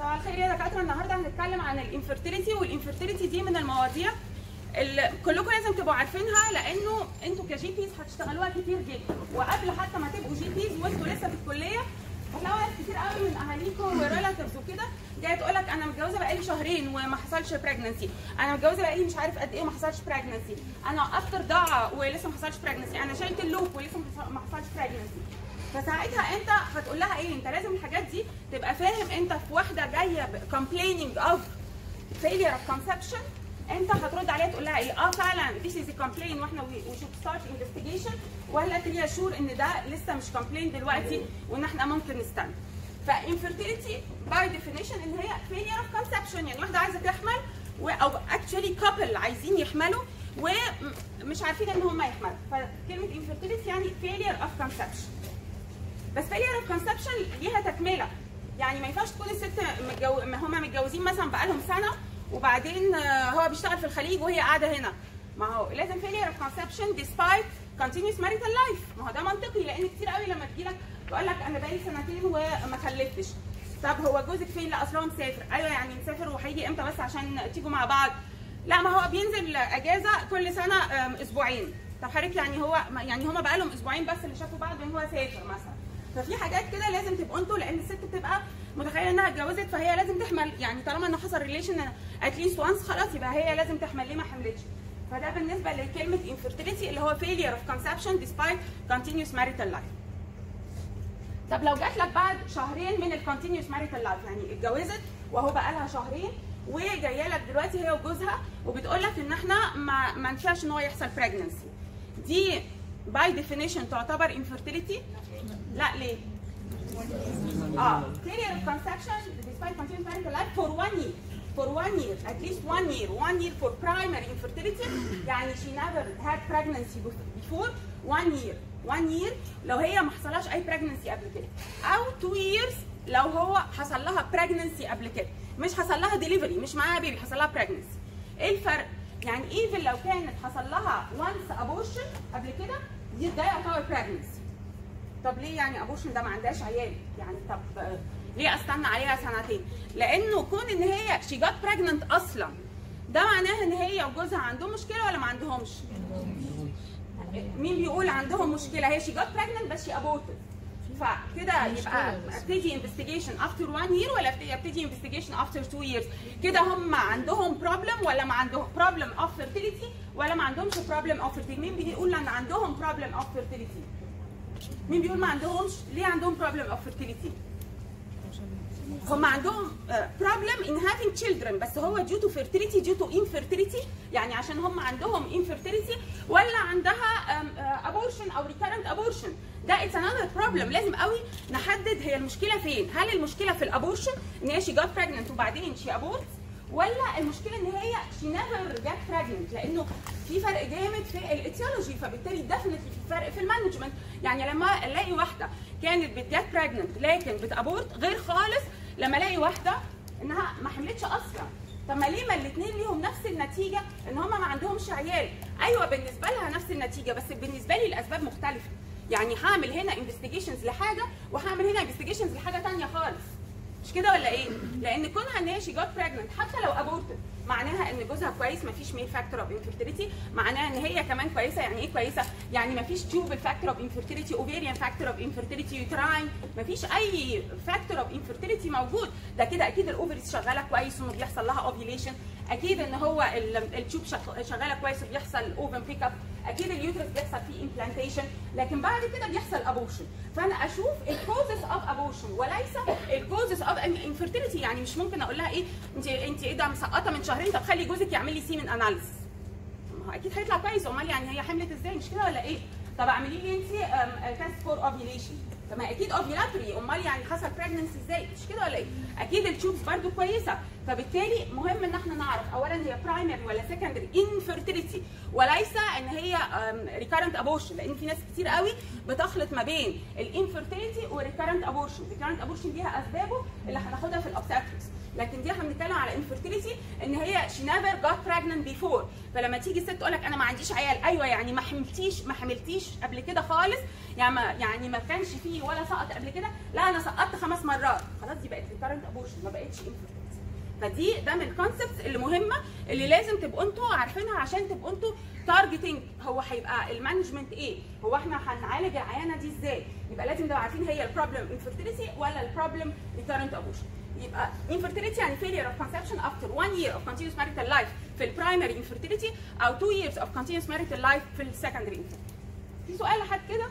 صباح الخير يا دكاتره النهارده هنتكلم عن الانفرتيليتي والانفرتيليتي دي من المواضيع اللي كلكم لازم تبقوا عارفينها لانه انتوا كجي بيز هتشتغلوها كتير جدا وقبل حتى ما تبقوا جي بيز وانتوا لسه في الكليه هتلاقوا ناس كتير قوي من اهاليكم وريلاتيفز وكده جايه تقول لك انا متجوزه بقالي شهرين وما حصلش بريجنسي انا متجوزه بقالي مش عارف قد ايه وما حصلش بريجنسي انا وقفت رضاعه ولسه ما حصلش بريجنسي انا شلت اللوب ولسه ما حصلش بريجنسي فساعتها انت هتقول لها ايه انت لازم الحاجات دي تبقى فاهم انت في واحده جايه complaining of failure of conception انت هترد عليها تقول لها ايه اه فعلا this is a complaint واحنا we should start investigation ولا تري شور ان ده لسه مش complaint دلوقتي وان احنا ممكن نستنى فانفيرتيليتي باي ديفينيشن ان هي failure of conception يعني واحده عايزه تحمل و او actually couple عايزين يحملوا ومش عارفين ان هم يحملوا فكلمه infertility يعني failure of conception بس failure of conception ليها تكمله يعني ما ينفعش تكون الست متجو... هم متجوزين مثلا بقالهم سنه وبعدين هو بيشتغل في الخليج وهي قاعده هنا ما هو لازم failure of conception despite continuous marital life ما هو ده منطقي لان كتير قوي لما تجي لك تقول لك انا بقالي سنتين وما خلفتش طب هو جوزك فين؟ لا اصل هو مسافر ايوه يعني مسافر وهيجي امتى بس عشان تيجوا مع بعض لا ما هو بينزل اجازه كل سنه اسبوعين طب حضرتك يعني هو يعني هما بقالهم اسبوعين بس اللي شافوا بعض ان هو سافر مثلا ففي حاجات كده لازم تبقوا انتوا لان الست بتبقى متخيله انها اتجوزت فهي لازم تحمل يعني طالما انه حصل ريليشن اتليست وانس خلاص يبقى هي لازم تحمل ليه ما حملتش فده بالنسبه لكلمه infertility اللي هو failure of conception despite continuous marital life طب لو جات لك بعد شهرين من الكونتينيوس ماريتال لايف يعني اتجوزت وهو بقى لها شهرين وجايه لك دلوقتي هي وجوزها وبتقول لك ان احنا ما ما ينفعش ان هو يحصل بريجنسي دي باي ديفينيشن تعتبر infertility لا ليه؟ اه failure of conception despite continuous marital life for one year for one year at least one year one year for primary infertility يعني she never had pregnancy before one year one year لو هي ما حصلهاش اي pregnancy قبل كده او two years لو هو حصل لها pregnancy قبل كده مش حصل لها delivery مش معاها بيبي حصل لها pregnancy ايه الفرق؟ يعني even لو كانت حصل لها once abortion قبل كده دي ده يعتبر pregnancy طب ليه يعني ابورشن ده ما عندهاش عيال يعني طب ليه استنى عليها سنتين لانه كون ان هي شي جات بريجننت اصلا ده معناه ان هي وجوزها عندهم مشكله ولا ما عندهمش مين بيقول عندهم مشكله هي شي جات بريجننت بس شي ابورتد فكده يبقى ابتدي انفستيجيشن افتر 1 يير ولا ابتدي انفستيجيشن افتر 2 ييرز كده هم عندهم بروبلم ولا ما عندهم بروبلم اوف فيرتيليتي ولا ما عندهمش بروبلم اوف فيرتيليتي مين بيقول ان عندهم بروبلم اوف فيرتيليتي مين بيقول ما عندهمش ليه عندهم problem of fertility هم عندهم problem in having children بس هو due to fertility due to infertility يعني عشان هم عندهم infertility ولا عندها abortion او recurrent abortion ده it's another problem لازم قوي نحدد هي المشكله فين هل المشكله في الابورشن ان هي she got pregnant وبعدين she aborts ولا المشكله ان هي شي نيفر جت براجننت لانه في فرق جامد في الاتيولوجي فبالتالي ديفنتلي في فرق في المانجمنت يعني لما الاقي واحده كانت بتجت براجننت لكن بتابورت غير خالص لما الاقي واحده انها ما حملتش اصلا طب ما ليه ما الاثنين ليهم نفس النتيجه ان هم ما عندهمش عيال ايوه بالنسبه لها نفس النتيجه بس بالنسبه لي الاسباب مختلفه يعني هعمل هنا انفستيجيشنز لحاجه وهعمل هنا انفستيجيشنز لحاجه ثانيه خالص مش كده ولا ايه؟ لان كونها ان هي شي جوت بريجننت حتى لو ابورتد معناها ان جوزها كويس مفيش ميل فاكتور اوف انفيرتيليتي معناها ان هي كمان كويسه يعني ايه كويسه؟ يعني مفيش تيوب فاكتور اوف انفيرتيليتي اوفيريان فاكتور اوف انفيرتيليتي يوتراين مفيش اي فاكتور اوف انفيرتيليتي موجود ده كده اكيد الاوفريز شغاله كويس وانه بيحصل لها اوفيليشن اكيد ان هو التيوب شغاله كويس وبيحصل اوفن بيك اب اكيد اليوترس بيحصل فيه امبلانتيشن لكن بعد كده بيحصل ابورشن فانا اشوف الكوزز اوف ابورشن وليس الكوزز اوف انفيرتيليتي يعني مش ممكن اقول لها ايه انت انت ايه ده مسقطه من شهرين طب خلي جوزك يعمل لي سيمن اناليسيس ما هو اكيد هيطلع كويس امال يعني هي حملت ازاي مش كده ولا ايه طب اعملي لي انت تيست فور اوفيليشن طب ما اكيد اوفيلاتوري امال يعني حصل بريجننسي ازاي مش كده ولا ايه اكيد التيوبس برده كويسه فبالتالي مهم ان احنا نعرف اولا هي برايمري ولا سكندري انفيرتيليتي وليس ان هي ريكارنت ابورشن لان في ناس كتير قوي بتخلط ما بين الانفيرتيليتي والريكارنت ابورشن الريكارنت ابورشن ليها اسبابه اللي هناخدها في الاوبستكتريكس لكن دي احنا بنتكلم على انفيرتيليتي ان هي شي نيفر جات براجننت بيفور فلما تيجي ست تقول لك انا ما عنديش عيال ايوه يعني ما حملتيش ما حملتيش قبل كده خالص يعني ما يعني ما كانش فيه ولا سقط قبل كده لا انا سقطت خمس مرات خلاص خلاص دي بقت ريكارنت ابورشن ما بقتش انفيرتيليتي فدي ده من الكونسبتس اللي مهمه اللي لازم تبقوا انتوا عارفينها عشان تبقوا انتوا تارجتنج هو هيبقى المانجمنت ايه؟ هو احنا هنعالج العيانه دي ازاي؟ يبقى لازم نبقى عارفين هي البروبلم انفيرتيليتي ولا البروبلم ريكارنت ابورشن يبقى infertility يعني failure of conception after one year of continuous marital life في البرايمري infertility او two years of continuous marital life في السكندري infertility. في سؤال لحد كده؟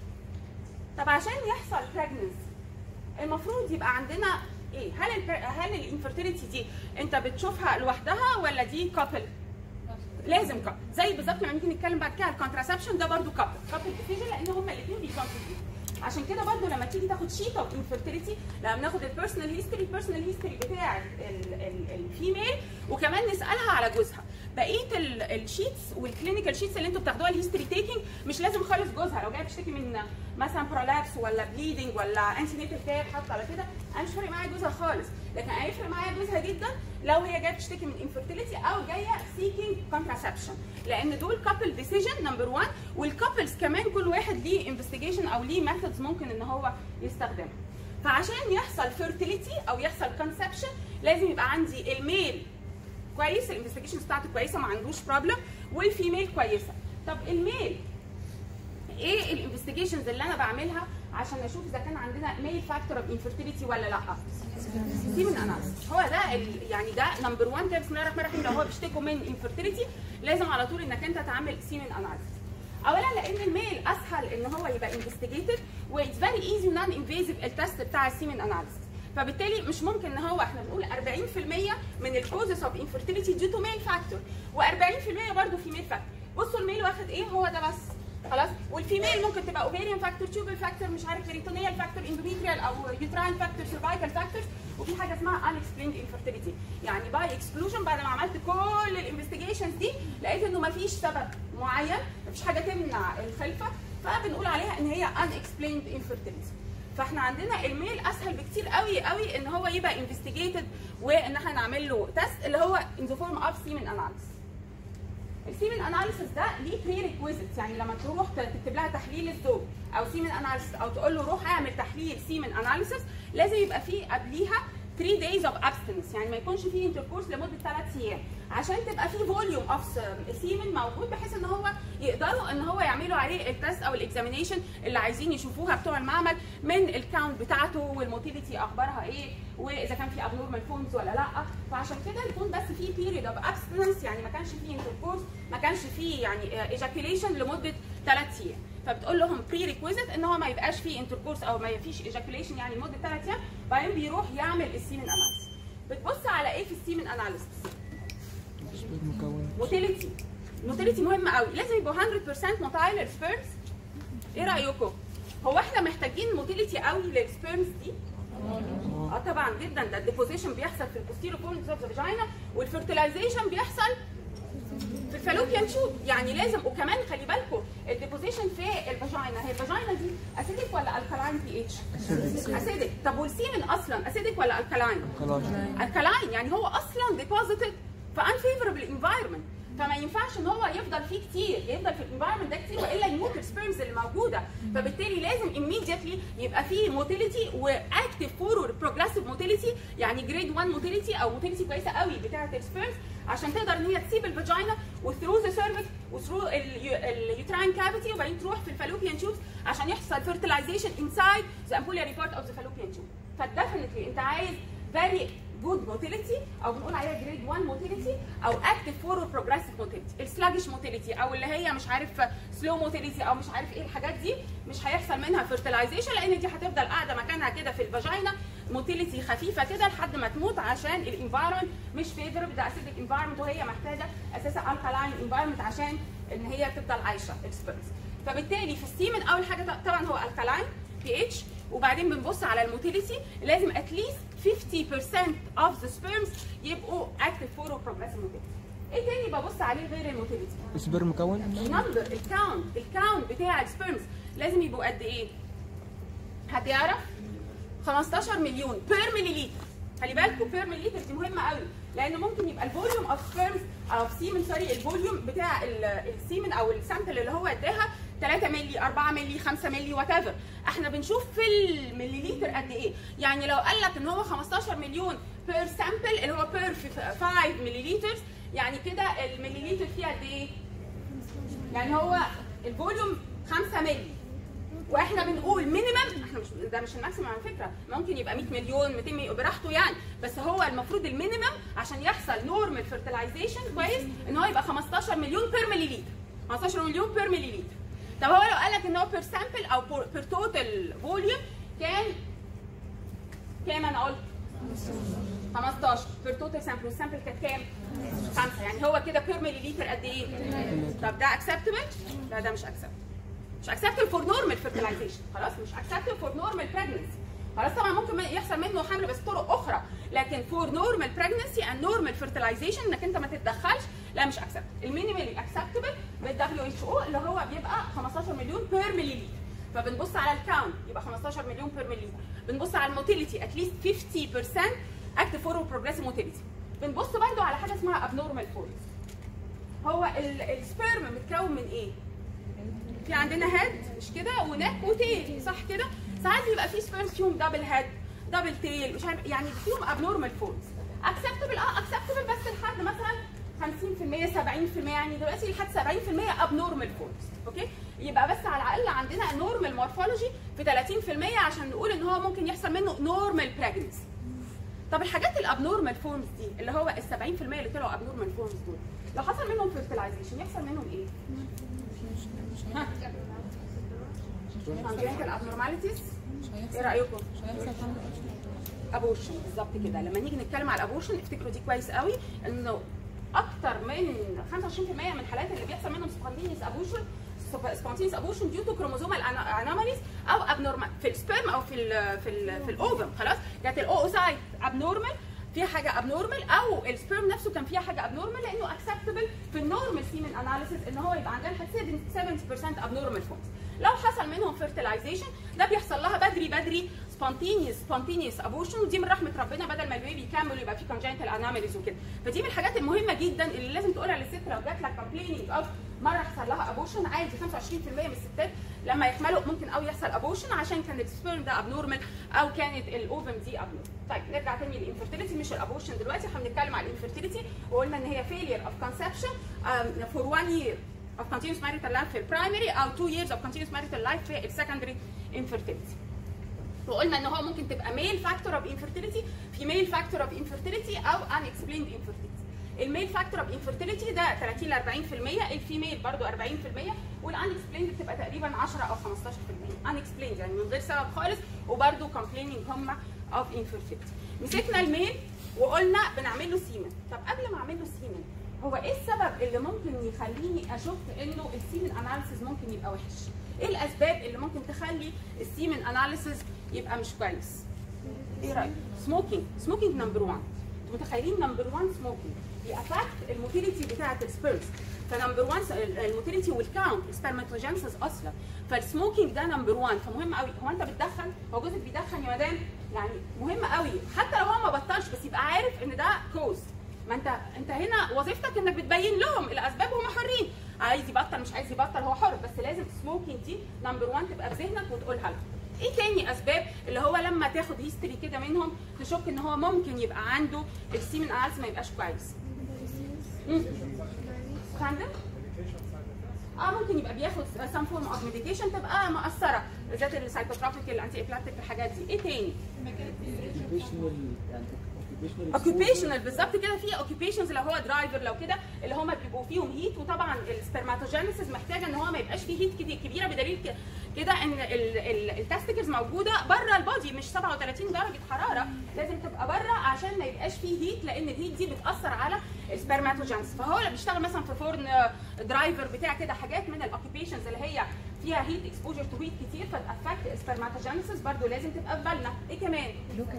طب عشان يحصل pregnancy المفروض يبقى عندنا ايه؟ هل ال هل الانفرتيليتي دي انت بتشوفها لوحدها ولا دي كابل؟ لازم كابل زي بالظبط لما نيجي نتكلم بعد كده الكونتراسبشن ده برضو كابل كابل ديسيجن لان هما الاثنين بيكونتريبيوت عشان كده برضو لما تيجي تاخد شيت اوف انفرتيليتي لما بناخد البيرسونال هيستوري البيرسونال هيستوري بتاع الفيميل وكمان نسالها على جوزها بقيه الشيتس والكلينيكال شيتس اللي انتوا بتاخدوها الهيستوري تيكينج مش لازم خالص جوزها لو جايه بتشتكي من مثلا برولابس ولا بليدنج ولا انتي نيتال كير حتى على كده انا مش فارق معايا جوزها خالص لكن هيفرق معايا جوزها جدا لو هي جايه بتشتكي من انفرتيليتي او جايه سيكينج كونتراسبشن لان دول كابل ديسيجن نمبر 1 والكابلز كمان كل واحد ليه انفستيجيشن او ليه ميثودز ممكن ان هو يستخدمها فعشان يحصل فيرتيليتي او يحصل كونسبشن لازم يبقى عندي الميل كويس الانفستيجيشن بتاعته كويسه ما عندوش بروبلم والفيميل كويسه طب الميل ايه الانفستيجيشنز اللي انا بعملها عشان اشوف اذا كان عندنا ميل فاكتور اوف انفيرتيليتي ولا لا سيمن اناليسيس هو ده ال... يعني ده نمبر 1 كده بسم الله الرحمن الرحيم لو هو بيشتكوا من انفيرتيليتي لازم على طول انك انت تعمل سيمن اناليسيس اولا لان الميل اسهل ان هو يبقى انفستيجيتد واتس فيري ايزي ونون انفيزيف التست بتاع السيمن اناليسيس فبالتالي مش ممكن ان هو احنا بنقول 40% من الكوزز اوف انفيرتيليتي ديو تو ميل فاكتور و40% برضه في ميل فاكتور بصوا الميل واخد ايه هو ده بس خلاص والفيميل ممكن تبقى اوفيريان فاكتور تيوبل فاكتور مش عارف بريتونيال فاكتور اندوميتريال او يوتراين فاكتور سيرفايكال فاكتورز وفي حاجه اسمها unexplained infertility يعني باي اكسكلوجن بعد ما عملت كل الانفستيجيشنز دي لقيت انه ما فيش سبب معين ما فيش حاجه تمنع الخلفه فبنقول عليها ان هي unexplained infertility فاحنا عندنا الميل اسهل بكتير قوي قوي ان هو يبقى انفستيجيتد وان احنا نعمل له تيست اللي هو in the form of semen analysis السيمن اناليسيس ده ليه بري ريكويزيتس يعني لما تروح تكتب لها تحليل الزوج او سيمن اناليسيس او تقول له روح اعمل تحليل سيمن اناليسيس لازم يبقى فيه قبليها 3 days of abstinence يعني ما يكونش فيه انتركورس لمده 3 ايام عشان تبقى فيه فوليوم اوف سيمن موجود بحيث ان هو يقدروا ان هو يعملوا عليه التست او الاكزامينيشن اللي عايزين يشوفوها بتوع المعمل من الكاونت بتاعته والموتيليتي اخبارها ايه واذا كان في ابنورمال فونز ولا لا فعشان كده يكون بس في بيريد اوف ابستنس يعني ما كانش فيه انتركورس ما كانش فيه يعني ايجاكيوليشن لمده 3 ايام فبتقول لهم بري ريكويزيت ان هو ما يبقاش فيه انتركورس او ما فيش ايجاكيوليشن يعني لمده 3 ايام بعدين بيروح يعمل السيمن اناليسيس بتبص على ايه في السيمن اناليسيس موتيليتي موتيليتي مهمه قوي لازم يبقوا 100% موتايل السبيرمز ايه رايكم هو احنا محتاجين موتيليتي قوي للسبيرمز دي اه طبعا جدا ده الديبوزيشن بيحصل في البوستيرو كورنز اوف ذا فاجينا والفيرتلايزيشن بيحصل في الفالوبيان شوت يعني لازم وكمان خلي بالكم الديبوزيشن في الفاجينا هي الفاجينا دي اسيدك ولا الكلاين بي اتش؟ اسيدك طب والسيمن اصلا اسيدك ولا الكلاين؟ الكلاين يعني هو اصلا ديبوزيتد في unfavorable environment فما ينفعش ان هو يفضل فيه كتير يفضل في الانفايرمنت ده كتير والا يموت السبيرمز اللي موجوده فبالتالي لازم immediately يبقى فيه موتيليتي واكتف فورورد بروجريسيف موتيليتي يعني جريد 1 موتيليتي او موتيليتي كويسه قوي بتاعه السبيرمز عشان تقدر ان هي تسيب الفاجينا وثرو ذا سيرفكس وثرو اليوتراين كافيتي وبعدين تروح في الفالوبيان تيوبس عشان يحصل فيرتلايزيشن انسايد ذا امبوليا ريبورت اوف ذا فالوبيان تيوب فديفنتلي انت عايز فيري جود موتيليتي او بنقول عليها جريد 1 موتيليتي او اكتف فورورد بروجريسيف موتيليتي السلاجش موتيليتي او اللي هي مش عارف سلو موتيليتي او مش عارف ايه الحاجات دي مش هيحصل منها فيرتلايزيشن لان دي هتفضل قاعده مكانها كده في الفاجينا موتيليتي خفيفه كده لحد ما تموت عشان الانفايرمنت مش فيفربل ده اسيدك انفايرمنت وهي محتاجه اساسا الكالاين انفايرمنت عشان ان هي تفضل عايشه اكسبيرنس فبالتالي في السيمن اول حاجه طبعا هو الكالاين بي اتش وبعدين بنبص على الموتيليتي لازم اتليست 50% of the sperms يبقوا active for progressive motility. ايه تاني ببص عليه غير الموتيليتي؟ سبرم مكون النمبر الكاونت الكاونت بتاع السبيرمز لازم يبقوا قد ايه؟ هتعرف 15 مليون بير مليليتر خلي بالكم بير مليلتر دي مهمه قوي لان ممكن يبقى الفوليوم اوف سبيرمز او سيمن سوري الفوليوم بتاع ال- السيمن او السامبل اللي هو اداها 3 مللي 4 مللي 5 مللي وات ايفر احنا بنشوف في المليليتر قد ايه يعني لو قال لك ان هو 15 مليون بير سامبل اللي هو بير 5 مليليتر يعني كده المليليتر فيها قد ايه يعني هو الفوليوم 5 مللي واحنا بنقول مينيمم احنا مش ده مش الماكسيمم على فكره ممكن يبقى 100 مليون 200 مليون براحته يعني بس هو المفروض المينيمم عشان يحصل نورمال فيرتلايزيشن كويس ان هو يبقى 15 مليون بير مليليتر 15 مليون بير مليليتر طب هو لو قال لك ان هو بير سامبل او بير توتال فوليوم كان كام انا قلت 15 بير توتال سامبل والسامبل كانت كام؟ 5 يعني هو كده بير مليليتر قد ايه؟ طب ده اكسبتبل؟ لا ده مش اكسبتبل مش اكسبتبل فور نورمال فيرتلايزيشن خلاص مش اكسبتبل فور نورمال بريجنسي خلاص طبعا ممكن يحصل منه حمل بس طرق اخرى لكن فور نورمال بريجنسي اند نورمال فيرتلايزيشن انك انت ما تتدخلش لا مش اكسبتبل المينيمال اكسبتبل بالدبليو اتش او اللي هو بيبقى 15 مليون بير مليليتر فبنبص على الكاونت يبقى 15 مليون بير مليليتر بنبص على الموتيليتي اتليست 50% اكتف فور بروجريسيف موتيليتي بنبص برده على حاجه اسمها ابنورمال فورس هو ال- السبيرم متكون من ايه؟ في عندنا هيد مش كده ونك وتيل صح كده؟ ساعات بيبقى في سبيرمز فيهم دبل هيد دبل تيل مش عارف يعني فيهم ابنورمال فورمز اكسبتبل اه اكسبتبل بس لحد مثلا 50% 70% يعني دلوقتي لحد 70% ابنورمال فورمز اوكي يبقى بس على الاقل عندنا نورمال مورفولوجي في 30% عشان نقول ان هو ممكن يحصل منه نورمال بريجنسي طب الحاجات الابنورمال فورمز دي اللي هو ال 70% اللي طلعوا ابنورمال فورمز دول لو حصل منهم فيرتلايزيشن يحصل منهم ايه؟ ها congenital abnormalities ايه رايكم؟ ابورشن بالظبط كده لما نيجي نتكلم على الابورشن افتكروا دي كويس قوي انه اكتر من 25% من الحالات اللي بيحصل منهم سبونتينيوس ابورشن سبونتينيوس ابورشن ديو تو كروموزومال انوماليز او ابنورمال في السبرم او في ال في ال في الاوفم خلاص كانت الاوسايت ابنورمال فيها حاجه ابنورمال او السبرم نفسه كان فيها حاجه ابنورمال لانه اكسبتبل في النورمال سيمن اناليسيس ان هو يبقى عندنا لحد 70% ابنورمال فورمز لو حصل منهم فيرتلايزيشن ده بيحصل لها بدري بدري سبونتينيوس سبونتينيوس ابورشن ودي من رحمه ربنا بدل ما البيبي يكمل ويبقى في كونجنتال اناماليز وكده فدي من الحاجات المهمه جدا اللي لازم تقولها للست لو جات لك كومبليننج اوف مره حصل لها ابورشن عادي 25% من الستات لما يحملوا ممكن قوي يحصل ابورشن عشان كان السبيرم ده ابنورمال او كانت الاوفم دي ابنورمال طيب نرجع تاني للانفيرتيليتي مش الابورشن دلوقتي احنا بنتكلم على الانفيرتيليتي وقلنا ان هي failure of conception um, for one year of continuous marital life في البرايمري او two years of continuous marital life في السكندري infertility وقلنا ان هو ممكن تبقى ميل فاكتور اوف انفيرتيليتي في ميل فاكتور اوف انفيرتيليتي او ان اكسبليند انفيرتيليتي الميل فاكتور اوف انفيرتيليتي ده 30 ل 40% الفيميل برضو 40% والان اكسبليند بتبقى تقريبا 10 او 15% ان اكسبليند يعني من غير سبب خالص وبرضو كومبليننج هم اوف انفيرتيليتي مسكنا الميل وقلنا بنعمل له سيمن طب قبل ما اعمل له سيمن هو ايه السبب اللي ممكن يخليني اشك انه السيمن اناليسيز ممكن يبقى وحش ايه الاسباب اللي ممكن تخلي السيمن اناليسيز يبقى مش كويس ايه رايك سموكينج سموكينج نمبر 1 انتوا متخيلين نمبر 1 سموكينج يأفكت الموتيليتي بتاعه السبيرمز فنمبر 1 الموتيليتي والكاونت سبرماتوجينسيس اصلا فالسموكينج ده نمبر 1 فمهم قوي هو انت بتدخن هو جوزك بيدخن يا مدام يعني مهم قوي حتى لو هو ما بطلش بس يبقى عارف ان ده كوز ما انت انت هنا وظيفتك انك بتبين لهم الاسباب وهم حرين عايز يبطل مش عايز يبطل هو حر بس لازم سموكينج دي نمبر 1 تبقى في ذهنك وتقولها لهم ايه تاني اسباب اللي هو لما تاخد هيستوري كده منهم تشك ان هو ممكن يبقى عنده السيمن اناليز ما يبقاش كويس مم. فندم اه ممكن يبقى بياخد سام فورم اوف ميديكيشن تبقى مؤثره بالذات السايكوتروبيك الانتي ايبلاتيك الحاجات دي ايه تاني occupational يعني occupational اوكيبيشنال بالظبط كده في اوكيبيشنز لو هو درايفر لو كده اللي هم بيبقوا فيهم هيت وطبعا السبرماتوجينيسيس محتاجه ان هو ما يبقاش فيه هيت كتير كبيره بدليل ك- كده ان التستيكلز موجوده بره البودي مش 37 درجه حراره لازم تبقى بره عشان ما يبقاش فيه هيت لان الهيت دي بتاثر على السبرماتوجينيسيس فهو اللي بيشتغل مثلا في فرن درايفر بتاع كده حاجات من الاوكيبيشنز اللي هي فيها هيت اكسبوجر تو هيت كتير فتافكت السبرماتوجينيسيس برضه لازم تبقى في بالنا ايه كمان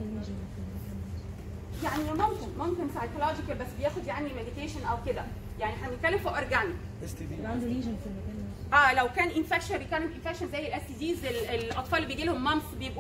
يعني ممكن ممكن سايكولوجيكال بس بياخد يعني ميديكيشن او كده يعني احنا بنتكلم في اورجانيك عنده ليجن في المكان اه لو كان انفكشن ريكارنت انفكشن زي الاس ديز الاطفال اللي بيجي لهم مامس بيبقوا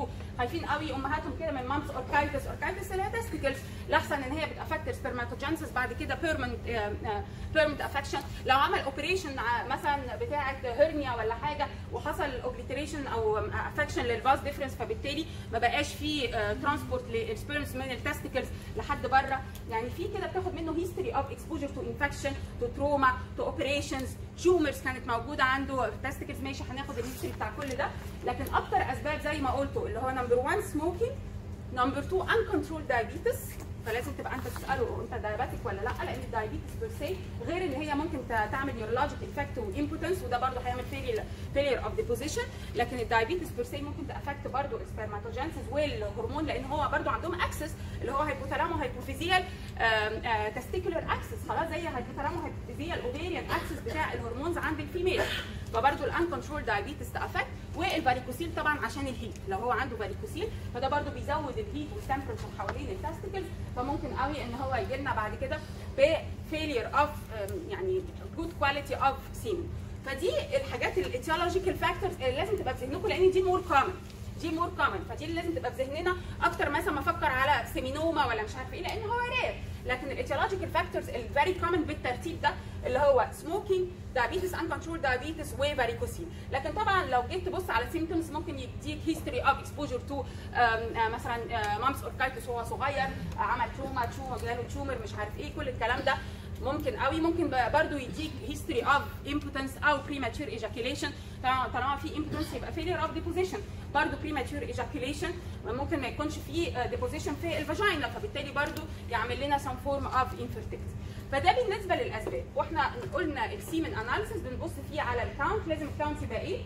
خايفين قوي امهاتهم كده من مامس اوركايتس اوركايتس اللي هي تستيكلز لاحسن ان هي بتافكت سبرماتوجينسيس بعد كده بيرمنت بيرمنت افكشن لو عمل اوبريشن مثلا بتاعه هرنيا ولا حاجه وحصل اوبليتريشن او افكشن للفاز ديفرنس فبالتالي ما بقاش في ترانسبورت للسبيرمز من التستيكلز لحد بره يعني في كده بتاخد منه هيستوري اوف اكسبوجر تو انفكشن تو تروما تو اوبريشنز تيومرز كانت موجوده عنده تستيكلز ماشي هناخد الهيستوري بتاع كل ده لكن اكتر اسباب زي ما قلتوا اللي هو نمبر 1 سموكينج نمبر 2 uncontrolled diabetes فلازم تبقى انت تساله انت دايابيتك ولا لا لان الدايابيتس بير سي غير ان هي ممكن تعمل نيورولوجيك افكت وامبوتنس وده برضه هيعمل فيلير اوف ديبوزيشن لكن الدايابيتس بير سي ممكن تافكت برضه السبرماتوجينسيس والهرمون لان هو برضه عندهم اكسس اللي هو هيبوثالامو هيبوفيزيال تستيكولار اكسس خلاص زي هيبوثالامو هيبوفيزيال اوفيريان اكسس بتاع الهرمونز عند الفيميل فبرضه الانكونترول دايابيتس تافكت والفاريكوسيل طبعا عشان الهيت لو هو عنده فاريكوسيل فده برضه بيزود الهيت والتمبرتشر حوالين التستيكلز فممكن قوي ان هو يجي لنا بعد كده بفيلير اوف يعني جود كواليتي اوف سيمن فدي الحاجات الايتيولوجيكال فاكتورز اللي لازم تبقى في ذهنكم لان دي مور كومن دي مور كومن فدي اللي لازم تبقى في ذهننا اكتر مثلا ما افكر على سيمينوما ولا مش عارف ايه لان هو رير لكن الايتيولوجيكال فاكتورز الفيري كومن بالترتيب ده اللي هو سموكينج دايابيتس ان كنترول دايابيتس وفاريكوسيل لكن طبعا لو جيت تبص على سيمتومز ممكن يديك هيستوري اوف اكسبوجر تو مثلا مامس اوركايتس وهو صغير عمل تروما تروما جاله تيومر مش عارف ايه كل الكلام ده ممكن قوي ممكن برضو يديك هيستوري اوف امبوتنس او بريماتشور ايجاكيوليشن طالما في امبوتنس يبقى فيلير اوف ديبوزيشن برضو بريماتشور ايجاكيوليشن ممكن ما يكونش في ديبوزيشن في الفاجينا فبالتالي برضو يعمل لنا سم فورم اوف انفيرتيلتي فده بالنسبه للاسباب واحنا قلنا السيمن اناليسيس بنبص فيه على الكاونت لازم الكاونت يبقى ايه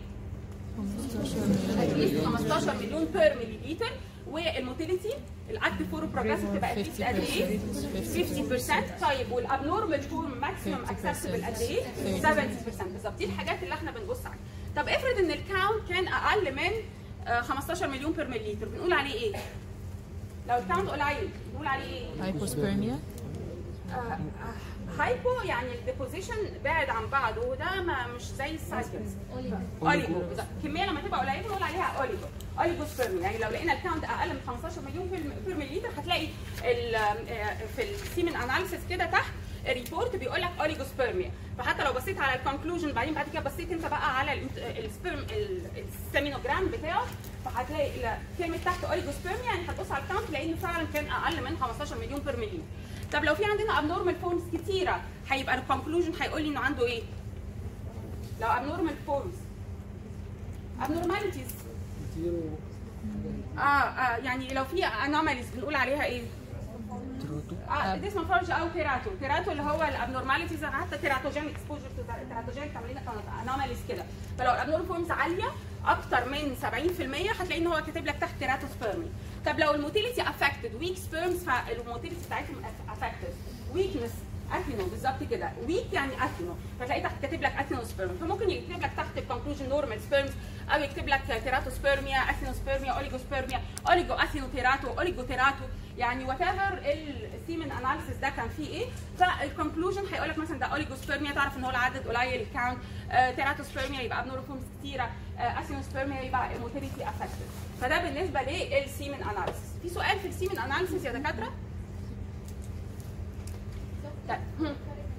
15 مليون بير ملي لتر والموتيليتي الاكتيف فور بروجريسيف تبقى اتليست قد ايه؟ 50% طيب والابنورمال فورم ماكسيمم اكسبتبل قد ايه؟ 70% بالظبط دي الحاجات اللي احنا بنبص عليها طب افرض ان الكاونت كان اقل من 15 مليون بير ملي لتر بنقول عليه ايه؟ لو الكاونت قليل بنقول عليه ايه؟ هايبوسبرميا آه هايبو يعني الديبوزيشن بعد عن بعض وده ما مش زي السايكلز اوليجو بالظبط الكميه لما تبقى قليله بنقول عليها اوليجو اوليجو سبرمي يعني لو لقينا الكاونت اقل من 15 مليون بير مليلتر هتلاقي في السيمن اناليسيس كده تحت ريبورت بيقول لك اوليجو سبرميا فحتى لو بصيت على الكونكلوجن بعدين بعد كده بصيت انت بقى على السبرم السيمينوجرام بتاعه فهتلاقي كلمه تحت اوليجو سبرميا يعني هتبص على الكاونت تلاقي انه فعلا كان اقل من 15 مليون بير مليون طب لو في عندنا ابنورمال فورمز كتيره هيبقى الكونكلوجن هيقول لي انه عنده ايه؟ لو ابنورمال فورمز abnormalities زيرو اه اه يعني لو في انوماليز بنقول عليها ايه؟ اه ديسمورفولوجي او تيراتو تيراتو اللي هو الابنورماليتيز حتى تيراتوجين اكسبوجر تو تيراتوجين تعمل لنا انوماليز كده فلو الابنورمال فورمز عاليه اكتر من 70% هتلاقي ان هو كاتب لك تحت تيراتو سبيرمي طب لو الموتيليتي افكتد ويك سبيرمز فالموتيليتي بتاعتهم افكتد ويكنس اثينو بالظبط كده ويك يعني اثينو فتلاقي تحت كاتب لك اثينو سبيرم فممكن يكتب لك تحت الكونكلوجن نورمال سبيرمز او يكتب لك تيراتو سبيرميا اثينو سبيرميا اوليجو سبيرميا اوليجو اثينو تيراتو اوليجو تيراتو يعني وات ايفر السيمن اناليسيس ده كان فيه ايه فالكونكلوجن هيقول لك مثلا ده اوليجو سبيرميا تعرف ان هو العدد قليل الكاونت تيراتو سبيرميا يبقى ابنورفورمز كتيره اثينو سبيرميا يبقى موتيليتي افكتد فده بالنسبه للسيمن اناليسيس في سؤال في السيمن اناليسيس يا دكاتره طيب هم.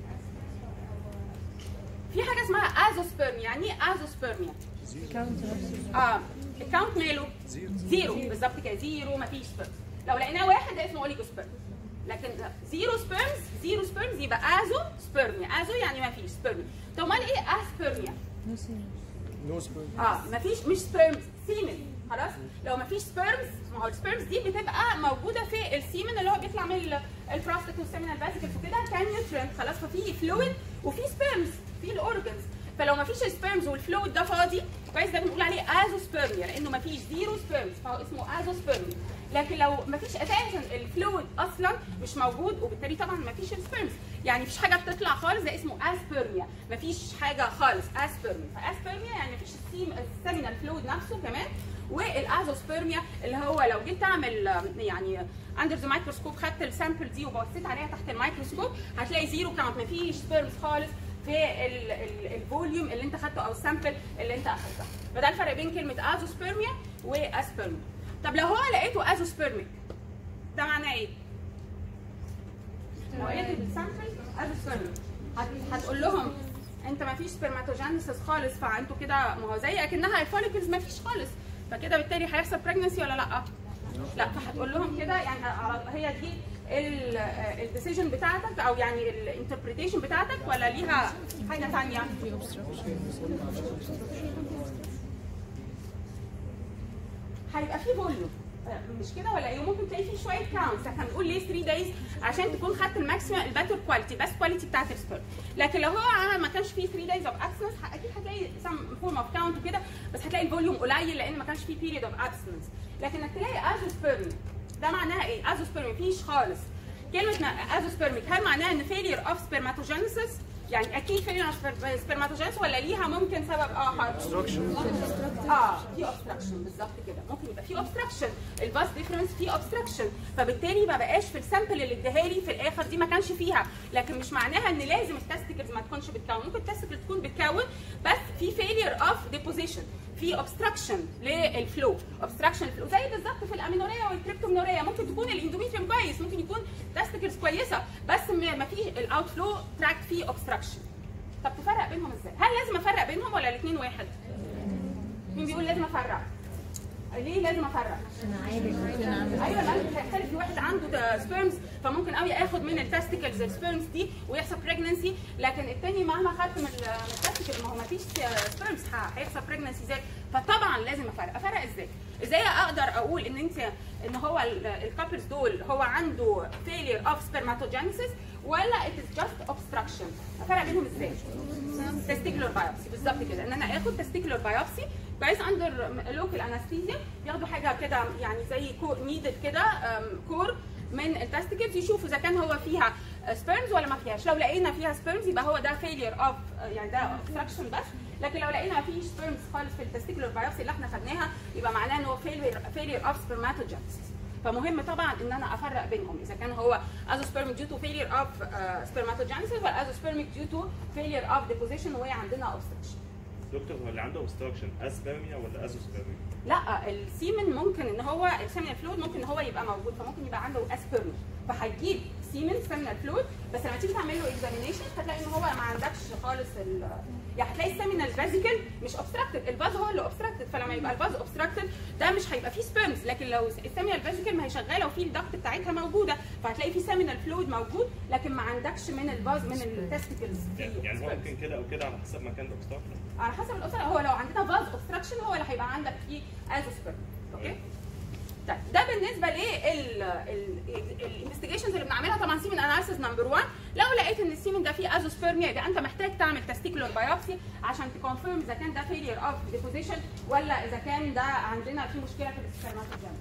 في حاجه اسمها ازوسبيرميا يعني ايه ازوسبيرميا اه الكاونت ماله زيرو بالظبط كده زيرو مفيش سبيرم لو لقيناه واحد ده اسمه اوليجو سبيرم لكن زيرو سبيرمز زيرو سبيرمز يبقى ازو سبيرميا ازو يعني مفيش سبيرميا طب امال ايه اسبيرميا نو سبيرم اه مفيش مش سبيرمز سيمن خلاص لو مفيش سبيرمز ما هو السبيرمز دي بتبقى موجوده في السيمن اللي هو بيطلع من ال- البروستات والسيمينال فاسيكلز وكده كنيوترينت خلاص ففي فلويد وفي سبيرمز في الاورجنز فلو مفيش سبيرمز والفلويد ده فاضي كويس ده بنقول عليه ازوسبيرميا لانه مفيش زيرو سبيرمز فهو اسمه ازوسبيرميا لكن لو مفيش اساسا الفلويد اصلا مش موجود وبالتالي طبعا مفيش سبيرمز يعني مفيش حاجه بتطلع خالص ده اسمه اسبيرميا مفيش حاجه خالص اسبيرميا فاسبيرميا يعني مفيش السيم السيمينال فلويد نفسه كمان والازوسبيرميا اللي هو لو جيت تعمل آم، يعني اندر ذا مايكروسكوب خدت السامبل دي وبصيت عليها تحت الميكروسكوب هتلاقي زيرو كاونت مفيش سبيرمز خالص في ال- ال- الفوليوم اللي انت خدته او السامبل اللي انت اخدته فده الفرق بين كلمه ازوسبيرميا واسبيرميا طب لو هو لقيته ازوسبيرميك ده معناه ايه؟ لو لقيت السامبل ازوسبيرميك هت- هتقول لهم انت ما فيش سبرماتوجينيسيس خالص فانتوا كده ما هو زي اكنها الفوليكلز ما فيش خالص فكده بالتالي هيحصل بريجنسي ولا لا؟ لا فهتقول لهم كده يعني على- هي دي الديسيجن بتاعتك او يعني الانتربريتيشن بتاعتك ولا ليها حاجه ثانيه؟ هيبقى فيه فوليوم مش كده ولا ايه وممكن تلاقي فيه شويه كاونتس احنا بنقول ليه 3 دايز عشان تكون خدت الماكسيمم الباتر كواليتي بس كواليتي بتاعت السبيرم لكن لو هو عمل ما كانش فيه 3 دايز اوف ابسنس اكيد هتلاقي سم فورم اوف كاونت وكده بس هتلاقي الفوليوم قليل لان ما كانش فيه بيريد اوف ابسنس لكن انك تلاقي ازوسبيرم ده معناها ايه؟ ازوسبيرم مفيش خالص كلمه ازوسبيرميك هل معناها ان فيلير اوف سبرماتوجينيسيس يعني اكيد فيلير اوف سبرماتوجينيسيس ولا ليها ممكن سبب اخر؟ اه في اوبستراكشن بالظبط كده ممكن يبقى في اوبستراكشن الباس ديفرنس في اوبستراكشن فبالتالي ما بقاش في السامبل اللي اداها لي في الاخر دي ما كانش فيها لكن مش معناها ان لازم التستيكلز ما تكونش بتكون ممكن التستيكلز تكون بتكون بس في فيلير اوف ديبوزيشن في اوبستراكشن للفلو اوبستراكشن الفلو زي بالظبط في الامينوريا والكريبتومينوريا ممكن تكون الاندوميتريوم كويس ممكن يكون تستيكلز كويسه بس ما في الاوت فلو تراكت فيه اوبستراكشن طب تفرق بينهم ازاي؟ هل لازم افرق بينهم ولا الاثنين واحد؟ مين بيقول لازم افرق؟ ليه لازم افرق؟ ايوه لان هيختلف في واحد عنده سبيرمز فممكن قوي اخد من التستيكلز السبيرمز دي ويحصل بريجنسي لكن التاني مهما خدت من التستيكل ما هو ما فيش سبيرمز هيحصل بريجنسي ازاي فطبعا لازم افرق افرق ازاي؟ ازاي اقدر اقول ان انت ان هو الكابلز دول هو عنده failure of spermatogenesis ولا it is just obstruction افرق بينهم ازاي؟ تستيكولار بايوبسي بالظبط كده ان انا اخد تستيكولار بايوبسي كويس اندر لوكال انستيزيا ياخدوا حاجه كده يعني زي نيدد كده كور من التستيكلز يشوفوا اذا كان هو فيها سبيرمز ولا ما فيهاش لو لقينا فيها سبيرمز يبقى هو ده فيلير اوف يعني ده obstruction بس لكن لو لقينا ما فيش سبيرمز خالص في التستيكولار بايوبسي اللي احنا خدناها يبقى معناه ان هو فيلير فيلير اوف سبرماتوجينيسيس فمهم طبعا ان انا افرق بينهم اذا كان هو ازوسبيرميك ديو تو فيلير اوف سبرماتوجينيسيس ولا ازوسبيرميك ديو تو فيلير اوف ديبوزيشن وهي عندنا اوبستراكشن دكتور هو اللي عنده اوبستراكشن اسبرميا ولا ازوسبرميا؟ لا السيمن ممكن ان هو السيمن فلويد ممكن ان هو يبقى موجود فممكن يبقى عنده اسبرمي فهيجيب سيمن سيمن فلويد بس لما تيجي تعمل له اكزامينيشن هتلاقي ان هو ما عندكش خالص ال يعني هتلاقي السيمينال فازيكل مش اوبستراكتد الباز هو اللي اوبستراكتد فلما يبقى الباز اوبستراكتد ده مش هيبقى فيه سبيرمز لكن لو السيمينال فازيكل ما هي شغاله وفي الضغط بتاعتها موجوده فهتلاقي في سيمينال فلويد موجود لكن ما عندكش من الباز من التستيكلز يعني هو ممكن كده او كده على حسب مكان الاوبستراكشن على حسب الاسره هو لو عندنا فاز اوبستراكشن هو اللي هيبقى عندك فيه ازوسبرم اوكي طيب ده بالنسبه للانفستيجيشنز اللي بنعملها طبعا سيمن اناليسيس نمبر 1 لو لقيت ان السيمن ده فيه ازوسبرميا يبقى انت محتاج تعمل تستيكولار بايوبسي عشان تكونفيرم اذا كان ده فيلير اوف ديبوزيشن ولا اذا كان ده عندنا في مشكله في السبرماتوجينيسيس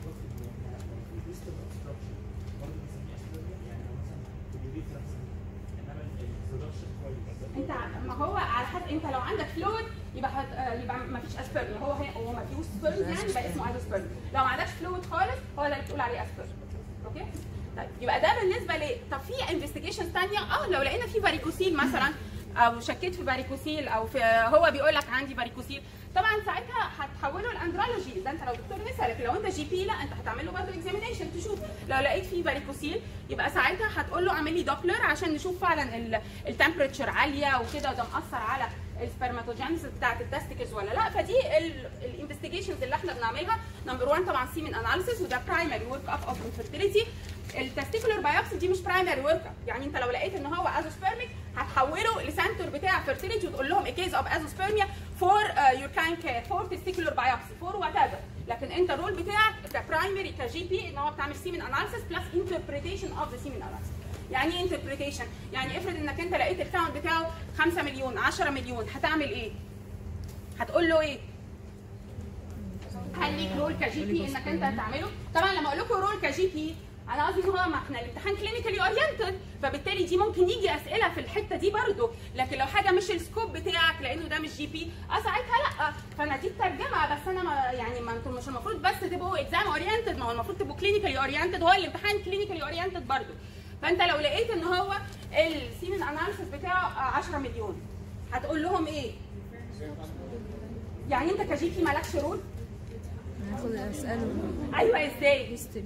انت ما هو على حسب انت لو عندك فلويد يبقى هت... آه، يبقى ما فيش اسبرميا هو هي... هو ما فيهوش سبرم يعني يبقى اسمه ازوسبرم لو ما عندكش فلويد خالص هو ده اللي بتقول عليه اسبرم اوكي طيب يبقى ده بالنسبه ل طب في انفستيجيشن ثانيه اه لو لقينا في باريكوسيل مثلا او شكيت في باريكوسيل او في هو بيقول لك عندي باريكوسيل طبعا ساعتها هتحوله لاندرولوجي ده انت لو دكتور نسا لكن لو انت جي بي لا انت هتعمل له برضه اكزامينيشن تشوف لو لقيت فيه باريكوسيل يبقى ساعتها هتقول له اعمل لي دوبلر عشان نشوف فعلا التمبريتشر عاليه وكده وده مأثر على السبرماتوجينيسيس بتاعت التستيكلز ولا لا فدي الانفستيجيشنز اللي احنا بنعملها نمبر 1 طبعا سيمن اناليسيس وده برايمري ورك اب اوف انفيرتيليتي التستيكولار بايوبسي دي مش برايمري ورك اب يعني انت لو لقيت ان هو ازوسبيرميك هتحوله لسنتر بتاع فيرتيليتي وتقول لهم كيس اوف ازوسبيرميا فور يور كاين كير فور تستيكولار بايوبسي فور وات ايفر لكن انت الرول بتاعك كبرايمري كجي بي ان هو بتعمل سيمن اناليسيس بلس انتربريتيشن اوف ذا سيمن اناليسيس يعني ايه انتربريتيشن؟ يعني افرض انك انت لقيت الكاونت بتاعه 5 مليون 10 مليون هتعمل ايه؟ هتقول له ايه؟ هل ليك رول كجي بي انك انت هتعمله؟ طبعا لما اقول لكم رول كجي بي انا قصدي ان هو ما احنا الامتحان كلينيكالي اورينتد فبالتالي دي ممكن يجي اسئله في الحته دي برضو لكن لو حاجه مش السكوب بتاعك لانه ده مش جي بي اه ساعتها لا فانا دي الترجمه بس انا ما يعني ما انتم مش المفروض بس تبقوا اكزام اورينتد ما هو المفروض تبقوا كلينيكالي اورينتد هو الامتحان كلينيكالي اورينتد برضو فانت لو لقيت ان هو السيمن اناليسيس بتاعه 10 مليون هتقول لهم ايه؟ يعني انت كجي بي مالكش رول ناخد اساله ايوه ازاي هيستوري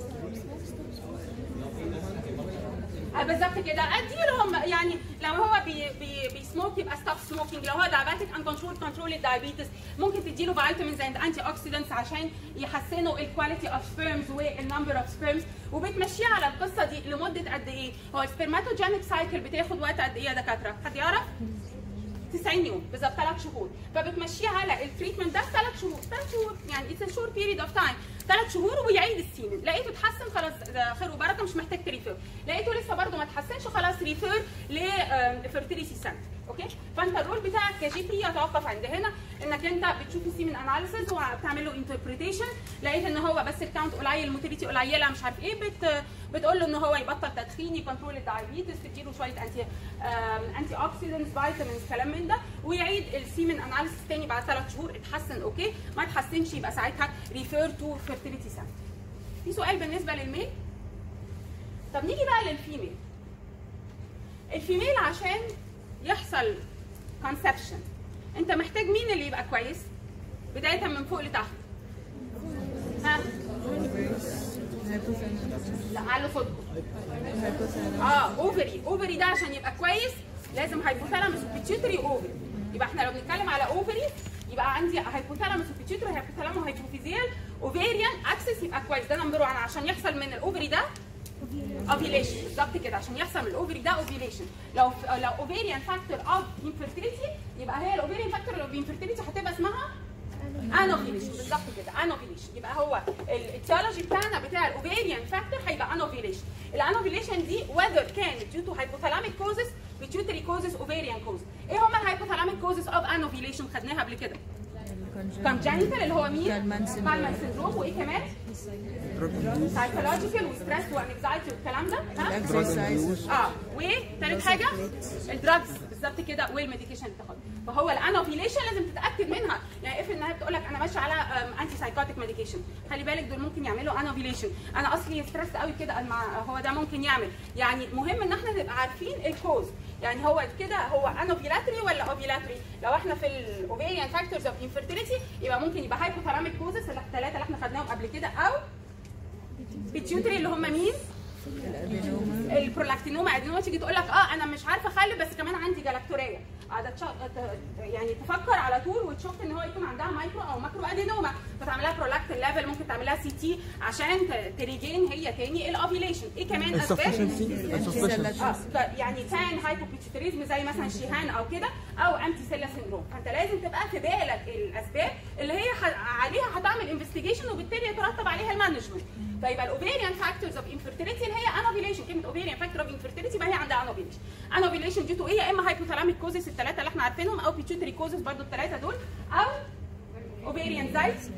آه، بالظبط كده اديلهم يعني لو هو بي بي بيسموك يبقى ستوب سموكينج لو هو دايابيتك ان كنترول كنترول الدايابيتس ممكن تديله فيتامينز اند انتي اوكسيدنتس عشان يحسنوا الكواليتي اوف سبيرمز والنمبر اوف سبيرمز وبتمشيه على القصه دي لمده قد ايه؟ هو السبرماتوجينيك سايكل بتاخد وقت قد ايه يا دكاتره؟ حد يعرف؟ 90 يوم بالظبط ثلاث شهور فبتمشيه على التريتمنت ده ثلاث شهور ثلاث شهور يعني اتس شور بيريد اوف تايم ثلاث شهور ويعيد السيمن لقيته اتحسن خلاص ده خير وبركه مش محتاج تريفير لقيته لسه برده ما اتحسنش خلاص ريفير لفيرتيليتي سنتر اوكي فانت الرول بتاعك كجي بي يتوقف عند هنا انك انت بتشوف السيمن اناليسيز وبتعمل له انتربريتيشن لقيت ان هو بس الكاونت قليل الموتيليتي قليله مش عارف ايه بت بتقول له ان هو يبطل تدخين يكنترول الدايابيتس تديله شويه انتي انتي اوكسيدنتس فيتامينز كلام من ده ويعيد السيمن اناليسيس تاني بعد ثلاث شهور اتحسن اوكي ما اتحسنش يبقى ساعتها ريفير تو فيرتيليتي سنتر في سؤال بالنسبه للميل طب نيجي بقى للفيميل الفيميل عشان يحصل كونسبشن انت محتاج مين اللي يبقى كويس بدايه من فوق لتحت ها لا علوا صوتكم اه اوفري اوفري ده عشان يبقى كويس لازم هايبوثالاموس وبيتيوتري اوفري يبقى احنا لو بنتكلم على اوفري يبقى عندي هايبوثالاموس وبيتيوتري هايبوثالامو هايبوفيزيال اوفيريان اكسس يبقى كويس ده نمبر 1 عشان يحصل من الاوفري ده اوفيليشن بالظبط كده عشان يحصل من الاوفري ده اوفيليشن لو لو اوفيريان فاكتور اوف انفيرتيليتي يبقى هي الاوفيريان فاكتور اوف انفيرتيليتي هتبقى اسمها انوفيليشن بالظبط كده انوفيليشن يبقى هو التيولوجي بتاعنا بتاع الاوفيريان فاكتور هيبقى انوفيليشن الانوفيليشن دي whether كانت due to hypothalamic causes pituitary causes ovarian causes ايه هما الهايبوثالاميك causes of anovulation خدناها قبل كده congenital اللي هو مين؟ كالمان syndrome. كالمان syndrome وايه كمان؟ psychological وستريس وانكزايتي والكلام ده ها؟ الاكسرسايز اه وثالث حاجه الدراجز بالظبط كده والميديكيشن اللي بتاخدها فهو الانوفيليشن لازم تتاكد منها يعني افرض انها بتقول لك انا ماشيه على انتي سايكوتيك ميديكيشن خلي بالك دول ممكن يعملوا انوفيليشن انا اصلي ستريس قوي كده مع هو ده ممكن يعمل يعني مهم ان احنا نبقى عارفين الكوز يعني هو كده هو انوفيلاتري ولا اوفيلاتري لو احنا في الاوفيريان فاكتورز اوف انفيرتيليتي يبقى ممكن يبقى هايبوثالاميك كوزز الثلاثه اللي احنا خدناهم قبل كده او بيتيوتري اللي هم مين؟ الادينوما البرولاكتينوما ادينوما تيجي تقول لك اه انا مش عارفه اخلف بس كمان عندي جلاكتوريه قاعده تش... ت- يعني تفكر على طول وتشوف ان هو يكون عندها مايكرو او ماكرو ادينوما فتعملها برولاكتين ليفل ممكن تعملها سي تي عشان ت- تريجين هي تاني الاوفيليشن ايه كمان اسباب insufficiency insufficiency اه ف- يعني كان هايبوبيتيوتريزم زي مثلا شيهان او كده او امتي سيلا سيندروم فانت لازم تبقى في بالك الاسباب اللي هي ح- عليها هتعمل انفستيجيشن وبالتالي يترتب عليها المانجمنت فيبقى الاوفيريان فاكتورز اوف انفيرتيليتي اللي هي انوفيليشن كلمه اوفيريان فاكتور اوف انفيرتيليتي يبقى هي عندها انوفيليشن انوفيليشن دي ايه يا اما هايبوثالاميك كوزز الثلاثه اللي احنا عارفينهم او بيتيوتري كوزز برضو الثلاثه دول او اوفيريان زايت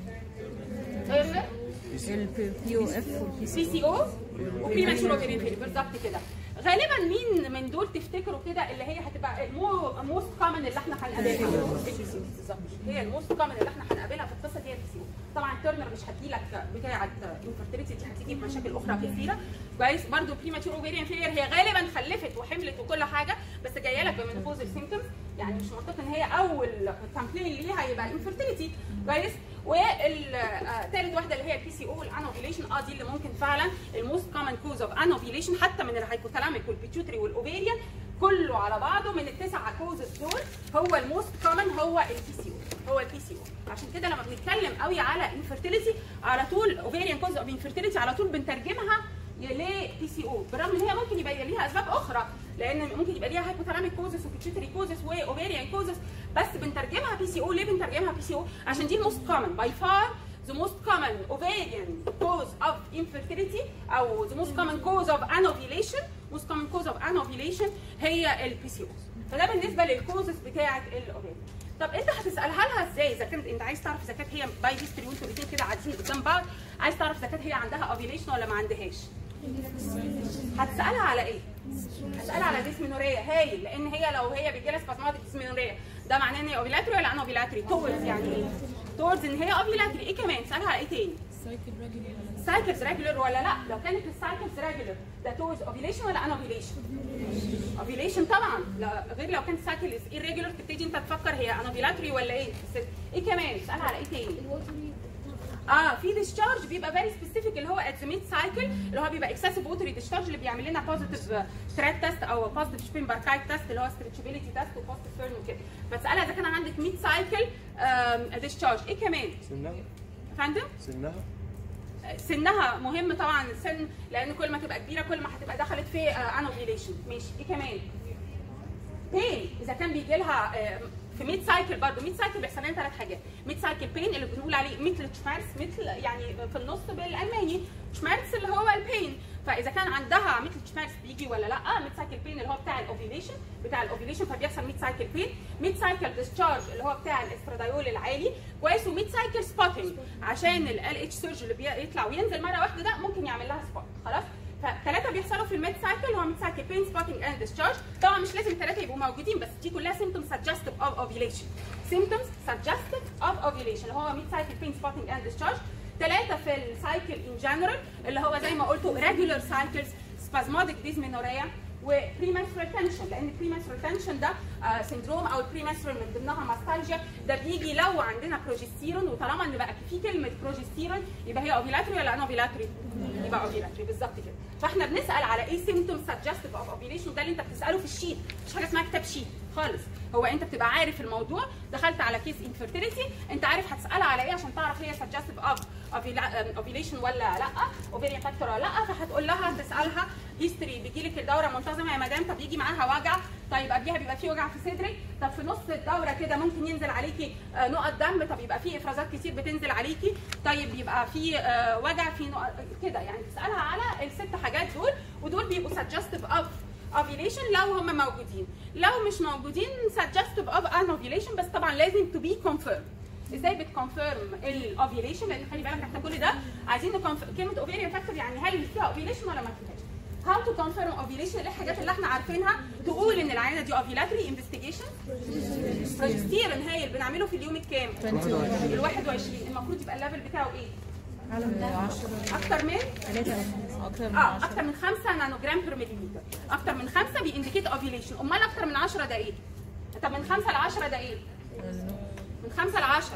البي او اف والبي سي سي او وبريماتشور اوفيريان فيلير بالظبط كده غالبا مين من دول تفتكروا كده اللي هي هتبقى الموست كومن اللي احنا هنقابلها بالظبط هي الموست كومن اللي احنا هنقابلها في القصه دي هي البي سي او طبعا تيرنر مش هتجيلك بتاعه انفرتيليتي دي هتيجي بمشاكل اخرى كثيره كويس برضو بريماتشور اوفيريان فيلير هي غالبا خلفت وحملت وكل حاجه بس جايه لك بمنفوز سيمتومز يعني مش منطقي ان هي اول كامبلين ليها يبقى انفرتيليتي كويس والثالث واحده اللي هي البي سي او الانوفيليشن اه دي اللي ممكن فعلا الموست كومن كوز اوف انوفيليشن حتى من الهايبوثالاميك والبيتيوتري والاوفيريان كله على بعضه من التسعه كوزز دول هو الموست كومن هو البي سي او هو البي سي او عشان كده لما بنتكلم قوي على انفيرتيليتي على طول اوفيريان كوز اوف انفيرتيليتي على طول بنترجمها لبي سي او بالرغم ان هي ممكن يبقى ليها اسباب اخرى لان ممكن يبقى ليها هايبوثالاميك كوزس وبيتيوتري كوزس واوفيريان كوزس بس بنترجمها بي سي او ليه بنترجمها بي سي او عشان دي الموست كومن باي فار the most common ovarian cause of infertility او the most common cause of anovulation most common cause of anovulation هي البي سي او فده بالنسبه للكوزس بتاعه الاوفيريان طب انت هتسالها لها ازاي اذا كانت انت عايز تعرف اذا كانت هي باي هيستوري وانتوا الاثنين كده قاعدين قدام بعض عايز تعرف اذا كانت هي عندها اوفيليشن ولا ما عندهاش هتسالها على ايه؟ هتسالها على ديسمينوريا هايل لان هي لو هي بيجي لها سبازماتيك ديسمينوريا ده معناه ان هي اوفيلاتري ولا انوفيلاتري؟ توردز يعني ايه؟ توردز ان هي اوفيلاتري ايه كمان؟ تسالها على ايه تاني؟ سايكلز ريجولر ولا لا؟ لو كانت السايكلز ريجولر ده توردز اوفيليشن ولا انوفيليشن؟ اوفيليشن طبعا لا غير لو كانت سايكل از irregular تبتدي انت تفكر هي انوفيلاتري ولا ايه؟ بس ايه كمان؟ تسالها على ايه تاني؟ اه في ديscharge بيبقى فيري سبيسيفيك اللي هو ات ذا ميد سايكل اللي هو بيبقى اكسسيف ووتري ديscharge اللي بيعمل لنا بوزيتيف ثريد تيست او بوزيتيف شبين باركايت تيست اللي هو ستريتشابيلتي تيست وبوزيتيف فيرن وكده فتسالها اذا كان عندك ميد سايكل ديscharge ايه كمان؟ سنها فندم؟ سنها سنها مهم طبعا السن لان كل ما تبقى كبيره كل ما هتبقى دخلت في انوفيليشن ماشي ايه كمان؟ بين اذا كان بيجي لها آه، في ميد سايكل برضه ميد سايكل بيحصل لنا ثلاث حاجات ميد سايكل بين اللي بنقول عليه مثل شمارس مثل يعني في النص بالالماني شمارس اللي هو البين فاذا كان عندها مثل شمارس بيجي ولا لا ميد سايكل بين اللي هو بتاع الاوفيليشن بتاع الاوفيليشن فبيحصل ميد سايكل بين ميد سايكل ديscharge اللي هو بتاع الاسترادايول العالي كويس وميد سايكل سبوتنج عشان ال اتش سيرج اللي بيطلع وينزل مره واحده ده ممكن يعمل لها سبوت خلاص فثلاثه بيحصلوا في الميد سايكل هو ميد سايكل بين سبوتنج اند ديscharge طبعا مش لازم الثلاثه يبقوا موجودين بس دي كلها symptoms suggestive of ovulation symptoms suggestive of ovulation اللي هو ميد سايكل بين سبوتنج اند discharge ثلاثه في السايكل ان جنرال اللي هو زي ما قلتوا regular cycles spasmodic dysmenorrhea وبريمنسترال تنشن لان البريمنسترال تنشن ده آه سندروم او البريمنسترال من ضمنها ماستالجيا ده بيجي لو عندنا بروجستيرون وطالما ان بقى في كلمه بروجستيرون يبقى هي اوفيلاتري ولا انا اوفيلاتري؟ يبقى اوفيلاتري بالظبط كده فاحنا بنسال على ايه سيمتوم سجستيف اوف اوفيليشن ده اللي انت بتساله في الشيت مش حاجه اسمها كتاب شيت خالص هو انت بتبقى عارف الموضوع دخلت على كيس انفيرتيليتي انت عارف هتسالها على ايه عشان تعرف هي سجستيف اوف اوفيليشن ولا لا اوفيريان فاكتور ولا لا فهتقول لها تسالها هيستوري بيجي لك الدوره منتظمه يا مدام طب يجي معاها وجع طيب قبليها بيبقى في وجع في صدرك طب في نص الدوره كده ممكن ينزل عليكي آه، نقط دم طب يبقى في افرازات كتير بتنزل عليكي طيب يبقى في آه، وجع في نقط كده يعني تسالها على الست حاجات دول ودول بيبقوا suggestive of ovulation لو هم موجودين لو مش موجودين suggestive of an ovulation بس طبعا لازم to be confirmed ازاي بتكونفيرم الاوفيليشن لان خلي بالك احنا كل ده عايزين نكونفيرم كلمه اوفيريان فاكتور يعني هل فيها اوفيليشن ولا ما فيهاش هاو تو كونفيرم اوفيليشن ايه الحاجات اللي احنا عارفينها تقول ان العينه دي اوفيلاتري انفستيجيشن بروجستيرون هايل بنعمله في اليوم الكام؟ ال 21 المفروض يبقى الليفل بتاعه ايه؟ اكتر من اكتر من اه 10 اكتر من 5 نانو جرام بير مليلتر اكتر من 5 بينديكيت اوفيليشن امال اكتر من 10 ده ايه؟ طب من 5 ل 10 ده ايه؟ من 5 ل 10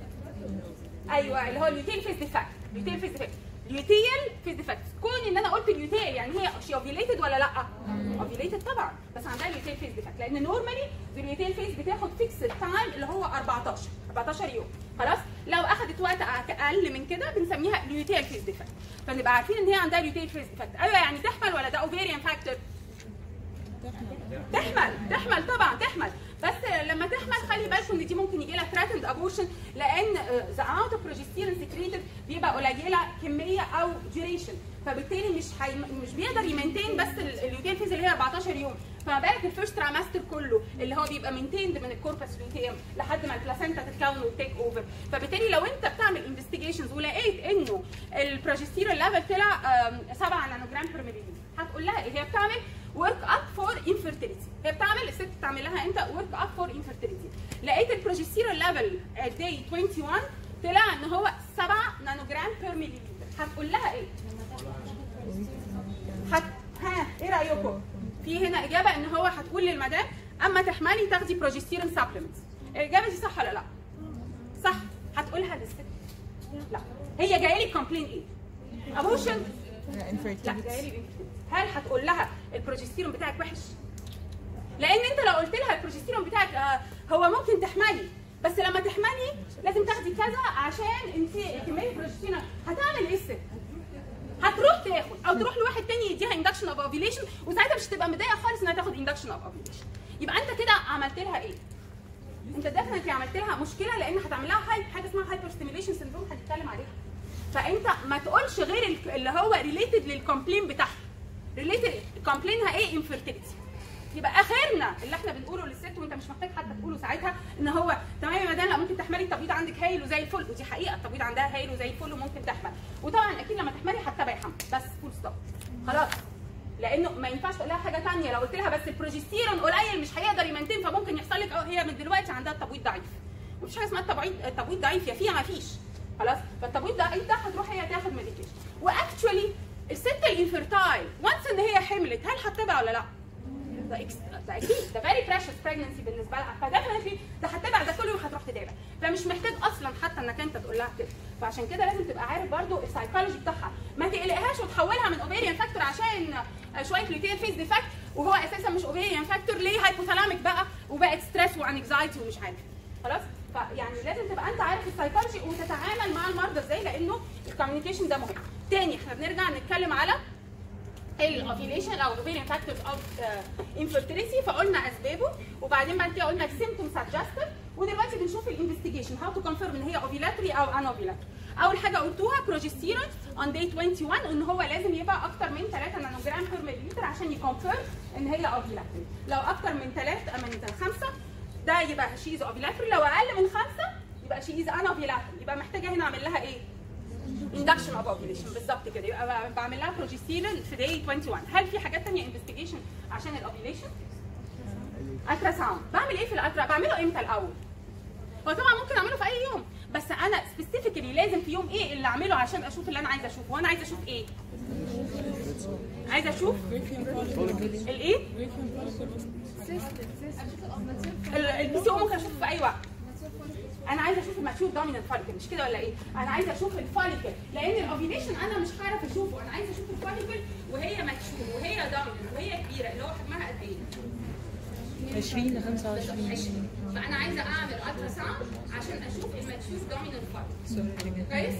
ايوه اللي هو اليوتيل فيز ديفكت اليوتيل فيز ديفكت اليوتيل فيز ديفكت كون ان انا قلت اليوتيل يعني هي شي اوفيليتد ولا لا؟ اوفيليتد طبعا بس عندها اليوتيل فيز ديفكت لان نورمالي اليوتيل فيز بتاخد فيكس تايم اللي هو 14 14 يوم خلاص لو اخذت وقت اقل من كده بنسميها اليوتيل فيز ديفكت فنبقى عارفين ان هي عندها اليوتيل فيز ديفكت ايوه يعني تحمل ولا ده اوفيريان فاكتور تحمل تحمل طبعا تحمل بس لما تحمل خلي بالكم ان دي ممكن يجي لها ثريتند ابورشن لان ذا اماونت اوف بروجستيرون سكريتد بيبقى قليله كميه او ديوريشن فبالتالي مش حي... مش بيقدر يمنتين بس اليوتين فيز اللي هي 14 يوم فما بالك الفيرست ترامستر كله اللي هو بيبقى مينتيند من الكوربس لوتيوم لحد ما البلاسينتا تتكون وتيك اوفر فبالتالي لو انت بتعمل انفستيجيشنز ولقيت انه البروجستيرون ليفل طلع 7 نانو جرام بير مليلتر هتقول لها ايه هي بتعمل ورك اب فور انفيرتيليتي هي بتعمل الست بتعمل لها امتى ورك اب فور انفيرتيليتي لقيت البروجستيرون ليفل داي 21 طلع ان هو 7 نانو جرام بير مليلتر هتقول لها ايه؟ هت... ها ايه رايكم؟ في هنا اجابه ان هو هتقول للمدام اما تحملي تاخدي بروجستيرون سبلمنتس الاجابه دي صح ولا لا؟ صح هتقولها للست لا هي جايه لي كومبلين ايه؟ ابوشن لا جايه لي هل هتقول لها البروجستيرون بتاعك وحش؟ لان انت لو قلت لها البروجستيرون بتاعك آه هو ممكن تحملي بس لما تحملي لازم تاخدي كذا عشان انت كميه البروجستيرون هتعمل ايه الست؟ هتروح تاخد او تروح لواحد تاني يديها اندكشن اوف اوفيليشن وساعتها مش هتبقى متضايقه خالص انها تاخد اندكشن اوف اوفيليشن يبقى انت كده عملت لها ايه؟ انت ديفنتلي عملت لها مشكله لان هتعمل لها هاي حاجه اسمها هايبر ستيميليشن سندروم هنتكلم عليها فانت ما تقولش غير ال- اللي هو ريليتد للكومبلين بتاعها ريليتد كومبلينها ايه انفيرتيليتي يبقى اخرنا اللي احنا بنقوله للست وانت مش محتاج حتى تقوله ساعتها ان هو تمام يا مدام لا ممكن تحملي التبويض عندك هايل وزي الفل ودي حقيقه التبويض عندها هايل وزي الفل وممكن تحمل وطبعا اكيد لما تحملي هتتابعي حمل بس فول ستوب خلاص لانه ما ينفعش تقول لها حاجه ثانيه لو قلت لها بس البروجستيرون قليل مش هيقدر يمنتين فممكن يحصل لك اه هي من دلوقتي عندها التبويض ضعيف مفيش حاجه اسمها التبويض التبويض ضعيف يا فيها ما فيش خلاص فالتبويض ضعيف ده هتروح هي تاخد ميديكيشن واكشولي الست الانفيرتايل وانس ان هي حملت هل هتتابع ولا لا؟ ده اكس ده اكيد ده فيري بريشس بريجنسي بالنسبه لها فديفنتلي ده هتتابع ده كل يوم هتروح تتابع فمش محتاج اصلا حتى انك انت تقول لها كده فعشان كده لازم تبقى عارف برضو السايكولوجي بتاعها ما تقلقهاش وتحولها من اوفيريان فاكتور عشان آه، شويه لوتيال فيز ديفكت وهو اساسا مش اوفيريان فاكتور ليه هايبوثالاميك بقى وبقت ستريس وانكزايتي ومش عارف خلاص فيعني لازم تبقى انت عارف السايكولوجي وتتعامل مع المرضى ازاي لانه الكوميونيكيشن ده مهم تاني احنا بنرجع نتكلم على الاوفيليشن او الاوفيريان فاكتورز اوف انفيرتيليتي فقلنا اسبابه وبعدين بعد كده قلنا السيمتوم سجستيف ودلوقتي بنشوف الانفستيجيشن هاو تو كونفيرم ان هي اوفيلاتري او ان اوفيلاتري اول حاجه قلتوها بروجستيرون اون داي 21 ان هو لازم يبقى اكتر من 3 نانوجرام بير مليلتر عشان يكونفيرم ان هي اوفيلاتري لو اكتر من 3 من 5 ده يبقى شي از اوفيلاتري لو اقل من 5 يبقى شي از ان اوفيلاتري يبقى محتاجه هنا اعمل لها ايه induction of ovulation بالظبط كده يبقى بعمل لها بروجستيرون في day 21 هل في حاجات ثانيه انفستيجيشن عشان الاوفيليشن الترا ساوند بعمل ايه في الالترا بعمله امتى الاول هو طبعا ممكن اعمله في اي يوم بس انا سبيسيفيكلي لازم في يوم ايه اللي اعمله عشان اشوف اللي انا عايزه اشوفه وانا عايزه اشوف ايه عايزه اشوف الايه البي سي او ممكن اشوفه في اي وقت انا عايزه اشوف الماتيور دومينانت فوليكل مش كده ولا ايه؟ انا عايزه اشوف الفوليكل لان الاوفيليشن انا مش هعرف اشوفه انا عايزه اشوف الفوليكل وهي ماتيور وهي دومينانت وهي كبيره اللي هو حجمها قد ايه؟ 20 ل 25 فانا عايزه اعمل الترا ساوند عشان اشوف الماتيور دومينانت فوليكل كويس؟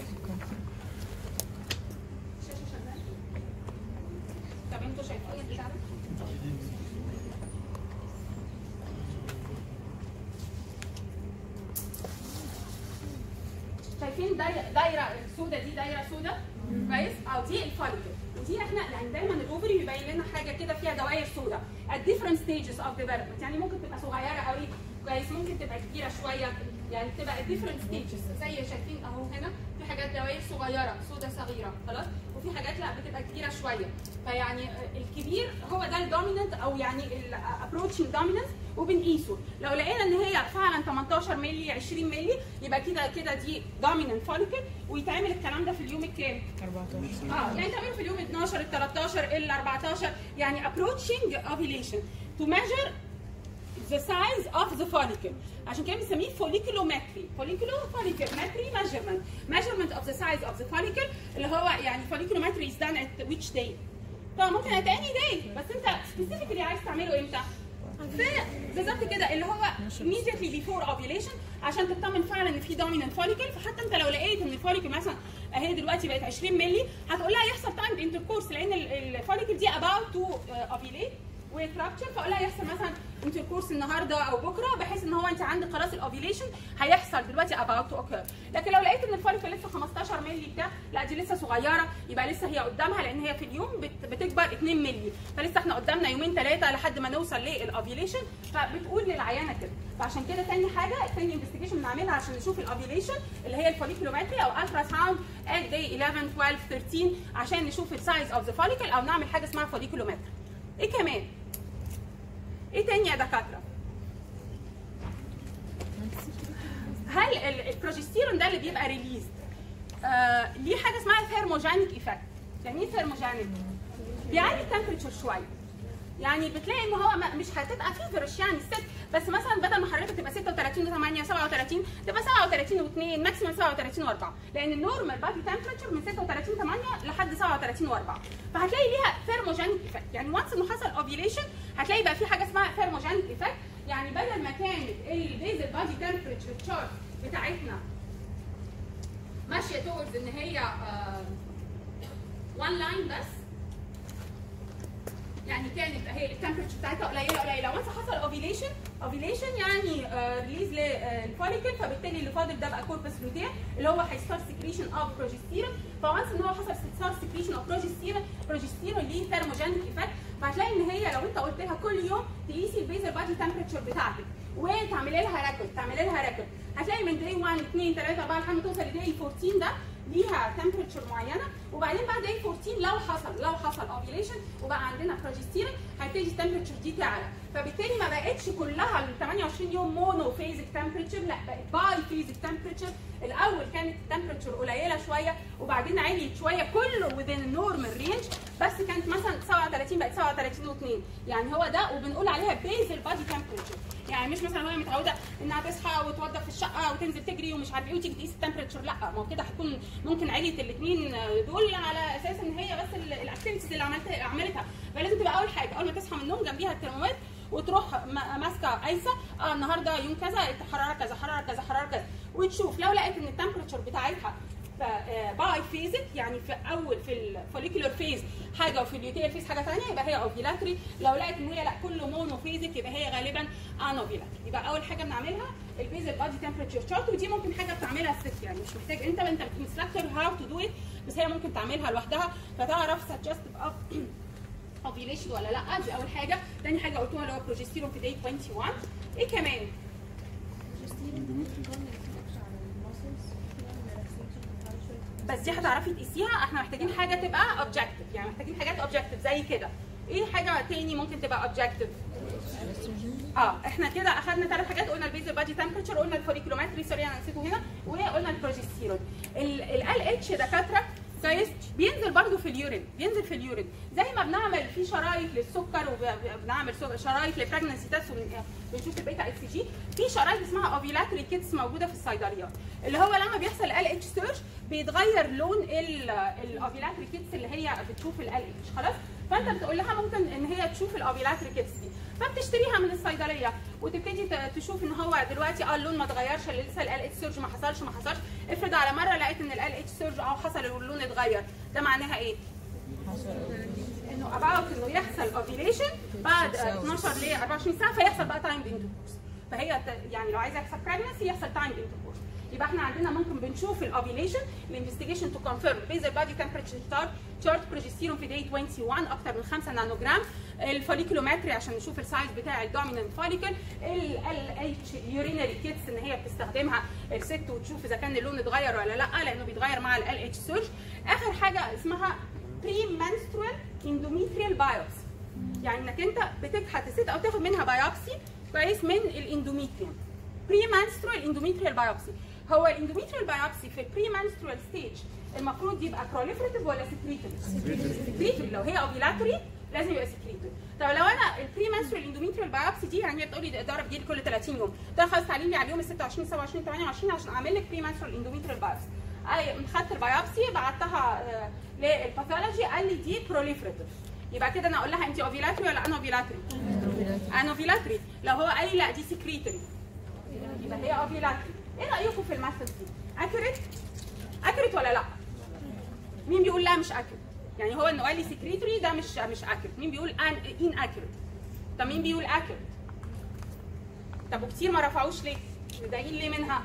الشاشة شغالة؟ طب انتوا شايفين البتاع ده؟ شايفين دايره دايره السوداء دي دايره سوداء كويس او دي الفوليكل ودي احنا يعني دايما الاوفري بيبين لنا حاجه كده فيها دوائر سوداء at different stages of development يعني ممكن تبقى صغيره قوي كويس ممكن تبقى كبيره شويه يعني بتبقى at different stages زي شايفين اهو هنا في حاجات دوائر صغيره سوداء صغيره خلاص وفي حاجات لا بتبقى كبيره شويه فيعني الكبير هو ده الدوميننت او يعني الابروتشنج دوميننت وبنقيسه لو لقينا ان هي فعلا 18 مللي 20 مللي يبقى كده كده دي دوميننت فوليكل ويتعمل الكلام ده في اليوم الكام؟ 14 اه يعني تعمله في اليوم 12 ال 13 ال 14 يعني approaching ovulation to measure the size of the follicle عشان كده بنسميه folliculometry folliculo follicle metry measurement measurement of the size of the follicle اللي هو يعني folliculometry is done at which day طبعا ممكن at any day بس انت specifically عايز تعمله امتى؟ في بالظبط كده اللي هو immediately before ovulation عشان تطمن فعلا ان في dominant follicle فحتى انت لو لقيت ان الفوليكل مثلا اهي دلوقتي بقت 20 مللي هتقول لها يحصل تايم انتركورس لان الفوليكل دي about to uh, ovulate وكرابتشر فاقول لها يحصل مثلا انتركورس النهارده او بكره بحيث ان هو انت عندك خلاص الاوفيليشن هيحصل دلوقتي about to occur لكن لو لقيت ان الفوليكل لسه 15 مللي بتاع لا دي لسه صغيره يبقى لسه هي قدامها لان هي في اليوم بت- بتكبر 2 مللي فلسه احنا قدامنا يومين ثلاثه لحد ما نوصل للاوفيليشن فبتقول للعيانه كده فعشان كده تاني حاجه تاني انفستيجيشن بنعملها عشان نشوف الاوفيليشن اللي هي الفوليكولومتري او الترا ساوند at day 11 12 13 عشان نشوف السايز اوف ذا فوليكل او نعمل حاجه اسمها فوليكولومتري ايه كمان ايه تاني يا دكاتره هل ال- البروجستيرون ده اللي بيبقى ريليز آه ليه حاجه اسمها ثيرموجينيك ايفكت يعني ايه ثيرموجينيك بيعلي التمبريتشر شويه يعني بتلاقي ان هو ما- مش هتبقى فيفرش يعني الست بس مثلا بدل ما حضرتك تبقى 36 و8 37 تبقى 37 و2 ماكسيمم 37 و4 لان النورمال بادي تمبريتشر من 36 8 لحد 37 و4 فهتلاقي ليها ثيرموجينيك ايفكت يعني وانس انه حصل اوفيليشن هتلاقي بقى في حاجه اسمها ثيرموجينيك ايفكت يعني بدل ما كانت البيزل بادي تمبريتشر تشارت بتاعتنا ماشيه towards ان هي وان لاين بس يعني كانت هي التمبرتشر بتاعتها قليله قليله وانس حصل اوفيليشن اوفيليشن يعني ريليز للفوليكل فبالتالي اللي فاضل ده بقى كوربس لوتيا اللي هو هيستار سكريشن اوف بروجستيرون فوانس ان هو حصل ستار سكريشن اوف بروجستيرون بروجستيرون ليه ثيرموجينيك ايفكت فهتلاقي ان هي لو انت قلت لها كل يوم تقيسي البيزل بادي تمبرتشر بتاعتك وتعملي لها ريكورد تعملي لها ريكورد هتلاقي من داي 1 2 3 4 لحد ما توصل لداي 14 ده ليها تمبرتشر معينه وبعدين بعد داي 14 لو حصل لو حصل اوفيليشن وبقى عندنا بروجستيرون هتبتدي التمبرتشر دي تعلى فبالتالي ما بقتش كلها ال 28 يوم مونو فيزك تمبرتشر لا بقت باي فيزك تمبرتشر الاول كانت التمبرتشر قليله شويه وبعدين عليت شويه كله within النورمال رينج بس كانت مثلا 37 37 بقت 37 و2 يعني هو ده وبنقول عليها بيزل بادي تمبريتشر يعني مش مثلا وهي متعوده انها تصحى وتوضب في الشقه وتنزل تجري ومش عارف ايه وتيجي تقيس التمبريتشر لا ما هو كده هتكون ممكن عليت الاثنين دول على اساس ان هي بس الاكتيفيتيز اللي عملتها عملتها فلازم تبقى اول حاجه اول ما تصحى من النوم جنبيها الترمومتر وتروح م- ماسكه قايسه اه النهارده يوم كذا حراره كذا حراره كذا حراره كذا وتشوف لو لقيت ان التمبريتشر بتاعتها باي فيزك يعني في اول في الفوليكولر فيز حاجه وفي اليوتيل فيز حاجه ثانيه يبقى هي اوفيلاتري لو لقيت ان هي لا كله مونو فيزك يبقى هي غالبا انوفيلاتري يبقى اول حاجه بنعملها البيزل بادي تمبريتشر شارت ودي ممكن حاجه بتعملها الست يعني مش محتاج انت انت انستراكتور هاو تو دو ات بس هي ممكن تعملها لوحدها فتعرف سجست اب اوفيليشن ولا لا دي اول حاجه تاني حاجه قلتوها اللي هو بروجستيرون في داي 21 ايه كمان بس دي هتعرفي تقيسيها احنا محتاجين حاجه تبقى اوبجكتيف يعني محتاجين حاجات اوبجكتيف زي كده ايه حاجه تاني ممكن تبقى اوبجكتيف اه احنا كده اخذنا ثلاث حاجات قلنا البيزل بادي تمبرتشر قلنا الفوليكولومتري سوري انا نسيته هنا وقلنا البروجستيرون ال اتش دكاتره كويس بينزل برضو في اليورين بينزل في اليورين زي ما بنعمل في شرايط للسكر وبنعمل سو- شرايط للبريجنسي تيست بنشوف البيتا اكس جي في شرايط اسمها اوفيلاتري كيتس موجوده في الصيدليات اللي هو لما بيحصل ال اتش سيرش بيتغير لون الاوفيلاتري كيتس اللي هي بتشوف ال اتش خلاص فانت بتقول لها ممكن ان هي تشوف الاوفيلاتري كيتس دي فبتشتريها من الصيدليه وتبتدي ت- تشوف ان هو دلوقتي اه اللون ما اتغيرش اللي لسه ال اتش سيرج ما حصلش ما حصلش افرض على مره لقيت ان ال اتش سيرج اه حصل واللون اتغير ده معناها ايه؟ انه اباوت انه يحصل اوفيليشن بعد 12 ل 24 ساعه فيحصل بقى تايم انتركورس فهي ت- يعني لو عايزه يحصل بريجنسي يحصل تايم انتركورس يبقى احنا عندنا ممكن بنشوف الاوفيليشن الانفستيجيشن تو كونفيرم بيزل بادي تمبريتشر شارت شارت بروجستيرون في داي 21 اكتر من 5 نانو جرام الفوليكولومتري عشان نشوف السايز بتاع الدوميننت فوليكل ال اتش يورينري كيتس ان هي بتستخدمها الست وتشوف اذا كان اللون اتغير ولا لا لانه بيتغير مع ال اتش سيرش اخر حاجه اسمها بري منسترال اندوميتريال بايوبسي يعني انك انت بتكحت الست او تاخد منها بايوبسي كويس من الاندوميتريوم بري منسترال اندوميتريال بايوبسي هو الاندوميتريال بايوبسي في البري منسترال ستيج المفروض يبقى بروليفريتيف ولا سكريتيف؟ سكريتيف لو هي اوفيلاتوري لازم يبقى سكريتيف طب لو انا البري منسترال اندوميتريال بايوبسي دي يعني هي بتقولي ده ضرب جيلي كل 30 يوم ده خلاص تعالي لي على اليوم ال 26 27 28 عشان اعمل لك بري منسترال اندوميتريال بايوبسي اي خدت البايوبسي بعتها آه، للباثولوجي قال لي دي بروليفريتيف يبقى كده انا اقول لها انت اوفيلاتري ولا انا اوفيلاتري؟ انا اوفيلاتري لو هو قال لي لا دي سكريتري يبقى هي اوفيلاتري ايه رايكم في الماثود دي؟ اكيوريت؟ اكيوريت ولا لا؟ مين بيقول لا مش اكيوريت؟ يعني هو انه قال لي سكريتري ده مش مش اكيوريت مين بيقول ان ان اكيوريت؟ طب مين بيقول اكيوريت؟ طب وكتير ما رفعوش ليه؟ متضايقين ليه منها؟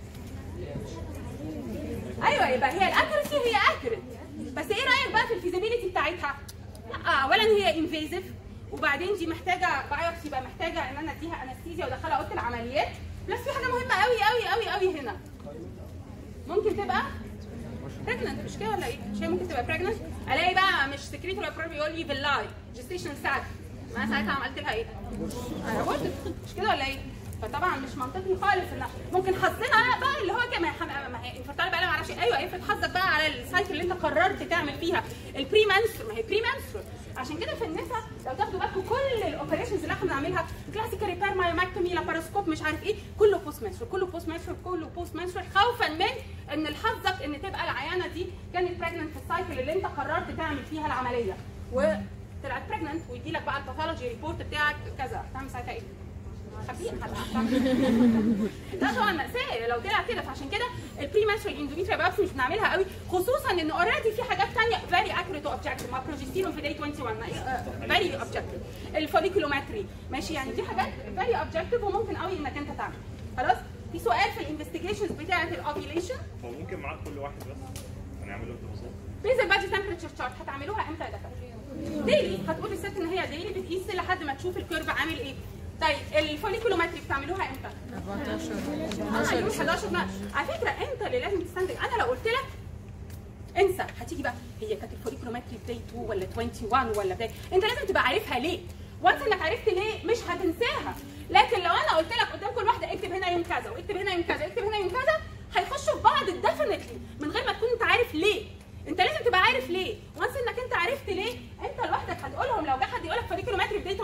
ايوه يبقى هي الاكيوريسي هي اكيوريت بس ايه رايك بقى في الفيزيبيليتي بتاعتها؟ لا اولا هي انفيزيف وبعدين دي محتاجه بايوبسي يبقى محتاجه ان انا اديها انستيزيا وادخلها اوضه العمليات بلس في حاجه مهمه قوي قوي قوي قوي هنا ممكن تبقى بريجننت مش كده ولا ايه؟ مش هي ممكن تبقى بريجننت الاقي بقى مش سكريت ولا بروب يقول لي باللاي جستيشن ساعت ما ساعتها عملت لها ايه؟ ابورت مش كده ولا ايه؟ فطبعا مش منطقي خالص ان ممكن حظنا بقى اللي هو كمان ما هي انفرتال بقى ما اعرفش إيه. ايوه افرض حظك بقى على السايكل اللي انت قررت تعمل فيها البري منستر ما هي بري منستر عشان كده في النساء لو تاخدوا بالكم كل الاوبريشنز اللي احنا بنعملها كلاسيكال ريبير مايوماكتومي لاباروسكوب مش عارف ايه كله بوست منستر كله بوست منستر كله بوست منستر خوفا من ان حظك ان تبقى العيانه دي كانت بريجننت في السايكل اللي انت قررت تعمل فيها العمليه وطلعت بريجننت ويجي لك بقى الباثولوجي ريبورت بتاعك كذا تعمل ساعتها ايه؟ خبيئة ده طبعا مأساة لو طلع كده فعشان كده البري ماتشوال اندوميتريا بايوبسي مش بنعملها قوي خصوصا ان اوريدي في حاجات ثانيه فيري اكيوريت اوبجكتيف مع بروجستيرون في داي 21 فيري اوبجكتيف الفوليكولومتري ماشي يعني دي حاجات فيري اوبجكتيف وممكن قوي انك انت تعمل خلاص في سؤال في الانفستيجيشنز بتاعه الاوفيليشن هو ممكن معاك كل واحد بس هنعمل له ببساطه بيزل بادي تمبريتشر شارت هتعملوها امتى يا دكاتره؟ ديلي هتقول للست ان هي ديلي بتقيس لحد ما تشوف الكيرف عامل ايه طيب الفوليكولومتري بتعملوها امتى؟ 14 اه يوم 11 بقى على فكره انت اللي لازم تستنتج انا لو قلت لك انسى هتيجي بقى هي كانت الفوليكولومتري في داي 2 ولا 21 ولا بداية انت لازم تبقى عارفها ليه وانس انك عرفت ليه مش هتنساها لكن لو انا قلت لك قدام كل واحده اكتب هنا يوم كذا واكتب هنا يوم كذا اكتب هنا يوم كذا هيخشوا في بعض ديفينتلي من غير ما تكون انت عارف ليه انت لازم تبقى عارف ليه وانس انك انت عرفت ليه انت لوحدك هتقولهم لو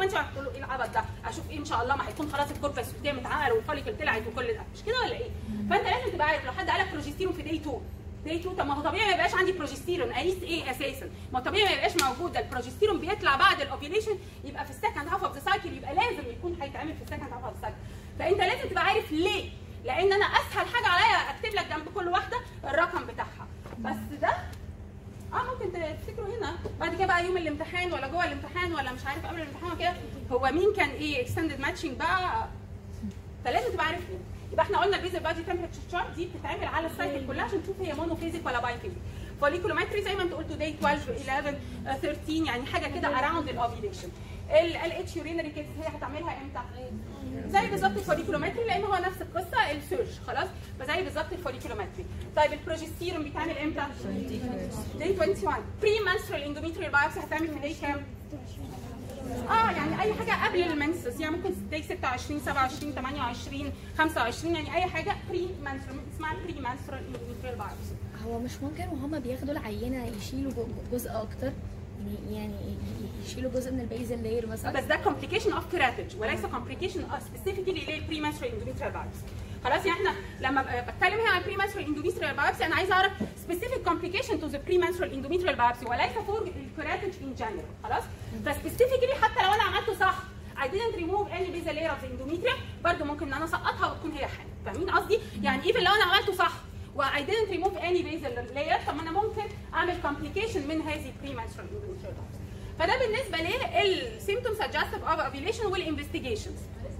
انت هتقولوا ايه العبط ده اشوف ايه ان شاء الله ما هيكون خلاص الكوربس قدام اتعمل والفوليكل طلعت وكل ده مش كده ولا ايه فانت لازم تبقى عارف لو حد قالك بروجستيرون في داي 2 داي 2 طب ما هو طبيعي ما يبقاش عندي بروجستيرون اقيس ايه اساسا ما هو طبيعي ما يبقاش موجود ده البروجستيرون بيطلع بعد الاوفيليشن يبقى في السكند هاف اوف ذا سايكل يبقى لازم يكون هيتعمل في السكند هاف اوف ذا سايكل فانت لازم تبقى عارف ليه لان انا اسهل حاجه عليا اكتب لك جنب كل واحده الرقم بتاعها بس ده اه ممكن تفتكروا هنا بعد كده بقى يوم الامتحان ولا جوه الامتحان ولا مش عارف قبل الامتحان وكده هو مين كان ايه اكستندد ماتشنج بقى فلازم تبقى عارف مين يبقى احنا قلنا البيزل بادي تمبرتشر شارت دي بتتعمل على السايكل كلها عشان تشوف هي مونو فيزيك ولا باي فيزيك فوليكولومتري زي ما انت قلتوا داي 12 11 آه، 13 يعني حاجه كده اراوند الاوفيليشن ال اتش يورينري كيس هي هتعملها امتى؟ زي بالظبط الفوليكولومتري لان هو نفس القصه السيرش خلاص فزي بالظبط الفوليكولومتري طيب البروجستيرون بيتعمل امتى؟ داي 21 بري منسترال اندوميتريال بايوبسي هتعمل من داي كام؟ اه يعني اي حاجه قبل المنسس يعني ممكن داي 26 27 28 25 يعني اي حاجه بري منسترال اسمها بري منسترال اندوميتريال بايوبسي هو مش ممكن وهما بياخدوا العينه يشيلوا جو- جزء اكتر يعني يعني ي- يشيلوا جزء من البيزل لاير مثلا بس ده complication of كراتج وليس complication of specifically للبريماترال endometrial biopsy خلاص يعني احنا لما ب- بتكلم هنا عن premenstrual endometrial biopsy انا عايزه اعرف specific complication to the premenstrual endometrial biopsy وليس for الكراتج in general خلاص فسبيسيفيكلي حتى لو انا عملته صح I didn't remove any basal layer of the endometrium برضه ممكن ان انا اسقطها وتكون هي حامل فاهمين قصدي؟ يعني even لو انا عملته صح و I didn't remove any basal layer طب ما انا ممكن اعمل complication من هذه premenstrual endometrial biopsy فده بالنسبه للسيمتوم سجستيف اوف اوفيليشن والانفستيجيشنز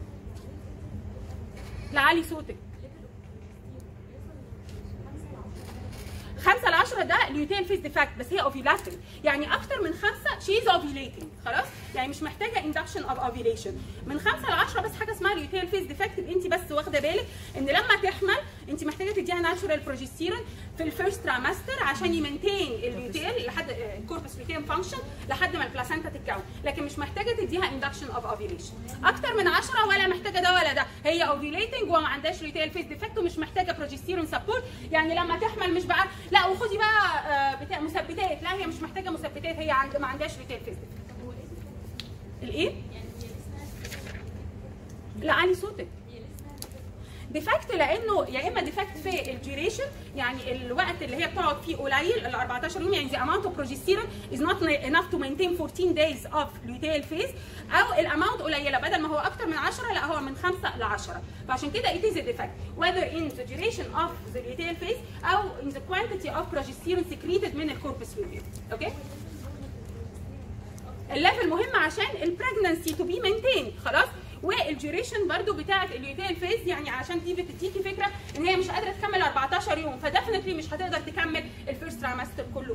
لعلي صوتك خمسة ل 10 ده اليوتيل فيز ديفكت بس هي اوفيلاتري يعني اكتر من خمسة شيز اوفيليتنج خلاص يعني مش محتاجه اندكشن اوف اوفيليشن من خمسة ل 10 بس حاجه اسمها اليوتيل فيز ديفكت انت بس واخده بالك ان لما تحمل انت محتاجه تديها ناتشورال بروجستيرون في الفيرست ترامستر عشان يمنتين اليوتيل لحد الكوربس لوتيم فانكشن لحد ما البلاسنتا تتكون لكن مش محتاجه تديها اندكشن اوف اوفيليشن اكتر من 10 ولا محتاجه ده ولا ده هي اوفيليتنج وما عندهاش ريتيل فيز ديفكت ومش محتاجه بروجستيرون سبورت يعني لما تحمل مش بقى لا وخدي بقى آه، بتاع مثبتات لا هي مش محتاجه مثبتات هي عند ما عندهاش ريتيل فيز ديفكت الايه؟ لا علي صوتك ديفكت لانه يا اما ديفكت في الديوريشن يعني الوقت اللي هي بتقعد فيه قليل ال 14 يوم يعني the amount of progesterone is not enough to maintain 14 days of luteal phase او الاماونت قليله بدل ما هو اكتر من 10 لا هو من 5 ل 10 فعشان كده it is a defect whether in the duration of the luteal phase او in the quantity of progesterone secreted من الكوربس luteum اوكي الليفل مهم عشان البريجننسي تو بي مينتين خلاص والديوريشن برضو بتاعه اليوتيل فيز يعني عشان دي بتديكي فكره ان هي مش قادره تكمل 14 يوم فدفنتلي مش هتقدر تكمل الفيرست ترايمستر كله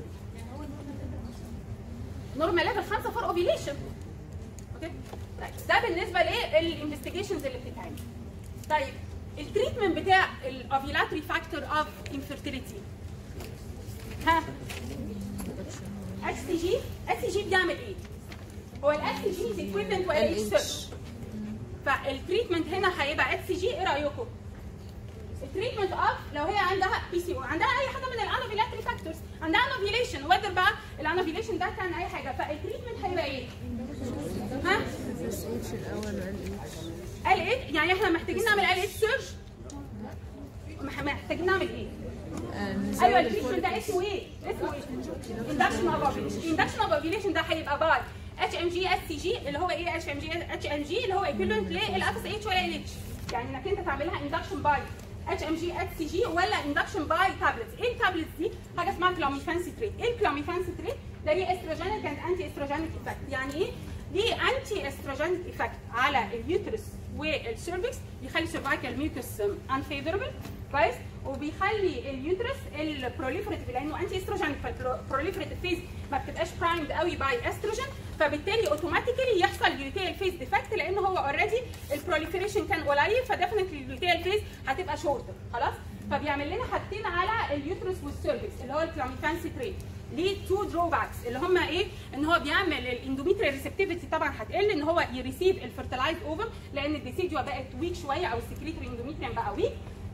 نورمال ليفل 5 فور اوفيليشن اوكي طيب ده بالنسبه للانفستيجيشنز اللي بتتعمل طيب التريتمنت بتاع الاوفيلاتري فاكتور اوف انفيرتيليتي ها اكس تي جي اكس تي جي بيعمل ايه؟ هو الاكس تي جي ايكويفالنت ولا اتش سيرش فالتريتمنت هنا هيبقى اكس جي ايه رايكم؟ التريتمنت اوف لو هي عندها بي سي او عندها اي حاجه من الانوفيلاتري فاكتورز عندها انوفيليشن وذر بقى الانوفيليشن ده كان اي حاجه فالتريتمنت هيبقى ايه؟ ها؟ ال ايه؟ يعني احنا محتاجين نعمل ال اتش سيرش محتاجين نعمل ايه؟ ايوه التريتمنت ده اسمه ايه؟ اسمه ايه؟ اندكشن اوف اوفيليشن اندكشن اوف اوفيليشن ده هيبقى باي اتش ام جي اس سي جي اللي هو ايه اتش ام جي اتش ام جي اللي هو ايكويفالنت للاف اس اتش ولا ال اتش يعني انك انت تعملها اندكشن باي اتش ام جي اتش سي جي ولا اندكشن باي تابلتس ايه التابلتس دي؟ حاجه اسمها كلاميفانسيتريت ايه الكلاميفانسيتريت؟ ده ليه استروجينيك كانت انتي استروجينيك افكت يعني ايه؟ ليه انتي استروجينيك افكت على اليوترس والسيرفكس بيخلي السيرفايكال ميوكس انفيفوربل كويس وبيخلي اليوترس البروليفريتيف لانه انتي استروجينيك فالبروليفريتيف فيز ما بتبقاش برايمد قوي باي استروجين فبالتالي اوتوماتيكالي يحصل اليوتيل فيز ديفكت لان هو اوريدي البروليفريشن كان قليل فديفنتلي اليوتيل فيز هتبقى شورتر خلاص فبيعمل لنا حاجتين على اليوترس والسيرفكس اللي هو الكلاميفانسي تريت ليه تو دروباكس اللي هم ايه ان هو بيعمل الاندوميتريال ريسبتيفيتي طبعا هتقل ان هو يريسيف الفيرتلايز اوفر لان الديسيديو بقت ويك شويه او السكريتري اندوميتريم بقى ويك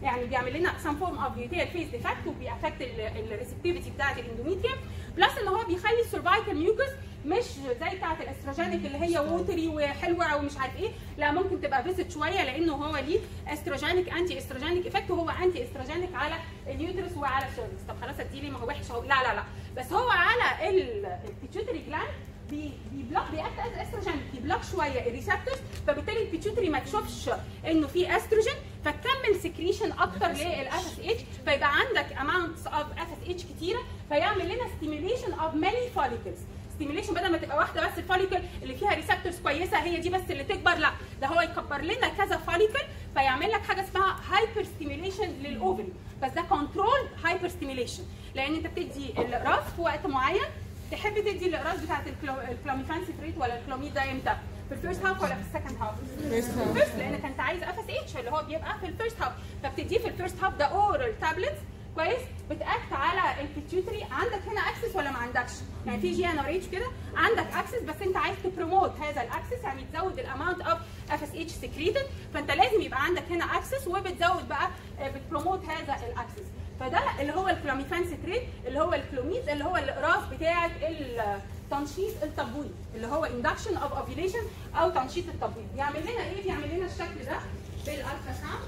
يعني بيعمل لنا سم فورم اوف يوتيل فيس ديفكت وبيأفكت الريسبتيفيتي بتاعت الاندوميتريوم بلس ان هو بيخلي السيرفايكال ميوكس مش زي بتاعت الاستروجينيك اللي هي ووتري وحلوه ومش عارف ايه لا ممكن تبقى فيزيت شويه لانه هو ليه استروجينيك انتي استروجينيك افكت وهو انتي استروجينيك على اليوترس وعلى السيرفكس طب خلاص اديلي ما هو وحش اهو لا لا لا بس هو على البيتيوتري جلاند بي بيبلوك بيأكت از استروجين بيبلوك شويه الريسبتورز فبالتالي البيتيوتري ما تشوفش انه في استروجين فتكمل سكريشن اكتر للاف اس اتش فيبقى عندك اماونتس اوف اف اس اتش كتيره فيعمل لنا ستيميوليشن اوف ماني فوليكلز ستيميوليشن بدل ما تبقى واحده بس الفوليكل اللي فيها ريسبتورز كويسه هي دي بس اللي تكبر لا ده هو يكبر لنا كذا فوليكل فيعمل لك حاجه اسمها هايبر ستيميوليشن للاوفري بس ده كنترول هايبر ستيميوليشن لان انت بتدي الراس في وقت معين تحب تدي الاقراص بتاعت الكلوميفانسي تريت ولا الكلوميد ده امتى؟ في الفيرست هاف ولا في السكند هاف؟ الفيرست لانك انت عايز اف اس اتش اللي هو بيبقى في الفيرست هاف فبتديه في الفيرست هاف ده اورال تابلتس كويس بتاكت على البيتيوتري عندك هنا اكسس ولا ما عندكش؟ يعني في جي ان ار اتش كده عندك اكسس بس انت عايز تبروموت هذا الاكسس يعني تزود الاماونت اوف اف اس اتش سكريتد فانت لازم يبقى عندك هنا اكسس وبتزود بقى بتبروموت هذا الاكسس فده اللي هو الكلوميفان ستريت اللي هو الكلوميد اللي هو الاقراص بتاعه التنشيط التبويض اللي هو induction of ovulation او تنشيط التبويض يعمل لنا ايه؟ بيعمل لنا الشكل ده بالالترا ساوند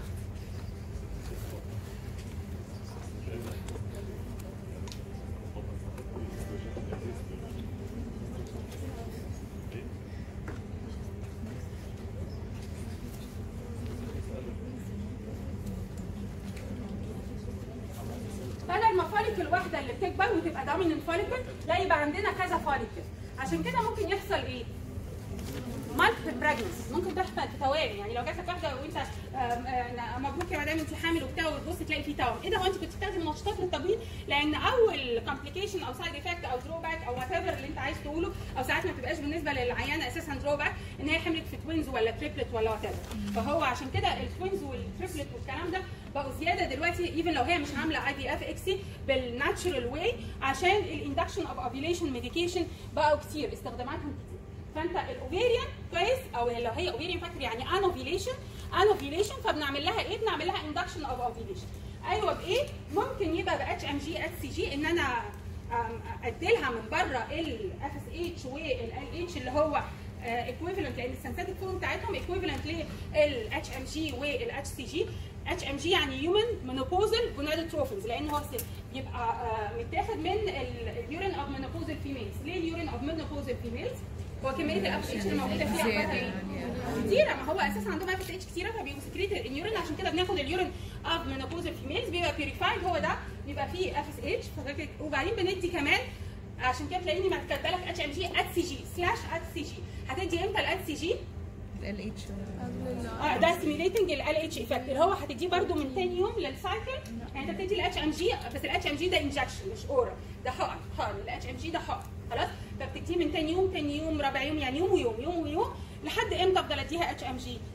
بدل ما فوليكل واحده اللي بتكبر وتبقى دوميننت فوليكل لا يبقى عندنا كذا فوليكل عشان كده ممكن يحصل ايه؟ مالتيبل براجنس ممكن تحصل في توائم يعني لو جات لك واحده وانت آم، آه، مبروك يا مدام انت حامل وبتاع وتبص تلاقي في توأم ايه ده هو انت كنت بتستخدم منشطات للتبويض لان اول كومبليكيشن او سايد افكت او دروباك او وات ايفر اللي انت عايز تقوله او ساعات ما بتبقاش بالنسبه للعيانه اساسا دروباك ان هي حملت في توينز ولا تريبلت ولا وات ايفر فهو عشان كده التوينز والتريبلت والكلام ده بقوا زياده دلوقتي ايفن لو هي مش عامله اي دي اف اكسي بالناتشرال واي عشان الاندكشن اوف اوفيليشن ميديكيشن بقوا كتير استخداماتهم كتير فانت الاوفيريان كويس او لو هي اوفيريان فاكتور يعني ان اوفيليشن ان اوفيليشن فبنعمل لها ايه؟ بنعمل لها اندكشن اوف اوفيليشن ايوه بايه؟ ممكن يبقى ب اتش ام جي اتش سي جي ان انا أم، اديلها من بره الاف اس اتش والال اتش اللي هو ايكويفالنت لان السنساتيك فورم بتاعتهم ايكويفالنت للاتش ام جي والاتش سي جي اتش ام جي يعني هيومن مينوبوزال جونادوتروفنز لان هو س- بيبقى آه، متاخد من اليورين اوف مينوبوزال فيميلز ليه اليورين اوف مينوبوزال فيميلز هو كميه الاف اتش الموجوده فيها أخبارها إيه؟ كتيره ما هو اساسا عندهم اف اتش كتيره فبيبقوا سكريت اليورين عشان كده بناخد اليورين اوف مينوبوزال فيميلز بيبقى بيوريفايد هو ده بيبقى فيه اف اس اتش وبعدين بندي كمان عشان كده تلاقيني ما كاتبه لك اتش ام جي ات سي جي سلاش ات سي جي هتدي امتى الات سي جي؟ ال اتش اه ده ستيميليتنج ال اتش ايفكت اللي هو هتديه برده من تاني يوم للسايكل يعني انت بتدي الاتش ام جي بس الاتش ام جي ده انجكشن مش اورال ده حقن حقن الاتش ام جي ده حقن خلاص فبتديه من تاني يوم تاني يوم رابع يوم يعني يوم ويوم يوم ويوم لحد امتى افضل اديها اتش ام جي؟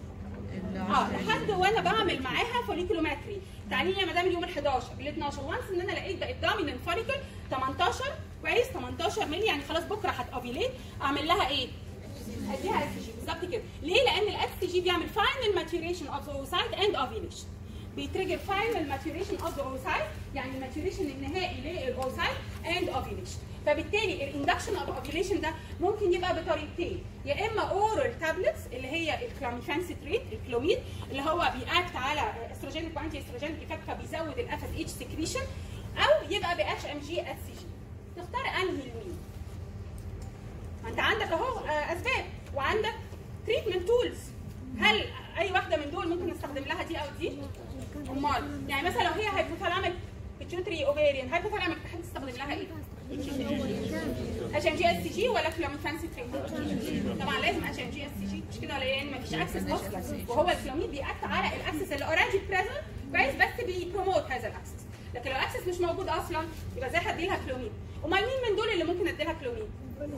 اه لحد وانا بعمل معاها فوليكولومتري تعالي لي يا مدام اليوم ال 11 ال 12 وانس ان انا لقيت بقت دوميننت فوليكل 18 كويس 18 مللي يعني خلاص بكره هتافيليت اعمل لها ايه؟ اديها اس جي بالظبط كده ليه؟ لان الاس جي بيعمل فاينل ماتيوريشن اوف ذا اوسايت اند اوفيليشن بيتريجر فاينل ماتيوريشن اوف ذا اوسايت يعني الماتيوريشن النهائي للاوسايت اند اوفيليشن فبالتالي الاندكشن اوف اوفيليشن ده ممكن يبقى بطريقتين يا اما اورال تابلتس اللي هي الكلاميفان ستريت الكلوميد اللي هو بيأكت على استروجينيك وانتي استروجينيك افكت فبيزود الاف اس اتش سكريشن او يبقى ب اتش ام جي اس سي جي تختار انهي لمين؟ ما انت عندك اهو آه، اسباب وعندك تريتمنت تولز هل اي واحده من دول ممكن نستخدم لها دي او دي؟ امال يعني مثلا لو هي هايبوثالاميك بيتيوتري اوفيريان هايبوثالاميك تحب تستخدم لها ايه؟ اتش ام جي اس سي جي ولا كلاميفان ستريت؟ طبعا لازم اتش ام جي اس سي جي مش كده لان مفيش اكسس اصلا وهو الكلاميد بيأكت على الاكسس اللي اوريدي بريزنت كويس بس بيبروموت هذا الاكسس لكن لو اكسس مش موجود اصلا يبقى ازاي هدي لها كلوميد؟ امال مين من دول اللي ممكن ادي لها كلوميد؟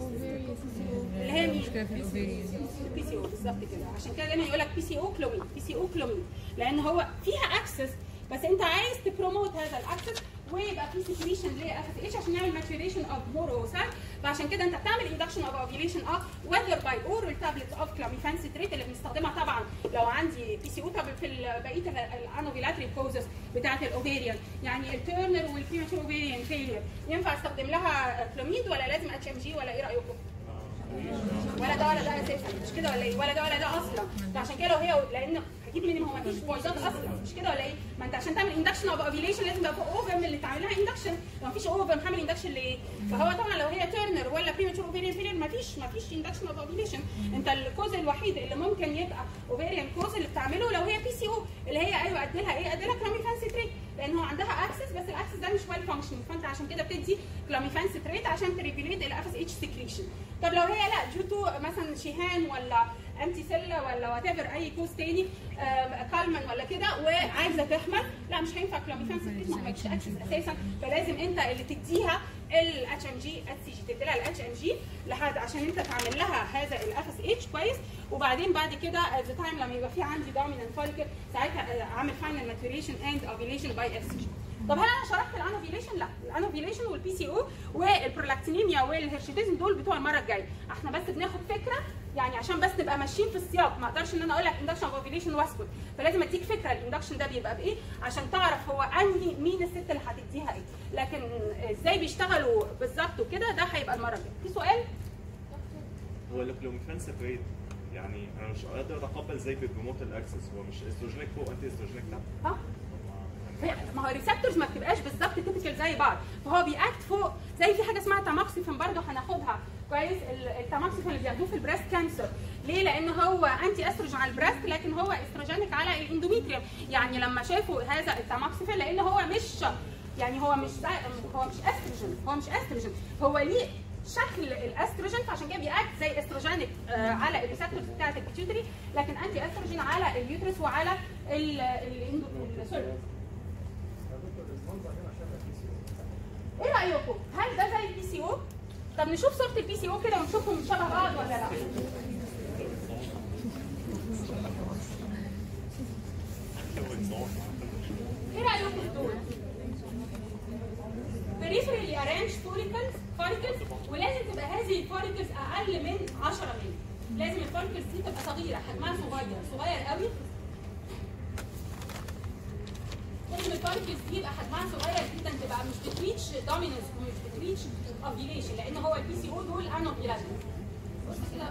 اللي هي مين؟ مشكله في الاوفيريان بي سي او بالظبط كده عشان كده دايما يقول لك بي سي او كلوميد بي سي او كلوميد لان هو فيها اكسس بس انت عايز تبروموت هذا الاكسس ويبقى في سكريشن لاف اس اتش عشان نعمل ماتوريشن اوف مور اوسال فعشان كده انت بتعمل اندكشن اوف اوفيليشن اه وذر باي اورال تابلت اوف كلاميفان ستريت اللي بنستخدمها طبعا لو عندي بي سي او طب في ال- بقيه الانوفيلاتري كوزز بتاعه الاوفيريان يعني التيرنر والبريماتور اوفيريان فيلير ينفع استخدم لها كلوميد ولا لازم اتش ام جي ولا ايه رايكم؟ ولا ده ولا ده اساسا مش كده ولا ايه ولا ده ولا ده اصلا ده عشان كده لو هي لان هجيب منين ما هو مفيش بويضات اصلا مش كده ولا ايه ما انت عشان تعمل اندكشن اوف اوفيليشن لازم يبقى فوق اوفم اللي تعمل لها اندكشن لو مفيش اوفم هعمل اندكشن ليه فهو طبعا لو هي تيرنر ولا بريماتور اوفيريان فيلير مفيش مفيش اندكشن اوف اوفيليشن انت الكوز الوحيد اللي ممكن يبقى اوفيريان كوز اللي بتعمله لو هي بي سي او اللي هي ايوه ادي لها ايه ادي لها كلاميفان ستريت لان هو عندها اكسس بس الاكسس ده مش ويل فانكشنينج فانت عشان كده بتدي كلاميفان ستريت عشان تريجوليت الاف اس اتش سكريشن طب لو هي لا ديو تو مثلا شيهان ولا انتي سيلا ولا وات ايفر اي كوز تاني آه، كالمان ولا كده وعايزه تحمل لا مش هينفع كلاميفان ستريت ما عندكش اكسس اساسا فلازم انت اللي تديها الاتش ام جي اتش سي جي تدي لها الاتش ام جي لحد عشان انت تعمل لها هذا الاف اس اتش كويس وبعدين بعد كده ذا تايم لما يبقى في عندي دومينانت فوليكل ساعتها آه، اعمل فاينل ماتوريشن اند اوفيليشن باي اس جي طب هل انا شرحت الانوفيليشن؟ لا، الانوفيليشن والبي سي او والبرولاكتينيميا والهيرشيتيزم دول بتوع المره الجايه، احنا بس بناخد فكره يعني عشان بس نبقى ماشيين في السياق ما اقدرش ان انا اقول لك اندكشن اوف اوفيليشن واسكت، فلازم اديك فكره الاندكشن ده بيبقى بايه عشان تعرف هو انهي مين الست اللي هتديها ايه، لكن ازاي بيشتغلوا بالظبط وكده ده هيبقى المره الجايه. في سؤال؟ هو الكلوميفان سيبريت يعني انا مش قادر اتقبل ازاي بيبروموت الاكسس هو مش استروجينيك فوق انتي استروجينيك تحت ها؟ ما هو الريسبتورز ما بتبقاش بالظبط تيبيكال زي بعض فهو بيأكت فوق زي في حاجه اسمها تاموكسيفين برضه هناخدها كويس ال- التاموكسيفين اللي بياخدوه في البريست كانسر ليه؟ لان هو انتي استروجين على البريست لكن هو استروجينيك على الاندوميتريوم يعني لما شافوا هذا التاموكسيفين لان هو مش يعني هو مش هو مش استروجين هو مش استروجين هو ليه شكل الاستروجين فعشان كده بيأكت زي استروجينيك آه على الريسبتورز بتاعت البيتيوتري لكن انتي استروجين على اليوترس وعلى ال ال سوري ايه رايكم؟ هل ده زي البي سي او؟ طب نشوف صوره البي سي او كده ونشوفهم شبه بعض ولا لا؟ ايه رايكم في دول؟ peripherally arranged follicles follicles ولازم تبقى هذه الفوليكلز اقل من 10 مللي لازم الفوليكلز دي تبقى صغيره حجمها صغير صغير قوي لازم الفوليكلز دي يبقى حجمها صغير جدا تبقى مش بتريتش دوميننس ومش بتريتش اوفيليشن لان هو البي سي او دول انوفيلاشن بص كده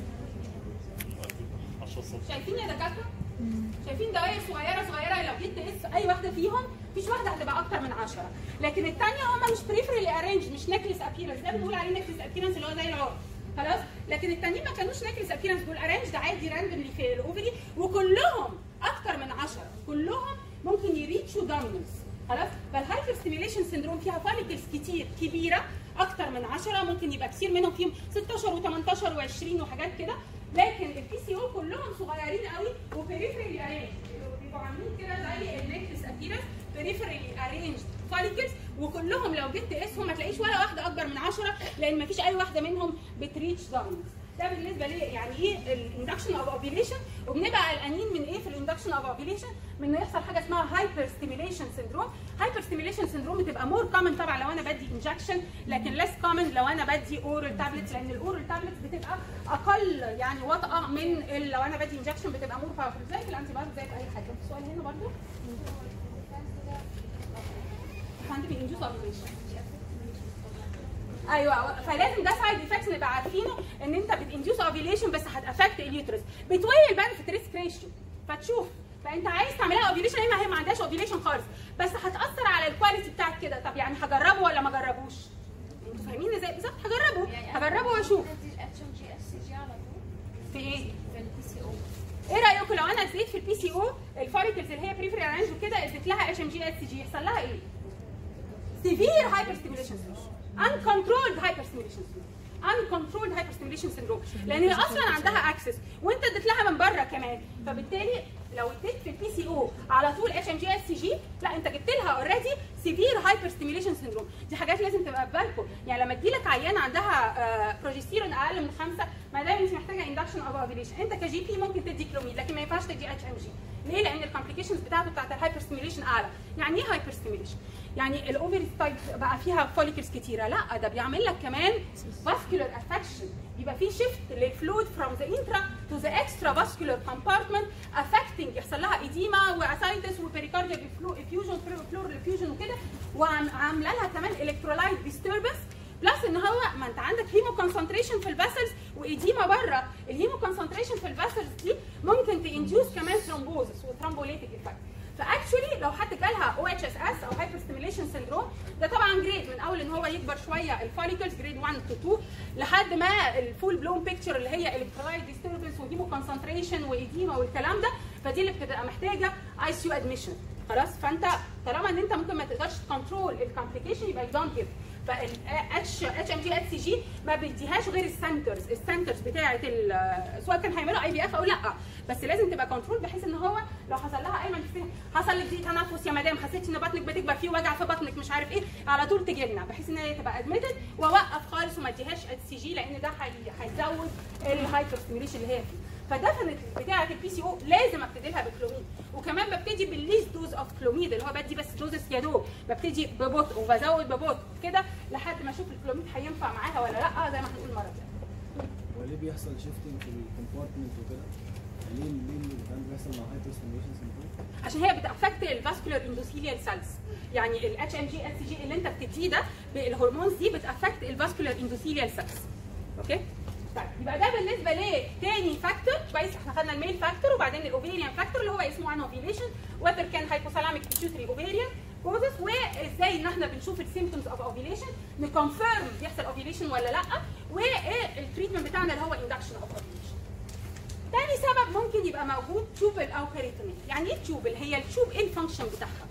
شايفين يا دكاتره؟ شايفين دوائر صغيره صغيره لو جيت تقيس اي واحده فيهم مفيش واحده هتبقى اكتر من 10 لكن الثانيه هم مش بريفرلي ارينج مش نكلس ابيرنس ده بنقول عليه نكلس ابيرنس اللي هو زي العقد خلاص لكن التانيين ما كانوش نكلس ابيرنس دول ارينج ده عادي راندوملي في الاوفري وكلهم اكتر من 10 كلهم ممكن يريتشوا دوميننس خلاص فالهايبر ستيميليشن سندروم فيها فوليكلز كتير كبيره اكتر من 10 ممكن يبقى كتير منهم فيهم 16 و18 و20 وحاجات كده لكن البي سي او كلهم صغيرين قوي وبريفرالي ارينج بيبقوا عاملين كده زي النكلس ابيرنس بريفرالي ارينج فوليكلز وكلهم لو جيت تقيسهم ما تلاقيش ولا واحده اكبر من 10 لان ما فيش اي واحده منهم بتريتش دوميننس ده بالنسبه لي يعني ايه الاندكشن اوف اوفيليشن وبنبقى قلقانين من ايه في الاندكشن اوف اوفيليشن من انه يحصل حاجه اسمها هايبر ستيميليشن سندروم هايبر ستيميليشن سندروم بتبقى مور كومن طبعا لو انا بدي انجكشن لكن ليس كومن لو انا بدي اورال تابلتس لان الاورال تابلتس بتبقى اقل يعني وطأه من ال- لو انا بدي انجكشن بتبقى مور باورفul زي في الانتي بايوتيك زي في اي حاجه في سؤال هنا برضو عندي بينجوز اوفيليشن ايوه فلازم ده سايد افكتس نبقى عارفينه ان انت بتنديوس اوفيليشن بس هتافكت اليوترس بتويل البنفيت ريسك ريشيو فتشوف فانت عايز تعملها اوفيليشن هي ما هي ما عندهاش اوفيليشن خالص بس هتاثر على الكواليتي بتاعك كده طب يعني هجربه ولا ما اجربوش انتوا فاهمين ازاي بالظبط هجربه هجربه واشوف في ايه ايه رايكم لو انا اديت في البي سي او الفاريكلز اللي هي بريفري ارانج وكده اديت لها اتش ام جي اس جي يحصل لها ايه؟ سيفير هايبر ستيميليشن uncontrolled hyperstimulation syndrome uncontrolled hyperstimulation syndrome لان هي اصلا عندها اكسس وانت اديت لها من بره كمان فبالتالي لو اديت في البي سي او على طول اتش ام جي اس جي لا انت جبت لها اوريدي سيفير هايبر ستيميليشن سندروم دي حاجات لازم تبقى في بالكم يعني لما تجي لك عيان عندها بروجستيرون اقل من خمسه ما دام انت محتاجه اندكشن اندكشن اوف اوفيليشن انت كجي بي ممكن تدي كلوميد لكن ما ينفعش تدي اتش ام جي ليه؟ لان الكومبليكيشنز بتاعته بتاعت الهايبر ستيميوليشن اعلى يعني ايه هايبر ستيميوليشن؟ يعني الاوفري تايب بقى فيها فوليكلز كتيره لا ده بيعمل لك كمان فاسكولار افكشن يبقى في شيفت للفلويد فروم ذا انترا تو ذا اكسترا فاسكولار كومبارتمنت افكتنج يحصل لها ايديما واسايتس وبريكارديال افيوجن فلور افيوجن وكده وعامله لها كمان الكترولايت ديستربنس بلس ان هو ما انت عندك هيمو كونسنتريشن في الفاسلز وايديما بره الهيمو كونسنتريشن في الفاسلز دي ممكن تانديوس كمان ثرومبوزس وثرومبوليتيك افكت فاكشولي لو حد جالها او اتش اس اس او هايبر ستيميليشن سندروم ده طبعا جريد من اول ان هو يكبر شويه الفوليكلز جريد 1 تو 2 لحد ما الفول بلون بيكتشر اللي هي الكترولايت ديستربنس وهيمو كونسنتريشن وايديما والكلام ده فدي اللي بتبقى محتاجه اي سي يو ادميشن خلاص فانت طالما ان انت ممكن ما تقدرش تكنترول الكومبليكيشن يبقى يو دونت جيف فالاتش اتش ام جي اتش سي جي ما بيديهاش غير السنترز السنترز بتاعه سواء كان هيعملوا اي بي اف او لا بس لازم تبقى كنترول بحيث ان هو لو حصل لها اي مانيفستيشن حصل لك ضيق تنفس يا مدام حسيتي ان بطنك بتكبر في وجع في بطنك مش عارف ايه على طول تجي لنا بحيث ان هي تبقى ادمتد واوقف خالص وما اديهاش اتش سي جي لان ده هي- هيزود الهايبر ستيميليشن اللي هي فيه فدفنت بتاعه البي سي او لازم ابتدي لها بكلوميد وكمان ببتدي بالليست دوز اوف كلوميد اللي هو بدي بس دوزس يا دوب ببتدي ببطء وبزود ببطء كده لحد ما اشوف الكلوميد هينفع معاها ولا لا زي ما هنقول المره الجايه هو ليه بيحصل شيفتنج في الكومبارتمنت وكده؟ ليه ليه اللي كان بيحصل مع هايبر ستيميوليشن سندروم؟ عشان هي بتافكت الفاسكولار اندوثيليال سيلز يعني الاتش ام جي اس جي اللي انت بتديه ده بالهرمونز دي بتافكت الفاسكولار اندوثيليال سيلز اوكي طيب يبقى ده بالنسبه لتاني فاكتور كويس احنا خدنا الميل فاكتور وبعدين الاوفيريان فاكتور اللي هو اسمه عن اوفيليشن وذر كان هايبوثالاميك بيتيوتري اوفيريان كوزس وازاي ان احنا بنشوف السيمبتومز اوف اوفيليشن نكونفيرم بيحصل اوفيليشن ولا لا والتريتمنت بتاعنا اللي هو اندكشن اوف اوفيليشن تاني سبب ممكن يبقى موجود تيوبل او بيريتونيل يعني ايه تيوبل هي التيوب ايه الفانكشن بتاعها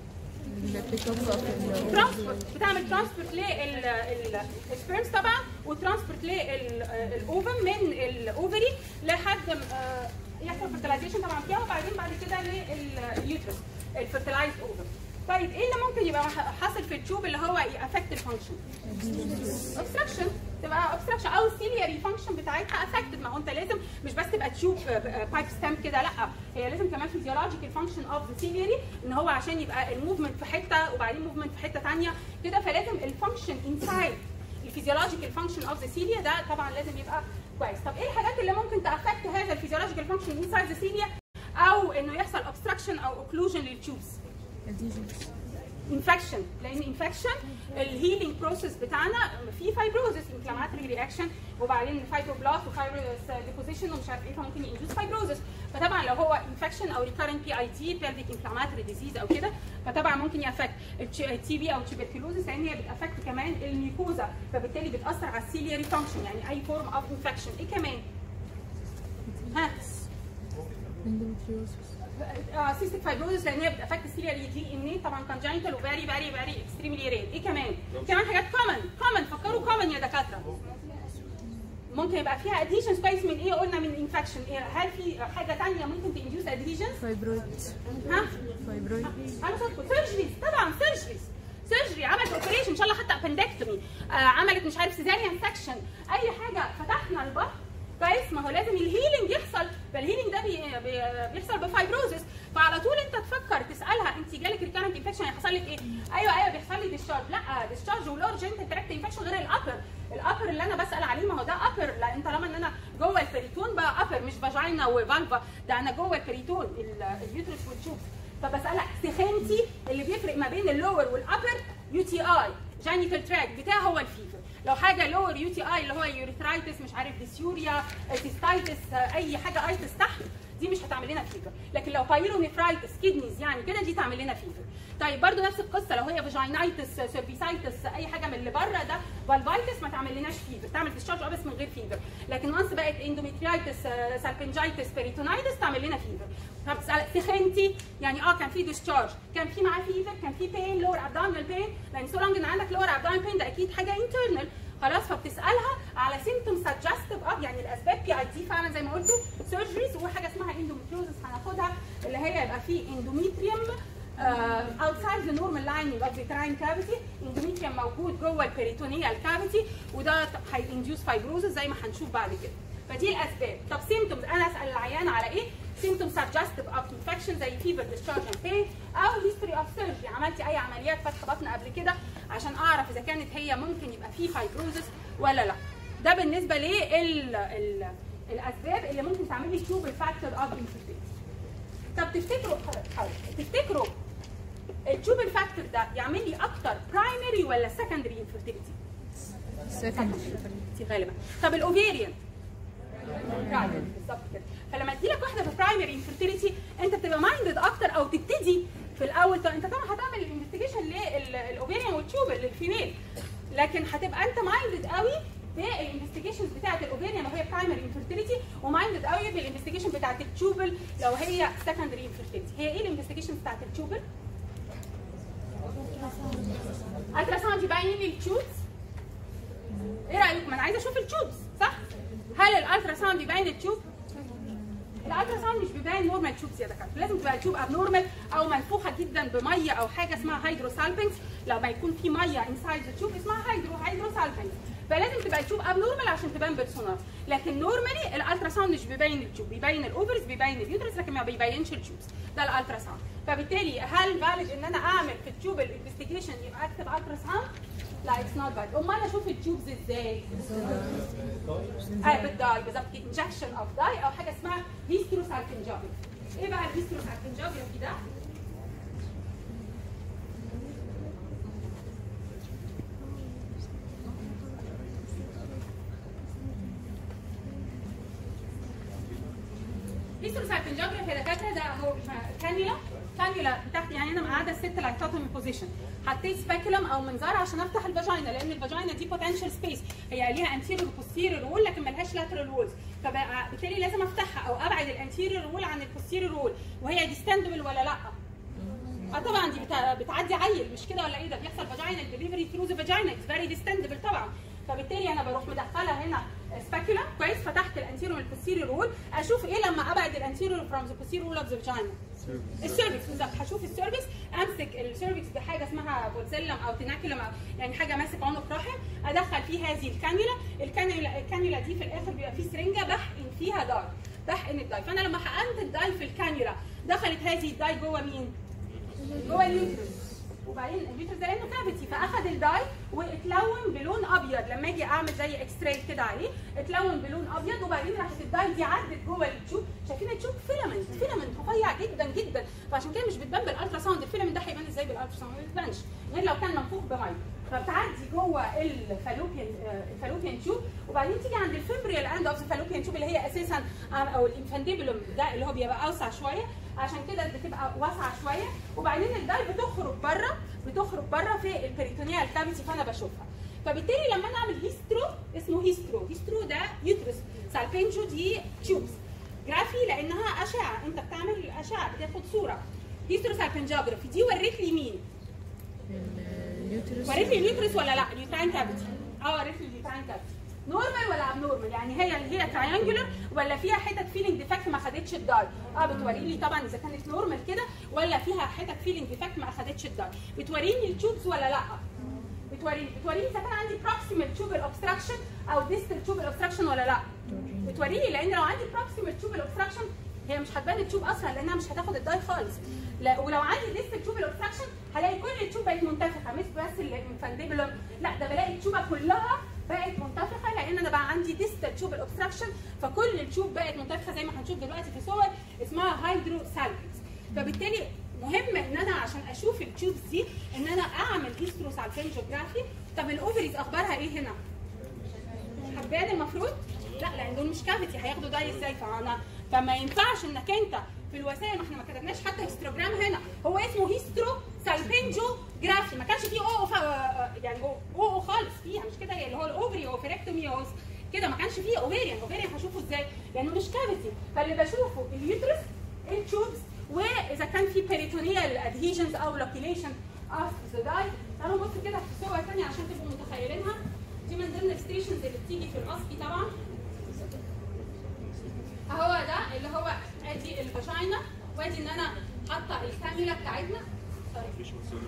ترانسبورت بتعمل ترانسبورت للسبيرمز طبعا وترانسبورت للاوفم من الاوفري لحد ما آه، يحصل فرتلايزيشن طبعا فيها وبعدين بعد كده لليوترس الفرتلايز اوفم طيب ايه اللي ممكن يبقى حاصل في التيوب اللي هو يأفكت الفانكشن؟ اوبستراكشن تبقى اوبستراكشن او السيلياري فانكشن بتاعتها افكتد ما هو انت لازم مش بس تبقى تشوب بايب ستام كده لا هي لازم كمان فيزيولوجيكال فانكشن اوف ذا سيلياري ان هو عشان يبقى الموفمنت في حته وبعدين موفمنت في حته ثانيه كده فلازم الفانكشن انسايد الفيزيولوجيكال فانكشن اوف ذا سيليا ده طبعا لازم يبقى كويس طب ايه الحاجات اللي ممكن تافكت هذا الفيزيولوجيكال فانكشن انسايد ذا سيليا او انه يحصل اوبستراكشن او اوكلوجن للتيوبس انفكشن لان انفكشن الهيلينج بروسيس بتاعنا في فايبروزس انفلاماتوري رياكشن وبعدين فايبروبلاست وفايبروس ديبوزيشن ومش عارف ايه فممكن يندوس فايبروزس فطبعا لو هو انفكشن او ريكارنت بي اي تي بيلفيك انفلاماتوري ديزيز او كده فطبعا ممكن يافكت التي بي او تيبركلوزس لان هي بتافكت كمان الميكوزا فبالتالي بتاثر على السيلياري فانكشن يعني اي فورم اوف انفكشن ايه كمان؟ ها سيستيك فايبروزس لان هي بتافكت السيلياري دي ان ايه طبعا كونجنتال وفيري فيري فيري اكستريملي رير ايه كمان؟ كمان حاجات كومن كومن فكروا كومن يا دكاتره ممكن يبقى فيها ادهيشنز كويس من ايه قلنا من انفكشن هل في حاجه ثانيه ممكن تنديوس ادهيشنز؟ فايبرويد ها؟ فايبرويد انا صدق سيرجريز طبعا سيرجريز سيرجري عملت اوبريشن ان شاء الله حتى ابندكتومي آه عملت مش عارف سيزاريان سكشن اي حاجه فتحنا البطن كويس ما هو لازم الهيلينج يحصل فالهيلينج ده بي بي بيحصل بفايبروزس فعلى طول انت تفكر تسالها انت جالك ريكارنت انفكشن هيحصل لك ايه؟ ايوه ايوه بيحصل لي ديscharge لا ديscharge ولارج انت تراكت انفكشن غير الابر الابر اللي انا بسال عليه ما هو ده ابر لان طالما ان انا جوه البريتون بقى ابر مش فاجينا وفالفا ده انا جوه البريتون ال- اليوترس والتيوبس فبسالها سخنتي اللي بيفرق ما بين اللور والابر يو تي اي جانيتال تراك بتاعه هو الفيفر لو حاجه لور يو تي اي اللي هو يوريثرايتس مش عارف ديسيوريا سيستايتس اي حاجه ايتس تحت دي مش هتعمل لنا فيفر لكن لو بايرونيفرايتس كيدنيز يعني كده دي تعمل لنا فيفر طيب برضو نفس القصه لو هي فاجينايتس سيرفيسايتس اي حاجه من اللي بره ده فالفايتس ما تعمل لناش فيفر تعمل ديscharge اه بس من غير فيفر لكن وانس بقت اندوميتريايتس سالبنجايتس بيريتونايتس تعمل لنا فيفر فبتسال سخنتي يعني اه كان في ديscharge كان في معاه فيفر كان في بين لور ابدومينال بين لان سو لونج ان عندك لور ابدومينال بين ده اكيد حاجه انترنال خلاص فبتسالها على سيمتوم سجستيف اب يعني الاسباب بي اي دي فعلا زي ما قلتوا سيرجريز وحاجه اسمها اندوميتريوزس هناخدها اللي هي يبقى في اندوميتريوم اوتسايد ذا نورمال لايننج اوف ذا تراين كافيتي اندوميتريوم موجود جوه البريتونيال كافيتي وده هينديوس فايبروزس زي ما هنشوف بعد كده فدي الاسباب طب سيمتومز انا اسال العيان على ايه سيمتومز suggestive of infection زي فيفر discharge and pain او history of surgery عملتي اي عمليات فتح بطن قبل كده عشان اعرف اذا كانت هي ممكن يبقى في فايبروزس ولا لا ده بالنسبه لل ال- الاسباب اللي ممكن تعمل لي تيوب الفاكتور اوف infertility طب تفتكروا حاضر. تفتكروا التيوب الفاكتور ده يعمل لي اكتر برايمري ولا سكندري انفيرتيليتي؟ سكندري غالبا طب الاوفيريان برايمري بالظبط كده فلما تجي لك واحده في برايمري انفيرتيليتي انت بتبقى مايندد اكتر او تبتدي في الاول طب انت طبعا هتعمل الانفستيجيشن للاوفيريان والتيوب للفيميل لكن هتبقى انت مايندد قوي بالانفستيجيشنز بتاعت الاوفيريان لو هي برايمري انفيرتيليتي ومايندد قوي بالانفستيجيشن بتاعت التيوبل لو هي سكندري انفيرتيليتي هي ايه الانفستيجيشن بتاعت التيوبل؟ الترا ساوند يبين لي التيوبس ايه رايكم انا عايزه اشوف التيوبس صح هل الالترا ساوند بيبين التيوب الالترا ساوند مش بيبين نورمال تيوبس يا دكاتره لازم تبقى التيوب ابنورمال او منفوخه جدا بميه او حاجه اسمها هيدروسالبنكس لما يكون في ميه انسايد التيوب اسمها هيدرو هيدروسالبنكس فلازم تبقى التيوب ابنورمال عشان تبان بالسونار لكن نورمالي الالترا ساوند مش بيبين التيوب بيبين الاوفرز بيبين اليوترس لكن ما بيبينش التيوبس ده الالترا ساوند فبالتالي هل فالid ان انا اعمل في التيوب الانفستيجيشن يبقى اكتب الترا ساوند لا اتس نوت فالid امال اشوف التيوبز ازاي اه بالداي بالظبط انجكشن اوف داي او حاجه اسمها هيستروسالفنجوجرافي ايه بقى الهيستروسالفنجوجرافي ده هيستروسالفنجوجرافي يا دكاتره ده هو كانيولا كانيولا تحت يعني انا قاعده الست لايتاتومي بوزيشن حطيت سباكولم او منظار عشان افتح الفاجينا لان الفاجينا دي بوتنشال سبيس هي ليها انتيريور وبوستيريور وول لكن ملهاش لاترال وولز فبالتالي لازم افتحها او ابعد الانتيريور وول عن البوستيريور وول وهي ديستندبل ولا لا اه طبعا دي بتا- بتعدي عيل مش كده ولا ايه ده بيحصل فاجينا ديليفري ثرو ذا فاجينا اتس فيري ديستندبل طبعا فبالتالي انا بروح مدخله هنا سباكولا كويس فتحت الانتيريور والبوستيريور وول اشوف ايه لما ابعد الانتيريور فروم ذا بوستيريور وول اوف ذا فاجينا السيرفكس بالظبط هشوف السيرفكس امسك السيرفكس بحاجه اسمها بوتزيلم او تيناكولم او يعني حاجه ماسك عنق رحم ادخل فيه هذه الكانيولا الكانيولا الكانيولا دي في الاخر بيبقى فيه سرنجه بحقن فيها داي بحقن الداي فانا لما حقنت الداي في الكانيولا دخلت هذه الداي جوه مين؟ جوه اليوترس وبعدين اليوترس ده لانه كافيتي فاخد الداي واتلون بلون ابيض لما اجي اعمل زي اكس راي كده عليه اتلون بلون ابيض وبعدين راحت الداي دي عدت جوه التيوب شايفين التيوب فيلامنت فيلامنت رفيع جدا جدا فعشان كده مش بتبان بالالترا ساوند الفيلامنت ده هيبان ازاي بالالترا ساوند ما بيبانش غير لو كان منفوخ بميه فبتعدي جوه الفالوبيان الفالوبيان تيوب وبعدين تيجي عند الفيمبريال اند اوف الفالوبيان تيوب اللي هي اساسا او الانفانديبولوم ده اللي هو بيبقى اوسع شويه عشان كده بتبقى واسعه شويه وبعدين الداي بتخرج بره بتخرج بره في البريتونيال كافيتي فانا بشوفها فبالتالي لما انا اعمل هيسترو اسمه هيسترو هيسترو ده يوترس سالبينجو دي تيوبس جرافي لانها اشعه انت بتعمل اشعه بتاخد صوره هيسترو سالبنجوجرافي دي وريت لي مين؟ وريت لي اليوترس ولا لا؟ اليوتراين كافيتي اه وريت لي اليوتراين كافيتي نورمال ولا ابنورمال يعني هي اللي هي تراينجولر ولا فيها حتت فيلينج ديفكت ما خدتش الداي اه بتوري لي طبعا اذا كانت نورمال كده ولا فيها حتت فيلينج ديفكت ما اخدتش الداي بتوريني التوبس ولا لا بتوريني بتوريني اذا كان عندي بروكسيمال تيوبل اوبستراكشن او ديستال تيوبل اوبستراكشن ولا لا بتوريني لان لو عندي بروكسيمال تيوبل اوبستراكشن هي مش هتبان التيوب اصلا لانها مش هتاخد الداي خالص لا ولو عندي ديستال تيوبل اوبستراكشن هلاقي كل التيوب بقت منتفخه مش بس الانفانديبولم لا ده بلاقي التيوبه كلها بقت منتفخه لان انا بقى عندي ديستال تيوبل اوبستراكشن فكل التيوب بقت منتفخه زي ما هنشوف دلوقتي في صور اسمها هايدرو سالفكس فبالتالي مهم ان انا عشان اشوف التيوبس دي ان انا اعمل هيستروسالفنجوجرافي طب الاوفريز اخبارها ايه هنا؟ حبان المفروض؟ لا لان دول مش كافيتي هياخدوا ده ازاي فانا فما ينفعش انك انت في الوسائل ما احنا ما كتبناش حتى هيستروجرام هنا هو اسمه هيسترو سالبنجوجرافي ما كانش فيه او يعني او او خالص فيها مش كده اللي هو الاوفري او فيركتومي او كده ما كانش فيه اوفيريان اوفيريان هشوفه ازاي؟ لانه مش كافيتي فاللي بشوفه اليوترس التيوبس واذا كان في بيريتونيال ادهيجنز او لوكيليشن اوف ذا داي تعالوا نبص كده في صور ثانيه عشان تبقوا متخيلينها دي من ضمن الستيشنز اللي بتيجي في الاسكي طبعا اهو ده اللي هو ادي الفاجينا وادي ان انا حاطه الكاميرا بتاعتنا مفيش مسؤول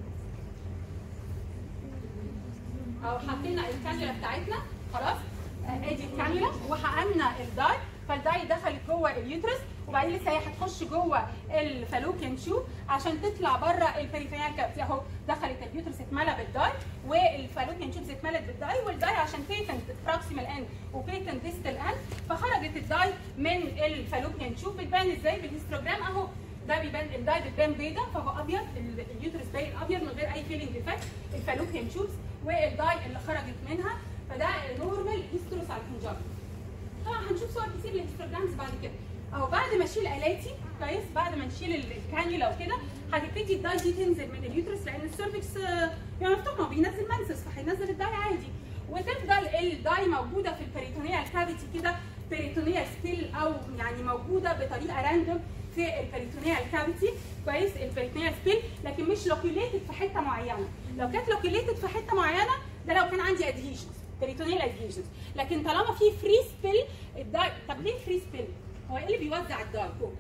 او حطينا الكاميرا بتاعتنا خلاص آه، ادي الكانيولا وحققنا الداي فالداي دخلت جوه اليوترس وبعدين لسه هي هتخش جوه الفالوبيان تيوب عشان تطلع بره البريفينال كافيتي اهو دخلت اليوترس اتملى بالداي والفالوبيان تيوبز اتملت بالداي والداي عشان بيتنت بروكسيمال اند وبيتنت ديستال اند فخرجت الداي من الفالوبيان تيوب بتبان ازاي بالهيستوجرام اهو ده بيبان الداي بتبان بيضاء فهو ابيض ال- اليوترس باين ابيض من غير اي فيلينج افكت الفالوبيان تيوبز والداي اللي خرجت منها فده نورمال هيستروس على الكونجكت طبعا هنشوف صور كتير للهيستوجرامز بعد كده اهو بعد ما اشيل الاتي كويس بعد ما نشيل الكانيولا وكده هتبتدي الداي دي تنزل من اليوترس لان السيرفكس آه، يعني مفتوح ما هو بينزل منسس فهينزل الداي عادي وتفضل الداي موجوده في البريتونيال كافيتي كده بريتونيال سبيل او يعني موجوده بطريقه راندوم في البريتونيال كافيتي كويس البريتونيال سبيل لكن مش لوكيوليتد في حته معينه لو كانت لوكيوليتد في حته معينه ده لو كان عندي ادهيشنز بريتونيال ادهيشنز لكن طالما في فري سبيل الداي طب ليه فري سبيل؟ هو ايه اللي بيوزع الداي فوق؟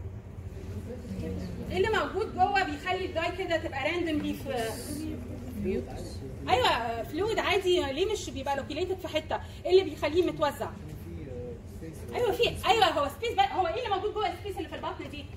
ايه اللي موجود جوه بيخلي الداي كده تبقى راندوملي في ايوه فلويد عادي ليه مش بيبقى لوكيليتد في حته؟ ايه اللي بيخليه متوزع؟ ايوه في ايوه هو سبيس بقى هو ايه اللي موجود جوه السبيس اللي في البطن دي؟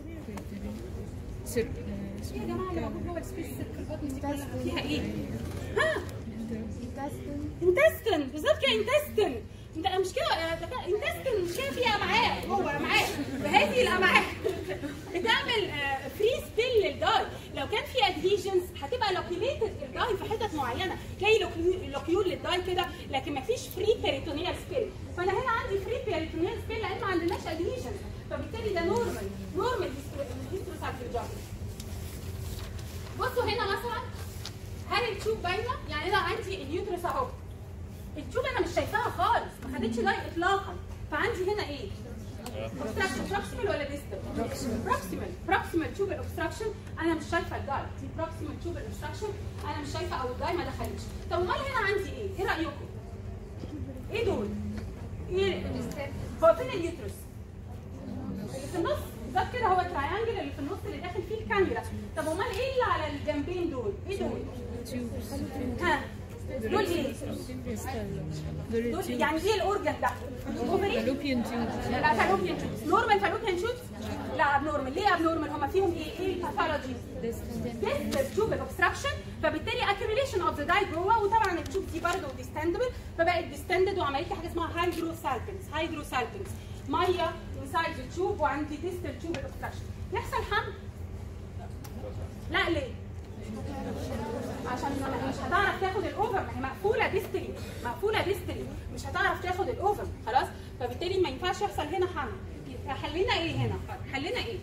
ايه يا جماعه اللي موجود جوه السبيس اللي في البطن دي كلها فيها ايه؟ ها انتستن بالظبط كده انتستن انت مش كده انتستن مش كده في امعاء جوه امعاء فهذه الامعاء بتعمل فري سبيل للداي لو كان في ادهيجنز هتبقى لوكيوليتد الداي في حتت معينه تلاقي لوكيو- لوكيول للداي كده لكن ما فيش فري بيريتونيال سبيل فانا هنا عندي فري بيريتونيال سبيل لان ما عندناش ادهيجنز فبالتالي ده نورمال نورمال هيستروسايكل بصوا هنا مثلا هل التيوب باينه؟ يعني انا عندي اليوترس اهو التيوب انا مش شايفاها خالص ما خدتش لاي اطلاقا فعندي هنا ايه؟ obstruction proximal ولا distal؟ proximal proximal tubal obstruction انا مش شايفه الداي دي proximal tubal obstruction انا مش شايفه او الداي ما دخلتش طب امال هنا عندي ايه؟ ايه رايكم؟ ايه دول؟ ايه هو فين اليوترس؟ اللي في النص بالظبط كده هو التراينجل اللي في النص اللي داخل فيه الكاميرا طب امال ايه اللي على الجنبين دول؟ ايه دول؟ ها دول ايه؟ دول يعني ايه الاورجن ده؟ فالوبيان تيوب لا فالوبيان تيوبس نورمال فالوبيان تيوبس لا ابنورمال ليه ابنورمال هم فيهم ايه ايه الباثولوجي ديستال تيوب اوبستراكشن فبالتالي accumulation اوف ذا داي جوه وطبعا التيوب دي برضه ديستندبل فبقت ديستندد وعملت لي حاجه اسمها هايدروسالبنس هايدروسالبنس ميه انسايد التيوب وعندي ديستال تيوب اوبستراكشن يحصل حمل لا ليه؟ عشان ما- مش هتعرف تاخد الاوفر ما هي مقفوله ديستري مقفوله ديستري مش هتعرف تاخد الاوفر خلاص فبالتالي ما ينفعش يحصل هنا حمل يبقى حلنا ايه هنا حلنا ايه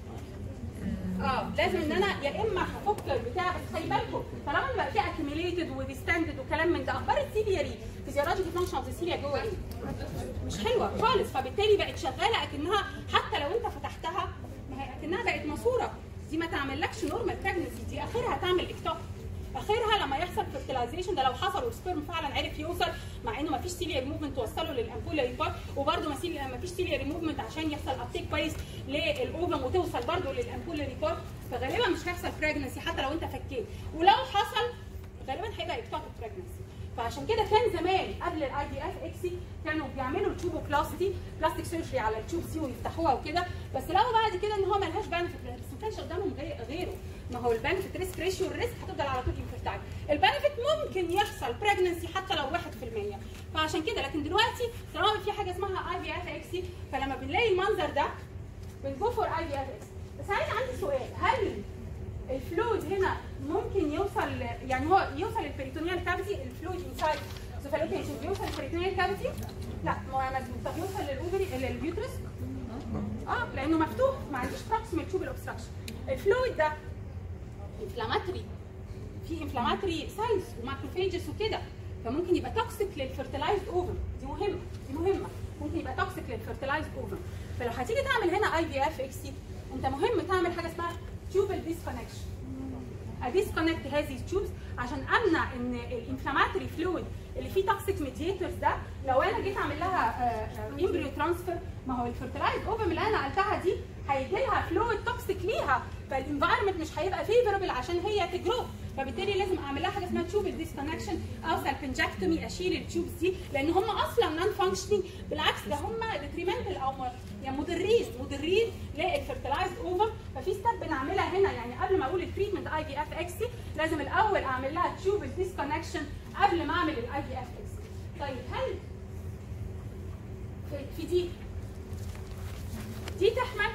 اه لازم ان انا يا اما هفك البتاع بس خلي بالكم طالما بقى في اكيميليتد وديستندد وكلام من ده اخبار السيلياري فيزيولوجيكال فانكشن اوف السيليا جوه ايه؟ مش حلوه خالص فبالتالي بقت شغاله اكنها حتى لو انت فتحتها ما هي اكنها بقت ماسوره دي ما تعملكش نورمال بريجنسي دي اخرها تعمل اكتاف اخرها لما يحصل فيرتلايزيشن ده لو حصل والسبرم فعلا عرف يوصل مع انه ما فيش سيليا ريموفمنت توصله للامبولاري بارت وبرده ما فيش سيليا ريموفمنت عشان يحصل ابتيك كويس للاوفم وتوصل برده للامبولاري بارت فغالبا مش هيحصل بريجنسي حتى لو انت فكيت ولو حصل غالبا هيبقى اكتاف بريجنسي فعشان كده كان زمان قبل الاي دي اف اكسي كانوا بيعملوا التوبوبلاستي بلاستيك سيرجري على التيوب دي ويفتحوها وكده بس لقوا بعد كده ان هو ملهاش بنفيت بس ما كانش قدامهم غير- غيره ما هو البنفيت ريسك ريشيو الريسك هتفضل على طول انفيرتايل البنفيت ممكن يحصل بريجنسي حتى لو 1% فعشان كده لكن دلوقتي طالما في حاجه اسمها اي في اف اكسي فلما بنلاقي المنظر ده بنجو فور اي في اف اكسي بس عايز عندي سؤال هل الفلويد هنا ممكن يوصل يعني هو يوصل البريتونيال كافيتي الفلويد انسايد سوفالوبيان تيوب يوصل البريتونيال كافيتي لا ما هو مظبوط طب يوصل للاوفري لليوترس اه لانه مفتوح ما عنديش بروكسيمال تيوب اوبستراكشن الفلويد ده انفلاماتري في انفلاماتري سيلز وماكروفيجز وكده فممكن يبقى توكسيك للفيرتلايزد اوفر دي مهمه دي مهمه ممكن يبقى توكسيك للفيرتلايزد اوفر فلو هتيجي تعمل هنا اي في اف اكس تي انت مهم تعمل حاجه اسمها تيوبل ديسكونكشن اديسكونكت هذه التيوبس عشان امنع ان الانفلاماتوري فلويد اللي فيه توكسيك ميديتورز ده لو انا جيت اعمل لها امبريو ترانسفير ما هو الفيرتلايز اوفم اللي انا نقلتها دي هيجي لها فلويد توكسيك ليها فالانفايرمنت مش هيبقى فيفربل عشان هي تجرو فبالتالي لازم اعمل لها حاجه اسمها تيوب ديسكونكشن او سالبنجكتومي اشيل التيوبس دي لان هم اصلا نون فانكشنينج بالعكس ده هم ديتريمنتال او م- يعني مضرين مضرين للفيرتلايزد اوفر ففي ستيب بنعملها هنا يعني قبل ما اقول التريتمنت اي في اف اكسي لازم الاول اعمل لها تيوب ديسكونكشن قبل ما اعمل الاي في اف اكسي طيب هل في- في دي دي تحمل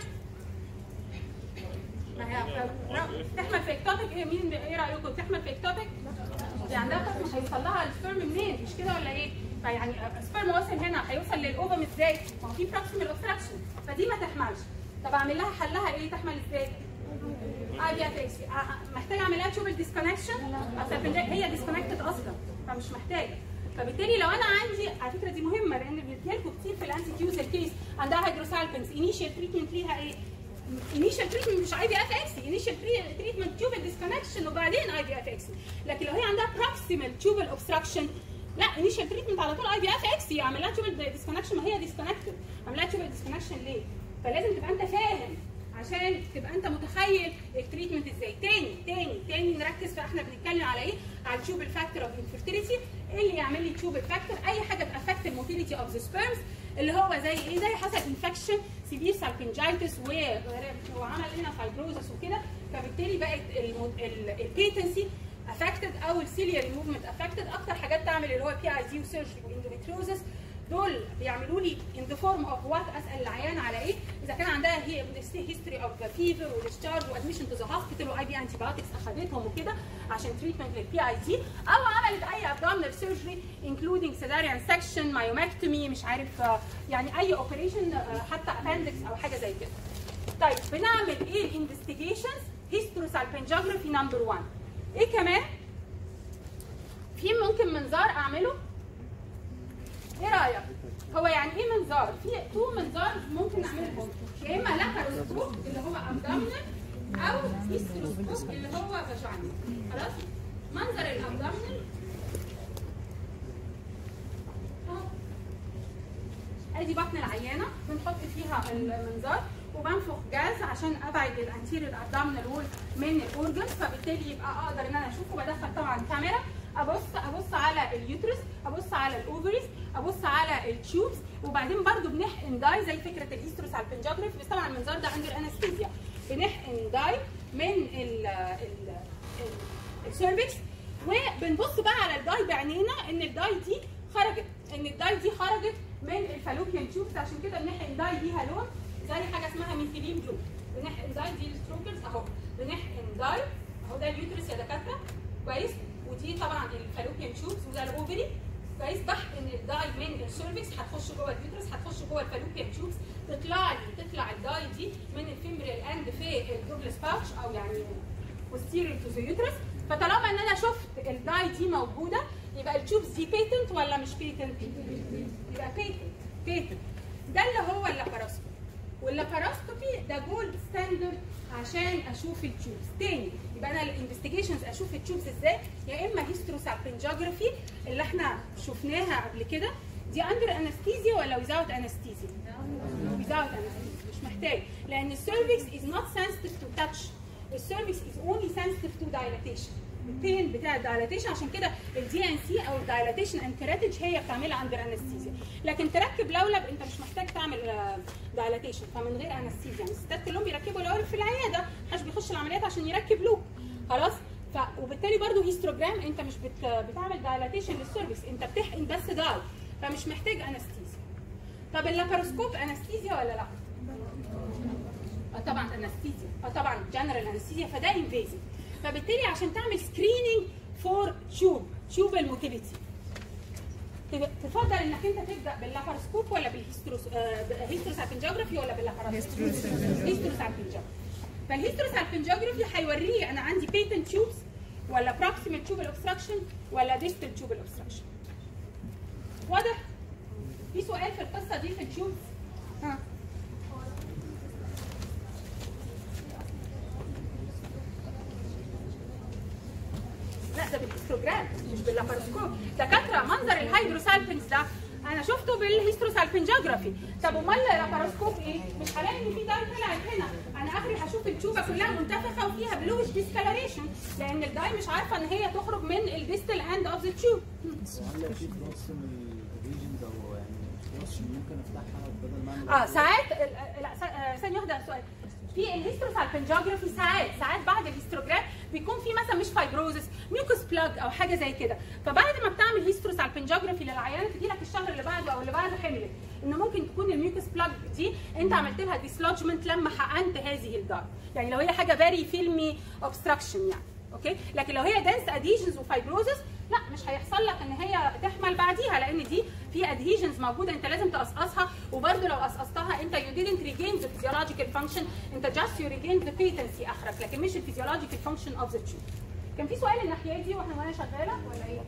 ما هي لا، تحمل في اكتوبيك ايه مين ايه رايكم تحمل في اكتوبيك؟ دي عندها طفل هيوصل لها السبرم منين مش كده ولا ايه؟ فيعني السبرم وصل هنا هيوصل للاوفم ازاي؟ ما هو في بروكسيمال اوبستراكشن فدي ما تحملش طب اعمل لها حلها ايه تحمل ازاي؟ اي بي اف اكس محتاجه اعمل لها تيوبل ديسكونكشن اصل هي ديسكونكتد اصلا فمش محتاجه فبالتالي لو انا عندي على فكره دي مهمه لان بيجيلكوا كتير في الانتي كيوزل كيس عندها هيدروسالبنس انيشال تريتمنت ليها ايه؟ انيشال تريتمنت مش اي بي اف اكس انيشال تريتمنت تيوبل ديسكونكشن وبعدين اي بي اف اكس لكن لو هي عندها بروكسيمال تيوبل اوبستراكشن لا انيشال تريتمنت على طول اي بي اف اكس اعمل لها تيوبل ديسكونكشن ما هي ديسكونكتد اعمل لها تيوبل ديسكونكشن ليه؟ فلازم تبقى انت فاهم عشان تبقى انت متخيل التريتمنت ازاي تاني تاني تاني نركز في احنا بنتكلم على ايه على التيوب فاكتور اوف انفيرتيليتي اللي يعمل لي تيوب فاكتور اي حاجه تافكت الموتيليتي اوف ذا سبيرمز اللي هو زي ايه زي حصل انفكشن سيفير سالبنجايتس وعمل لنا فايبروزس وكده فبالتالي بقت البيتنسي افكتد او السيلياري موفمنت افكتد اكتر حاجات تعمل اللي هو بي اي دي وسيرجري واندوميتريوزس دول بيعملوا لي ان ذا فورم اوف وات اسال العيان على ايه اذا كان عندها هي هيستوري اوف فيفر وديسشارج وادميشن تو ذا هوسبيتال واي بي انتي بايوتكس اخذتهم وكده عشان تريتمنت للبي اي دي او عملت اي ابدومينال سيرجري انكلودينج سيزاريان سكشن مايومكتومي مش عارف آه، يعني اي اوبريشن حتى ابندكس او حاجه زي كده طيب بنعمل ايه الانفستيجيشنز هيستروسالبنجوجرافي نمبر 1 ايه كمان في ممكن منظار اعمله ايه رايك؟ هو يعني ايه منظار؟ في تو منظار ممكن نعملهم يا اما لاباروسكوب اللي هو ابدومينال او هيستروسكوب اللي هو فاجينال خلاص؟ منظر الابدومينال أهو. ادي بطن العيانه بنحط فيها المنظار وبنفخ جاز عشان ابعد الانتيريور ابدومينال وول من الاورجنز فبالتالي يبقى اقدر ان انا اشوفه بدخل طبعا كاميرا ابص ابص على اليوترس ابص على الاوفريز ابص على التيوبس وبعدين برضو بنحقن داي زي فكره الايستروس على البنجوجرافي بس طبعا المنظار ده اندر انستيزيا بنحقن داي من ال ال السيرفكس وبنبص بقى على الداي بعينينا ان الداي دي خرجت ان الداي دي خرجت من الفالوبيان تيوبس عشان كده بنحقن داي ليها لون زي حاجه اسمها ميثيلين بلو بنحقن داي دي الستروكرز اهو بنحقن داي اهو ده اليوترس يا دكاتره كويس ودي طبعا الفالوبيان تيوبس وده الاوفري كويس بحقن الداي من السيرفكس هتخش جوه اليوترس هتخش جوه الفالوبيان تيوبس تطلع لي تطلع الداي دي من الفيمبريال اند في الدوبلس باوتش او يعني posterior to the uterus فطالما ان انا شفت الداي دي موجوده يبقى التيوبس دي بيتنت ولا مش بيتنت؟ يبقى بيتنت بيتنت ده اللي هو اللاباروسكوبي واللاباروسكوبي ده جولد ستاندرد عشان اشوف التيوبس تاني يبقى انا الانفستيجيشنز اشوف التيوبس ازاي يا اما هيستروسالبنجوجرافي اللي احنا شفناها قبل كده دي اندر انستيزيا ولا ويزاوت انستيزيا؟ without anesthesia مش محتاج لان السيرفكس is not sensitive to touch السيرفكس is only sensitive to dilatation البين بتاع الدايلاتيشن عشان كده الدي ان سي او الدايلاتيشن اند كراتج هي بتعملها اندر انستيزيا لكن تركب لولب انت مش محتاج تعمل دايلاتيشن فمن غير انستيزيا يعني الستات كلهم بيركبوا لولب في العياده محدش بيخش العمليات عشان يركب لوب خلاص ف وبالتالي برضو هيستروجرام انت مش بت... بتعمل دايلاتيشن للسيرفكس انت بتحقن بس داي فمش محتاج انستيزيا طب اللاباروسكوب انستيزيا ولا لا؟ اه طبعا انستيزيا اه طبعا جنرال انستيزيا فده انفيزيف فبالتالي عشان تعمل سكريننج فور تيوب تيوب الموتيليتي تفضل انك انت تبدا باللاباروسكوب ولا بالهيستروس آه هيستروسالبنجوجرافي ولا باللاباروسكوب؟ هيستروسالبنجوجرافي فالهيستروسالبنجوجرافي هيوري لي انا عندي بيتنت تيوبس ولا بروكسيمال تيوبال اوبستراكشن ولا ديستال تيوبال اوبستراكشن واضح؟ في سؤال في القصه دي في التيوبس ها لا ده بالهيستوجرام مش باللاباروسكوب دكاتره منظر الهيدروسالبنس ده انا شفته بالهيستروسالفنجوجرافي طب امال لاباروسكوب ايه مش هلاقي ان في داي طلعت هنا انا اخري هشوف التوبه كلها منتفخه وفيها بلوش ديسكالريشن لان الداي مش عارفه ان هي تخرج من الديستال اند اوف ذا تيوب وهل في كروس من الريجنز او يعني كروس ممكن افتحها بدل ما اعمل اه ساعات ال- لا س- آه، ثانيه واحده سؤال في الهيستروسالفنجوجرافي ساعات ساعات بعد الهيستروجرام بيكون في مثلا مش فايبروزس ميوكوس بلاج او حاجه زي كده فبعد ما بتعمل هيستروسالفنجوجرافي للعيان تجي لك الشهر اللي بعده او اللي بعده حملت ان ممكن تكون الميوكوس بلاج دي انت عملت لها ديسلوجمنت لما حقنت هذه الدار يعني لو هي حاجه فيري فيلمي اوبستراكشن يعني اوكي لكن لو هي دنس اديشنز وفايبروزس لا مش هيحصل لك ان هي تحمل بعديها لان دي في ادهيجنز موجوده انت لازم تقصقصها وبرده لو قصقصتها انت يو didn't regain the physiological function انت just you regained the patency اخرك لكن مش الفيزيولوجيكال function of the tube كان في سؤال الناحيه دي واحنا وانا شغاله ولا ايه؟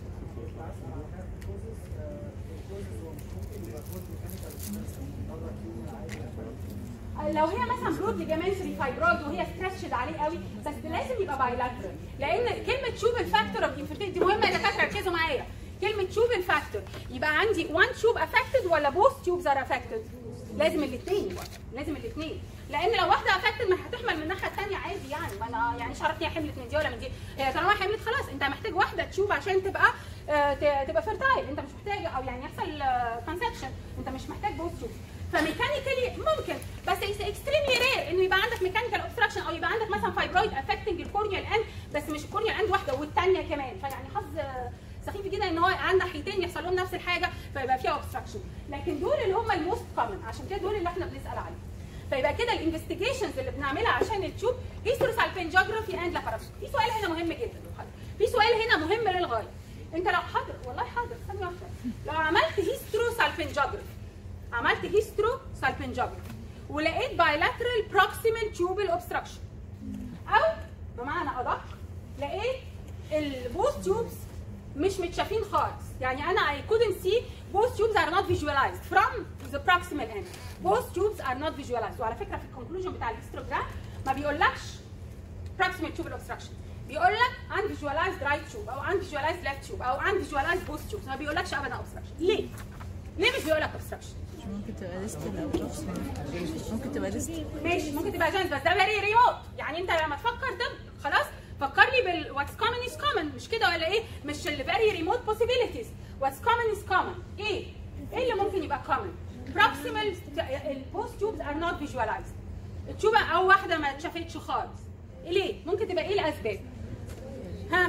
لو هي مثلا برود ليجامنتري فايبرويد وهي ستريتشد عليه قوي بس لازم يبقى بايلاترال لان كلمه تشوب الفاكتور اوف انفيرتيلتي مهمه يا دكاتره ركزوا معايا كلمه تشوب الفاكتور يبقى عندي وان تشوب افكتد ولا بوث تيوبز ار افكتد لازم الاثنين لازم الاثنين لان لو واحده افكتد ما هتحمل من الناحيه الثانيه عادي يعني ما انا يعني مش عارف هي حملت من دي ولا من دي هي طالما حملت خلاص انت محتاج واحده تشوب عشان تبقى آه، ت- تبقى فيرتايل انت مش محتاج او يعني يحصل كونسبشن انت مش محتاج بوث تشوب فميكانيكالي ممكن بس اتس اكستريملي رير انه يبقى عندك ميكانيكال اوبستراكشن او يبقى عندك مثلا فايبرويد افكتنج الكورنيال اند بس مش الكورنيال اند واحده والثانيه كمان فيعني حظ آه، سخيف جدا ان هو عند ناحيتين يحصل لهم نفس الحاجه فيبقى فيها اوبستراكشن لكن دول اللي هم الموست كومن عشان كده دول اللي احنا بنسال عليهم فيبقى كده الانفستيجيشنز اللي بنعملها عشان التشوب هيستروسالفنجوجرافي اند لاباروسكوبي في سؤال هنا مهم جدا في سؤال هنا مهم للغايه انت لو حاضر والله حاضر ثانيه واحده لو عملت هيستروسالفنجوجرافي عملت هيسترو سالفنجوجرافي ولقيت بايلاترال بروكسيمال تيوبل اوبستراكشن او بمعنى ادق لقيت البوث تيوبس مش متشافين خالص يعني انا I couldn't see both tubes are not visualized from the proximal end both tubes are not visualized وعلى فكره في الكونكلوجن بتاع الهيستوجرام ما بيقولكش proximal tubal obstruction بيقول لك unvisualized right tube او unvisualized left tube او unvisualized both tubes ما بيقولكش ابدا obstruction ليه؟ ليه مش بيقول لك obstruction؟ ممكن تبقى ديستال او بروكسيمال ممكن تبقى ديستال ماشي ممكن تبقى جاينت بس ده فيري ريموت يعني انت لما تفكر طب خلاص فكرني بال واتس كومن از كومن مش كده ولا ايه؟ مش ال very remote possibilities واتس كومن از common ايه؟ ايه اللي ممكن يبقى common؟ proximal البوست تيوبز ار نوت فيجواليزد التيوبه او واحده ما اتشافتش خالص ليه؟ ممكن تبقى ايه الاسباب؟ ها؟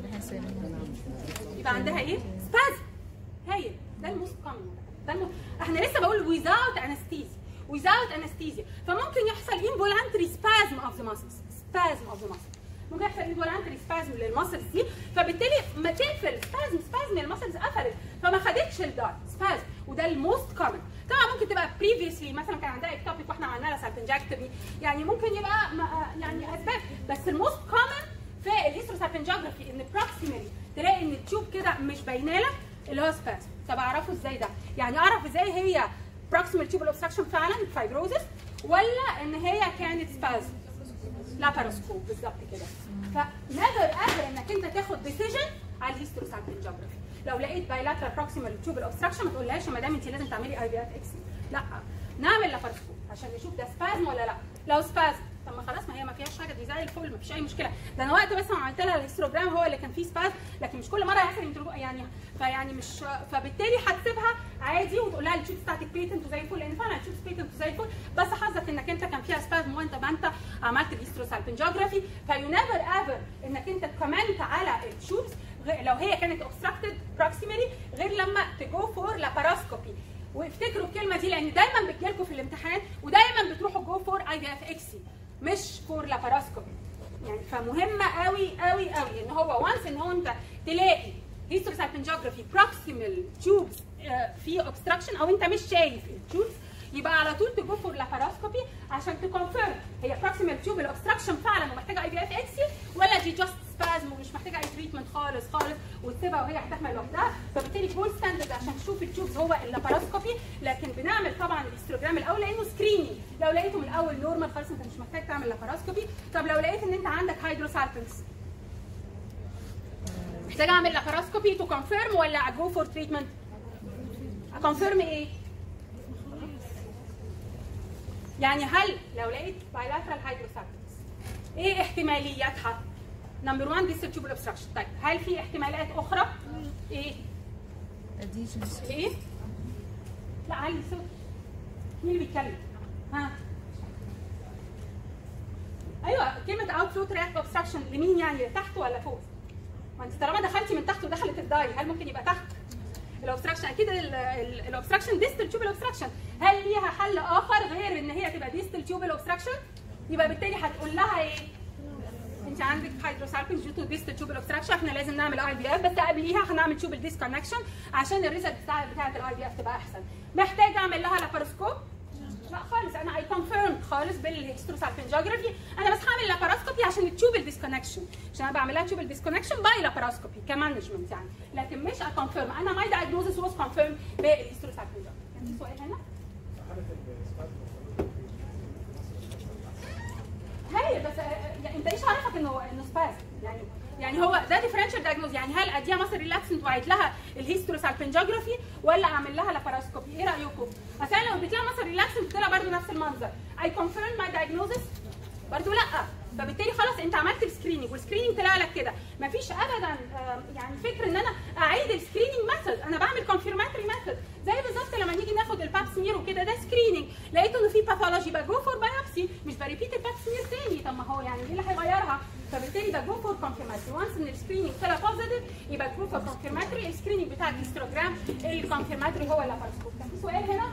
يبقى عندها ايه؟ سبازم هايل ده الموست كومن ده الم... احنا لسه بقول without anesthesia without anesthesia فممكن يحصل involuntary spasm of the muscles spasm of the muscles ممكن يحصل involuntary spasm للمسلز دي فبالتالي ما تقفل spasm spasm المسلز قفلت فما خدتش الدار spasm وده الموست كومن طبعا ممكن تبقى previously مثلا كان عندها اكتوبيك واحنا عملنا لها سالفنجكتومي يعني ممكن يبقى ما- يعني اسباب بس الموست كومن في الهيستروسالفنجوجرافي ان بروكسيمالي تلاقي ان التيوب كده مش باينه لك اللي هو سباسم طب اعرفه ازاي ده؟ يعني اعرف ازاي هي بروكسيمال تيوبال اوبستراكشن فعلا فايبروزس ولا ان هي كانت سبازم لاباروسكوب بالظبط كده فنيفر ايفر انك انت تاخد ديسيجن على الهيستروسالفنجوجرافي لو لقيت بايلاترال بروكسيمال تيوبال اوبستراكشن ما تقولهاش يا مدام انت لازم تعملي اي بي اف اكس لا نعمل لاباروسكوب عشان نشوف ده سبازم ولا لا لو سبازم طب ما خلاص ما هي ما فيهاش حاجه دي زي الفل ما فيش اي مشكله ده انا وقت بس ما عملت لها الهيستوجرام هو اللي كان فيه سباز لكن مش كل مره يحصل انترو يعني فيعني مش فبالتالي هتسيبها عادي وتقول لها التيوب بتاعتك بيتنت وزي الفل لان فعلا التيوب بيتنت وزي الفل بس حظك انك انت كان فيها سبازم وانت ما انت عملت الهيستروسالفنجوجرافي فيو نيفر ايفر انك انت كومنت على التيوبس لو هي كانت اوبستراكتد بروكسيمالي غير لما تجو فور لاباروسكوبي وافتكروا الكلمه دي لان دايما بتجيلكم في الامتحان ودايما بتروحوا جو فور اي بي اف اكسي مش فور لاباروسكوبي يعني فمهمه قوي قوي قوي ان هو وانس ان هو انت تلاقي هيستروسالفنجوجرافي بروكسيمال تيوبس في اوبستراكشن او انت مش شايف التيوبس يبقى على طول تجو فور لاباروسكوبي عشان تكونفيرم هي بروكسيمال تيوب الاوبستراكشن فعلا ومحتاجه اي بي اف اكسي ولا دي جاست سبازم ومش محتاجه اي تريتمنت خالص خالص وتسيبها وهي هتحمل لوحدها فبالتالي فول ستاندرد عشان تشوف التيوبس هو اللاباروسكوبي لكن بنعمل طبعا الهيستوجرام الاول لانه سكريننج لو لقيته من الاول نورمال خلاص انت مش محتاج تعمل لاباروسكوبي طب لو لقيت ان انت عندك هيدروسالفنس محتاج اعمل لاباروسكوبي تو كونفيرم ولا اجو فور تريتمنت اكونفيرم ايه يعني هل لو لقيت bilateral hydrocephalus ايه احتمالياتها نمبر 1 distal tubal obstruction طيب هل في احتمالات اخرى ايه adhesions ايه لا علي صوت مين اللي بيتكلم ها ايوه كلمه اوت فلو تراك اوبستراكشن لمين يعني لتحت ولا فوق ما انت طالما دخلتي من تحت ودخلت الداي هل ممكن يبقى تحت الاوبستراكشن اكيد الاوبستراكشن ديستال تيوبل اوبستراكشن هل ليها حل اخر غير ان هي تبقى ديستال تيوبل اوبستراكشن يبقى بالتالي هتقول لها ايه انت عندك هيدروسالبنج ديو تو ديستال تيوبل اوبستراكشن احنا لازم نعمل اي بي اف بس قبليها هنعمل تيوبل ديسكونكشن عشان الريزلت بتاع بتاعه الاي بي اف تبقى احسن محتاج اعمل لها لاباروسكوب لا خالص انا اي كونفيرم خالص بالهيستروسالبنجوجرافي انا بس هعمل لاباراسكوبي عشان التيوبل ديسكونكشن عشان انا بعمل لها تيوبل ديسكونكشن باي لاباراسكوبي كمانجمنت يعني لكن مش اكونفيرم انا ماي دايجنوزس واز كونفيرم بالهيستروسالبنجوجرافي كان في سؤال هنا؟ هاي بس آه، يعني انت ايش عرفك انه انه سباز يعني يعني هو ده ديفرنشال دايجنوز يعني هل اديها مصر ريلاكسنت واعيد لها الهيستروسالبنجوجرافي ولا اعمل لها لاباراسكوبي ايه رايكم؟ مثلا لو اديت لها مصر ريلاكسنت طلع برضه نفس المنظر اي كونفيرم ماي دايجنوزس برضه لا فبالتالي خلاص انت عملت السكريننج والسكريننج طلع لك كده مفيش ابدا آه، يعني فكر ان انا اعيد السكريننج ميثود انا بعمل كونفيرماتري ميثود زي بالظبط لما نيجي ناخد الباب سمير وكده ده سكريننج لقيت انه في باثولوجي بجو فور بايوبسي مش بريبيت الباب سمير تاني طب ما هو يعني ايه اللي هيغيرها فبالتالي ده جو فور كونفيرماتري وانس ان السكريننج طلع بوزيتيف يبقى جو فور كونفيرماتري السكريننج بتاع الهيستوجرام الكونفيرماتري هو اللابارسكوب كان في سؤال هنا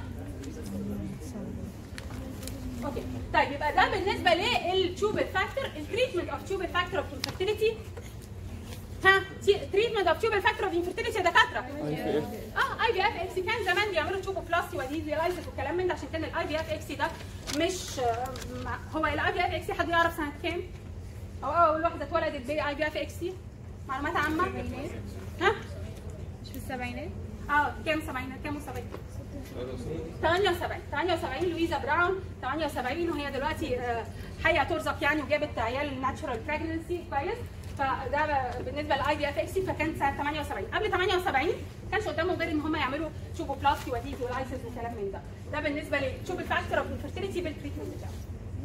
اوكي طيب يبقى ده بالنسبه للتوبل فاكتور التريتمنت اوف تيوبل فاكتور اوف انفيرتيليتي ها تريتمنت اوف تيوبل فاكتور اوف انفيرتيليتي يا دكاتره اه اي في اف اكسي كان زمان بيعملوا توبو بلاستي وديزيلايزس والكلام من ده عشان كان الاي في اف اكسي ده مش آه، ما- هو الاي في اف اكسي حد يعرف سنه كام؟ او اول واحده اتولدت باي في اف اكسي معلومات عامه ها مش في السبعينات اه كام سبعينات كام وسبعين 78 78 لويزا براون 78 وهي دلوقتي آه، حيه ترزق يعني وجابت عيال ناتشورال بريجنسي كويس فده بالنسبه للاي بي اف اكسي فكان سنه 78 قبل 78 ما كانش قدامهم غير ان هم يعملوا توبو بلاستي وديزي ولايسنس وكلام من ده ده بالنسبه للتوب فاكتور اوف انفيرتيليتي بالتريتمنت بتاعه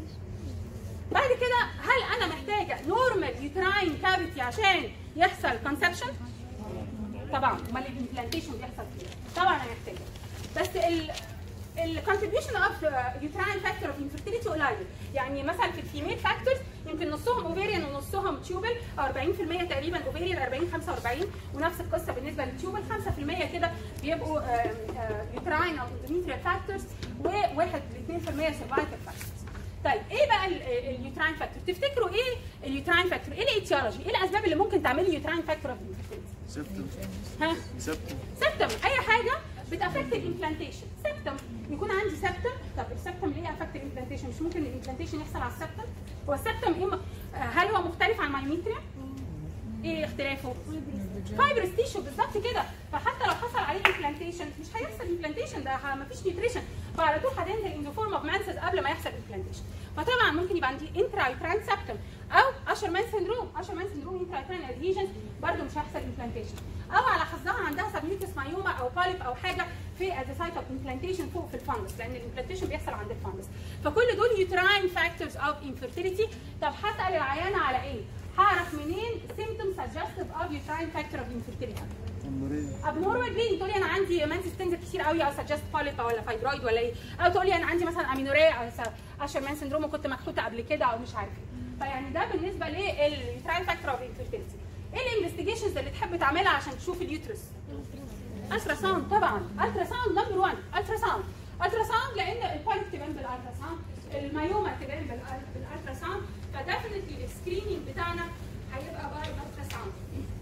بعد كده هل انا محتاجه نورمال يوتراين كافيتي عشان يحصل كونسبشن طبعا امال الامبلانتيشن بيحصل فيه طبعا انا محتاجه بس ال الكونتريبيوشن اوف يوتراين فاكتور اوف انفيرتيليتي قليل يعني مثلا في الفيميل فاكتورز يمكن نصهم اوفيريان ونصهم تيوبل 40% تقريبا اوفيريان 40 45 ونفس القصه بالنسبه للتيوبل 5% كده بيبقوا يوتراين او اندوميتريال فاكتورز و1 ل 2% سرفايفل فاكتورز طيب ايه بقى اليوتراين فاكتور تفتكروا ايه اليوتراين فاكتور ايه الايتيولوجي ايه الاسباب اللي ممكن تعملي يوتراين فاكتور اوف انفيرتيليتي سبتم ها سبتم سبتم اي حاجه بتافكت الامبلانتيشن سبتم يكون عندي سبتم طب السبتم ليه افكت الامبلانتيشن مش ممكن الامبلانتيشن يحصل على السبتم هو السبتم ايه م- آه، هل هو مختلف عن المايوميتريا ايه اختلافه فايبرس تيشو بالظبط كده فحتى لو حصل عليه امبلانتيشن مش هيحصل امبلانتيشن ده ه- مفيش نيوتريشن فعلى طول هتنزل ان فورم اوف مانسز قبل ما يحصل امبلانتيشن فطبعا ممكن يبقى عندي انترا يوتران سبتم او اشر مان سندروم اشر مان سندروم انترا يوتران ادهيجنز برده مش هيحصل امبلانتيشن او على حظها عندها سبميوتس مايوما او باليب او حاجه في ذا سايت اوف امبلانتيشن فوق في الفانجس لان الامبلانتيشن بيحصل عند الفانجس فكل دول يوتراين فاكتورز اوف انفيرتيليتي طب هسال العيانه على ايه؟ هعرف منين symptoms suggestive of uterine factor of infertility ابنورمال بليدنج تقولي انا عندي مانسيس تنزل كتير قوي او سجست بوليب ولا فايبرويد ولا ايه او تقولي انا عندي مثلا امينوريا او اشر مان سندروم وكنت مخطوطه قبل كده او مش عارف ايه فيعني ده بالنسبه لليوتراين فاكتور اوف انفيرتيليتي ايه الانفستيجيشنز اللي تحب تعملها عشان تشوف اليوترس الترا ساوند طبعا الترا ساوند نمبر 1 الترا ساوند الترا ساوند لان البوليب تبان بالالترا ساوند المايوما تبان بالأل- بالالترا ساوند فديفنتلي السكريننج بتاعنا هيبقى باي الترا ساوند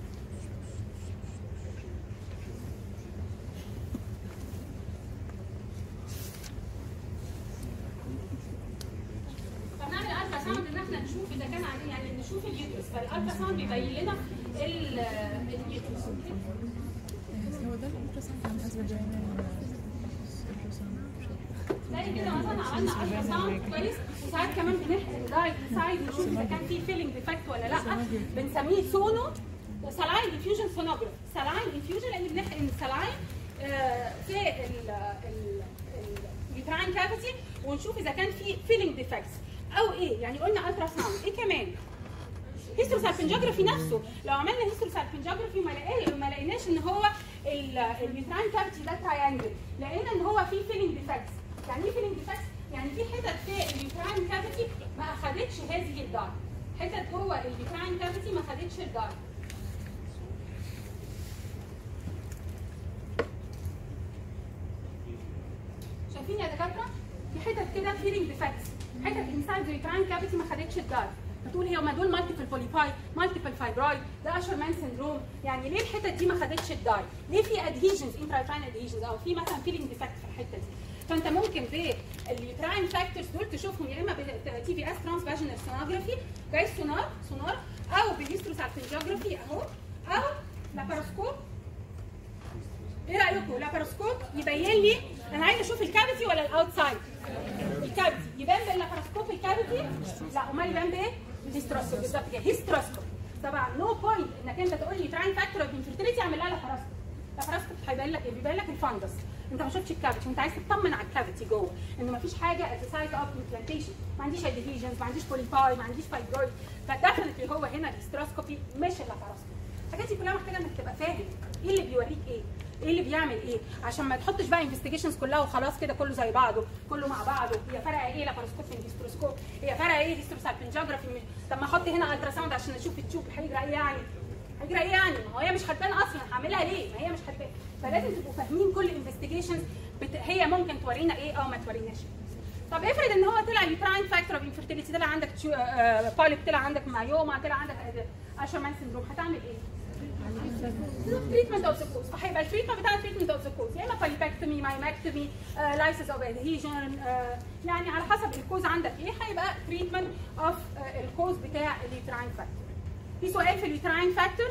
فبنعمل الترا ساوند ان احنا نشوف اذا كان عندنا يعني نشوف اليوترس فالالترا ساوند بيبين لنا ال- اليوترس هو ده الالتراساوند كان اسبرجينا الالتراساوند تلاقي كده مثلا عملنا الترا ساوند كويس وساعات كمان بنحقن دايت سايد نشوف اذا كان في فيلينج ديفكت ولا لا بنسميه سونو سلاين انفيوجن سونوجراف سلاين انفيوجن لان بنحقن سلاين آه، في اليوتراين كافيتي ونشوف اذا كان في فيلينج ديفكتس او ايه يعني قلنا الترا ساوند ايه كمان هيستروسالبنجوجرافي نفسه لو عملنا هيستروسالبنجوجرافي ما لقينا ما لقيناش ان هو اليوتراين كافيتي ده تراينجل لقينا ان هو في فيلينج ديفكتس يعني ايه فيلينج ديفكتس يعني في حتت في اليوتراين كافيتي ما اخدتش هذه الدار حتت جوه اليوتراين كافيتي ما خدتش الدار شايفين يا دكاتره في حتت كده فيلينج ديفكتس حتت انسايد ذا يوتراين كافيتي ما خدتش الدار هتقول هي ما دول مالتيبل بوليباي مالتيبل فايبرويد ده اشهر مان سندروم يعني ليه الحتت دي ما خدتش الدار ليه في ادهيجنز انترايتراين ادهيجنز او في مثلا فيلينج ديفكت في الحته دي فانت ممكن باليوتراين فاكتورز دول تشوفهم يا اما بتي في اس ترانس فاجينال سونوجرافي جايز سونار سونار او بالهيستروسالفنجوجرافي اهو او لاباروسكوب ايه رايكم لاباروسكوب يبين لي انا عايزه اشوف الكافيتي ولا الاوتسايد الكافيتي يبان باللاباروسكوب الكافيتي لا امال يبان بايه هيستروسكوب بالظبط كده هيستروسكوب طبعا نو بوينت انك انت تقول لي تراين فاكتور اوف انفيرتيليتي اعمل لها لاباروسكوب لاباروسكوب هيبين لك ايه بيبين لك الفندس انت ما شفتش الكافيتي انت عايز تطمن على الكافيتي جوه ان ما فيش حاجه ات سايت اوف امبلانتيشن ما عنديش ادهيجنز ما عنديش بوليباي ما عنديش فايبرويد فديفنتلي هو هنا الهيستروسكوبي مش اللاباروسكوب الحاجات دي كلها محتاجه انك تبقى فاهم ايه اللي بيوريك ايه ايه اللي بيعمل ايه عشان ما تحطش بقى انفستيجيشنز كلها وخلاص كده كله زي بعضه كله مع بعضه هي فرق ايه لاباروسكوب من هيستروسكوب هي فرق ايه هيستروسالبنجوجرافي من طب ما احط هنا الترا ساوند عشان اشوف التيوب هيجرى ايه يعني هيجرى ايه يعني ما هو هي مش هتبان اصلا هعملها ليه ما هي مش هتبان فلازم تبقوا فاهمين كل انفستيجيشنز بت... هي ممكن تورينا ايه او ما توريناش طب افرض ان هو طلع اليوتراين فاكتور اوف انفيرتيليتي طلع عندك تشو... آه... باليب طلع عندك مايوما طلع عندك اشرمان سندروم هتعمل ايه؟ تريتمنت اوف ذا كوز فهيبقى التريتمنت بتاع التريتمنت اوف ذا كوز يا اما باليبكتومي مايمكتومي لايسس اوف ادهيجن يعني على حسب الكوز عندك ايه هيبقى تريتمنت اوف الكوز بتاع اليوتراين فاكتور في سؤال في اليوتراين فاكتورز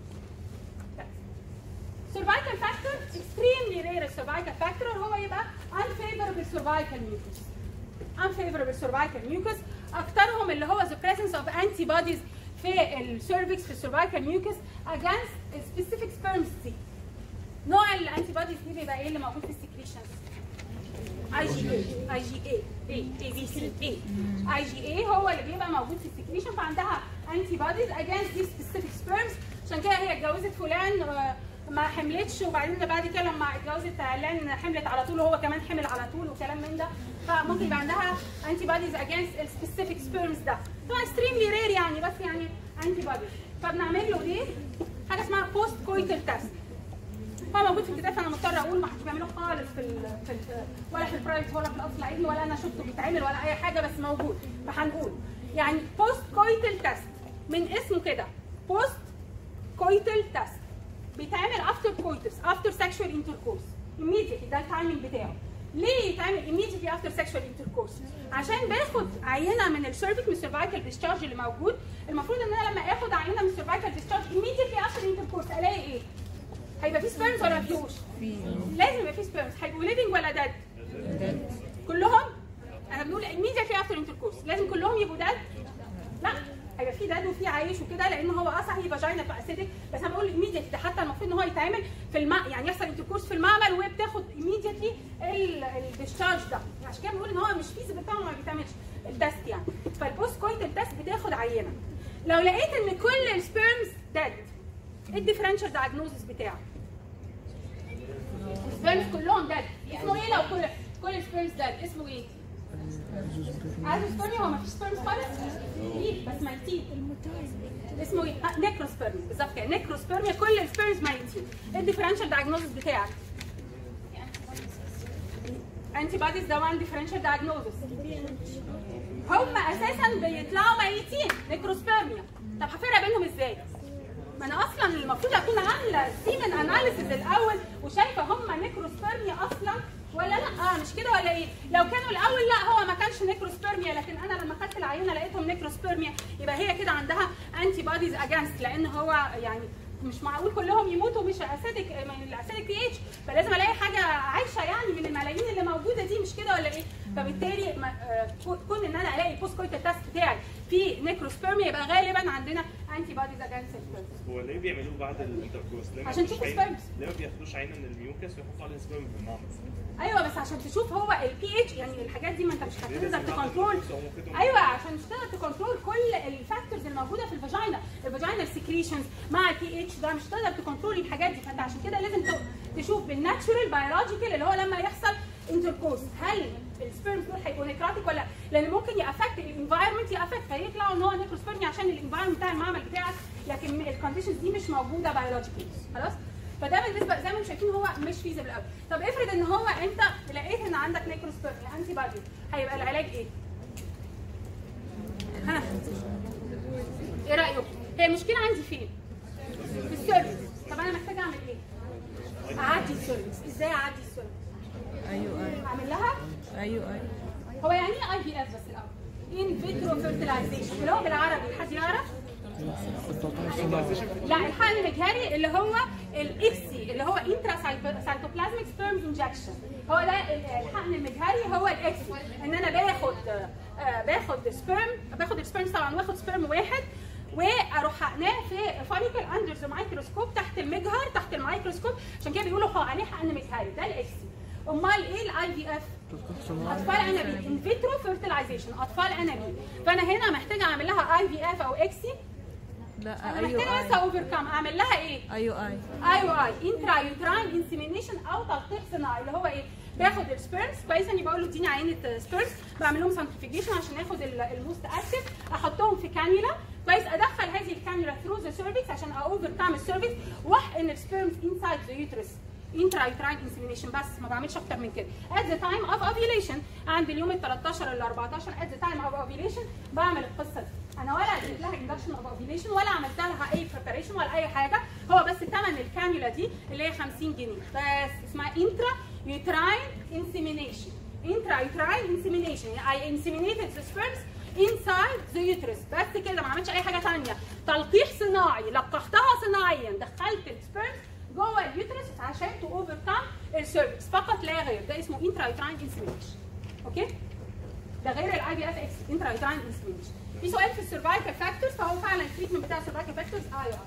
cervical factor extremely rare cervical factor هو يبقى unfavorable cervical mucus unfavorable cervical mucus اكترهم اللي هو the presence of antibodies في السيرفكس في السيرفايكال ميوكس against specific sperms دي نوع الانتي بوديز دي بيبقى ايه اللي موجود في السكريشنز اي جي اي اي جي اي اي اي بي سي اي اي جي اي هو اللي بيبقى موجود في السكريشن فعندها انتي بوديز against these specific sperms عشان كده هي اتجوزت فلان آه، ما حملتش وبعدين بعد كده لما اتجوزت علان حملت على طول وهو كمان حمل على طول وكلام من ده فممكن يبقى عندها انتي بوديز اجينست السبيسيفيك سبيرمز ده طبعا اكستريملي رير يعني بس يعني انتي بوديز فبنعمل له ايه؟ حاجه اسمها بوست كويتال تيست هو موجود في الكتاب فانا مضطره اقول ما حدش بيعمله خالص في ال في ال ولا في البرايفت ولا في الاصل العلمي ولا انا شفته بيتعمل ولا اي حاجه بس موجود فهنقول يعني بوست كويتال تيست من اسمه كده بوست كويتال تيست بيتعمل افتر كويتس افتر سexual intercourse immediately ده التايمنج بتاعه ليه يتعمل immediately after sexual intercourse عشان باخد عينه من السيرفيك من السيرفايكال ديسشارج اللي موجود المفروض ان انا لما اخد عينه من السيرفايكال ديسشارج immediately after intercourse الاقي ايه هيبقى في سبيرمز ولا ما فيهوش لازم يبقى في سبيرمز هيبقوا ليفنج ولا ديد كلهم انا بنقول immediately after intercourse لازم كلهم يبقوا ديد لا هيبقى في داد وفي عايش وكده لان هو اصلا هي فاجينا فاسيدك بس انا بقول immediately ده حتى المفروض ان هو يتعمل في الماء يعني يحصل انتركورس في المعمل وبتاخد immediately الديscharge ده عشان كده بنقول ان هو مش فيزيبل طبعا ما بيتعملش التست يعني فالبوست كوينتال تيست بتاخد عينه لو لقيت ان كل السبيرمز ديد ايه الديفرنشال دايجنوزس بتاعه؟ السبيرمز كلهم ديد اسمه ايه لو كل كل السبيرمز ديد اسمه ايه؟ ازوسبرميا هو ما فيش سبيرمز خالص؟ في بس ميتين اسمه ايه؟ آه نيكروسبيرميا بالظبط كده نيكروسبيرميا كل السبيرمز ميتين ايه الديفرنشال دايجنوزس بتاعك؟ انتي بوديز ده وان ديفرنشال دايجنوزس هم اساسا بيطلعوا ميتين نيكروسبيرميا طب هفرق بينهم ازاي؟ ما انا اصلا المفروض اكون عامله سيمن اناليسيز الاول وشايفه هم نيكروسبيرميا اصلا ولا لا اه مش كده ولا ايه لو كانوا الاول لا هو ما كانش نيكروسبيرميا لكن انا لما خدت العينه لقيتهم نيكروسبيرميا يبقى هي كده عندها انتي بوديز اجانست لان هو يعني مش معقول كلهم يموتوا مش اسيدك من الاسيدك بي اتش فلازم الاقي حاجه عايشه يعني من الملايين اللي موجوده دي مش كده ولا ايه فبالتالي ما- آه، كون ان انا الاقي البوست كويتال تيست بتاعي في نيكروسبيرميا يبقى غالبا عندنا انتي بوديز اجينست السبيرمز هو ليه بيعملوه بعد الانتركورس؟ ليه ما عشان بياخدوش تشوفوا عينة- sperms. ليه ما بياخدوش عينه من الميوكس ويحطوا عليها سبرم في المامس؟ ايوه بس عشان تشوف هو البي اتش يعني الحاجات دي ما انت مش ليه هتقدر لازم بعد تكنترول الانتركورس أو ممكن- ايوه عشان مش تقدر تكنترول كل الفاكتورز الموجوده في الفاجينا الفاجينا سكريشنز مع البي اتش ده مش تقدر تكنترول الحاجات دي فانت عشان كده لازم ت- تشوف بالناتشورال بيولوجيكال اللي هو لما يحصل انتركورس هل السبيرمز دول هيبقوا نيكروتيك ولا لا؟ لان ممكن يافكت الانفايرمنت يافكت فيطلعوا ان هو نيكروسبيرمي عشان الانفايرمنت بتاع المعمل بتاعك لكن الكونديشنز دي مش موجوده بيولوجيكال خلاص؟ فده بالنسبه زي ما انتم شايفين هو مش فيزبل قوي طب افرض ان هو انت لقيت ان عندك نيكروسبيرمي انتي بادي هيبقى العلاج ايه؟ ها ايه رايكم؟ هي المشكله عندي فين؟ في السيرفيس طب انا محتاجه اعمل ايه؟ اعدي السيرفيس ازاي اعدي السيرفيس؟ ايوه ايوه اعمل لها ايوه ايوه هو يعني ايه اي في اف بس الاول؟ ان فيترو فيرتلايزيشن اللي هو بالعربي حد يعرف؟ لا الحقن المجهري اللي هو الاكسي اللي هو انترا سايتوبلازميك سبيرم انجكشن هو ده ال- الحقن المجهري هو الاكسي ان انا باخد آه، باخد سبيرم باخد السبيرم طبعا واخد سبيرم واحد واروح حقناه في فوليكل اندر ذا مايكروسكوب تحت المجهر تحت الميكروسكوب عشان كده بيقولوا هو عليه حقن مجهري ده الاكسي امال ايه الاي في اف؟ اطفال انابيب ان فيترو فيرتلايزيشن اطفال انابيب فانا هنا محتاجه اعمل لها اي في اف او اكسي لا انا ايوه محتاجه بس اي اوفر كام اعمل لها ايه؟ ايوه اي اي او اي انترا يوتراين انسيمينيشن او تلقيح صناعي اللي هو ايه؟ باخد السبيرمز كويس اني بقول له اديني عينه سبيرمز بعمل لهم سانترفيجيشن عشان اخد ال- الموست اكتف احطهم في كانيولا كويس ادخل هذه الكانيولا ثرو ذا سيرفكس عشان اوفر كام السيرفكس واحقن السبيرمز انسايد ذا يوترس انترا يوتراين انسيمينيشن بس ما بعملش اكتر من كده at the time of ovulation عند اليوم ال 13 ال 14 at the time of ovulation بعمل القصه دي انا ولا اديت لها induction of ovulation ولا عملت لها اي preparation ولا اي حاجه هو بس ثمن الكانيولا دي اللي هي 50 جنيه بس اسمها انترا يوتراين انسيمينيشن انترا يوتراين انسيمينيشن يعني I inseminated the sperms inside the uterus بس كده ما عملتش اي حاجه ثانيه تلقيح صناعي لقحتها صناعيا دخلت السبيرم جوه اليوترس عشان تو اوفركم السيرفكس فقط لا غير ده اسمه انترا يوتراين انسيمينيشن اوكي ده غير الاي بي اف اكس انترا يوتراين انسيمينيشن في سؤال في السرفايكال فاكتورز فهو فعلا التريتمنت بتاع السرفايكال فاكتورز اي ار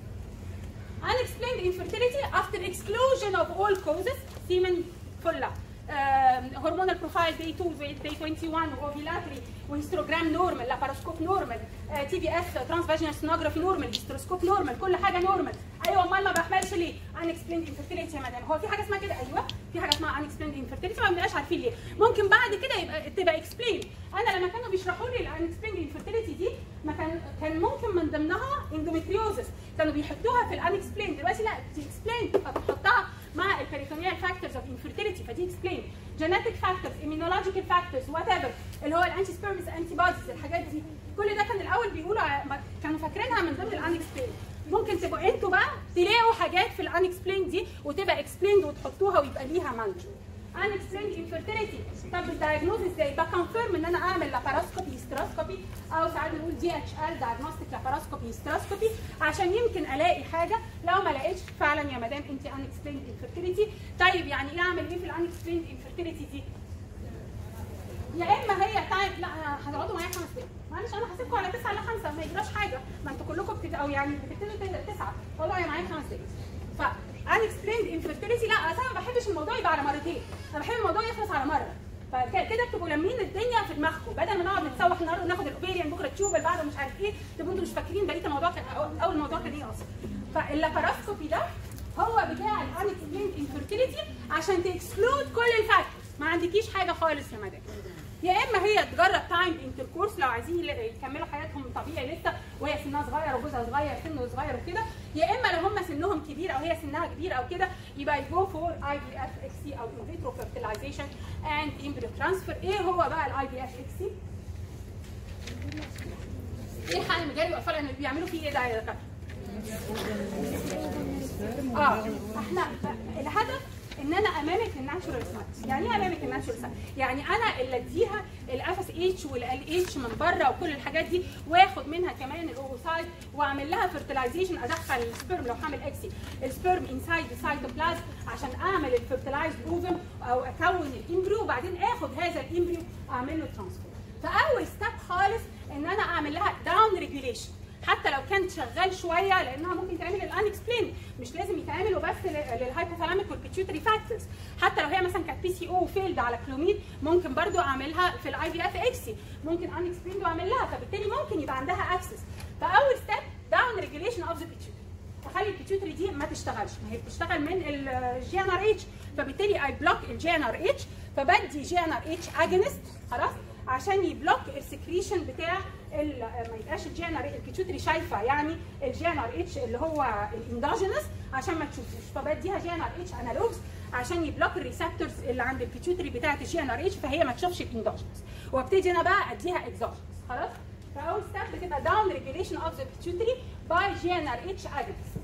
unexplained infertility after exclusion of all causes semen فله هرمونال بروفايل دي 2 دي 21 اوفيلاتري وهيستروجرام نورمال لاباروسكوب نورمال تي بي اس ترانس فاجينال سونوجرافي نورمال هيستروسكوب نورمال كل حاجه نورمال ايوه امال ما بحملش ليه unexplained infertility يا مدام هو في حاجه اسمها كده ايوه في حاجه اسمها unexplained infertility ما بنبقاش عارفين ليه ممكن بعد كده يبقى تبقى explained انا لما كانوا بيشرحوا لي unexplained infertility دي ما كان كان ممكن من ضمنها endometriosis كانوا بيحطوها في الانكسبلين دلوقتي لا دي explained فبتحطها مع البريتونيال فاكتورز اوف انفيرتيليتي فدي اكسبلين جينيتك فاكتورز immunological فاكتورز وات ايفر اللي هو الانتي سبيرمز انتي بوديز الحاجات دي كل ده كان الاول بيقولوا ع- ما- كانوا فاكرينها من ضمن الانكسبلين ممكن تبقوا انتوا بقى تلاقوا حاجات في الانكسبلين دي وتبقى اكسبليند وتحطوها ويبقى ليها مانجمنت unexplained infertility طب الدايجنوز ازاي؟ بكونفيرم ان انا اعمل لاباراسكوبي هيستروسكوبي او ساعات بنقول دي اتش ال دايجنوستيك لاباراسكوبي هيستروسكوبي عشان يمكن الاقي حاجه لو ما لقيتش فعلا يا مدام انت unexplained infertility طيب يعني ايه اعمل ايه في الunexplained infertility دي؟ يا اما هي تايم لا أنا هتقعدوا معايا خمس دقايق معلش انا هسيبكم على 9 ل 5 ما يجراش حاجه ما انتوا كلكم بتت... او يعني بتبتدوا 9 اقعدوا معايا خمس دقايق ف unexplained infertility لا اصل انا ما بحبش الموضوع يبقى على مرتين انا بحب الموضوع يخلص على مره فكده بتبقوا لامين الدنيا في دماغكم بدل ما نقعد نتسوح النهارده وناخد الاوبيريان بكره تشوف اللي بعده مش عارف ايه تبقوا انتوا مش فاكرين بقيه الموضوع كان أو- اول موضوع كان ايه اصلا فاللاباراسكوبي ده هو بتاع الانكسبليند انفيرتيليتي عشان تكسكلود كل الفاكتورز ما عندكيش حاجه خالص يا مدام يا اما هي تجرب تايم انتركورس لو عايزين يل- يكملوا حياتهم طبيعي لسه وهي سنها صغير وجوزها صغير سنه صغير وكده يا اما لو هم سنهم كبير او هي سنها كبير او كده يبقى يجو فور اي بي اف اكس سي او ان فيترو فيرتلايزيشن اند امبريو ترانسفير ايه هو بقى الاي بي اف اكس سي؟ ايه الحل المجاري والاطفال اللي بيعملوا فيه ايه ده يا دكاتره؟ اه احنا الهدف ان انا امامك الناتشورال ساينس يعني ايه امامك الناتشورال ساينس يعني انا اللي اديها الاف اس اتش والال اتش من بره وكل الحاجات دي واخد منها كمان الاوفوسايد واعمل لها فيرتلايزيشن ادخل السبرم لو هعمل اكسي السبرم انسايد السايتوبلازم عشان اعمل الفيرتلايزد اوفم او اكون الامبريو وبعدين اخد هذا الامبريو اعمل له ترانسفير فاول ستيب خالص ان انا اعمل لها داون ريجوليشن حتى لو كان شغال شويه لانها ممكن تعمل الان اكسبلين مش لازم يتعملوا بس للهايبوثالاميك والبيتيوتري فاكتورز حتى لو هي مثلا كانت بي سي او وفيلد على كلوميد ممكن برضو اعملها في الاي في اف اكسي ممكن ان اكسبلين واعمل لها فبالتالي ممكن يبقى عندها اكسس فاول ستيب داون ريجوليشن اوف ذا بيتيوتري تخلي البيتيوتري دي ما تشتغلش ما هي بتشتغل من الجي ان ار اتش فبالتالي اي بلوك الجي ان ار اتش فبدي جي ان ار اتش اجنست خلاص عشان يبلوك السكريشن بتاع ال- ما يبقاش الجي ان ار البيتيوتري شايفه يعني الجي ان ار اتش اللي هو الاندوجينس عشان ما تشوفوش فبديها جي ان ار اتش انالوجز عشان يبلوك الريسبتورز اللي عند البيتيوتري بتاعه الجي ان ار اتش فهي ما تشوفش الاندوجينس وابتدي انا بقى اديها اكزوجينس خلاص فاول ستيب بتبقى داون ريجوليشن اوف ذا بيتيوتري باي جي ان ار اتش اجنست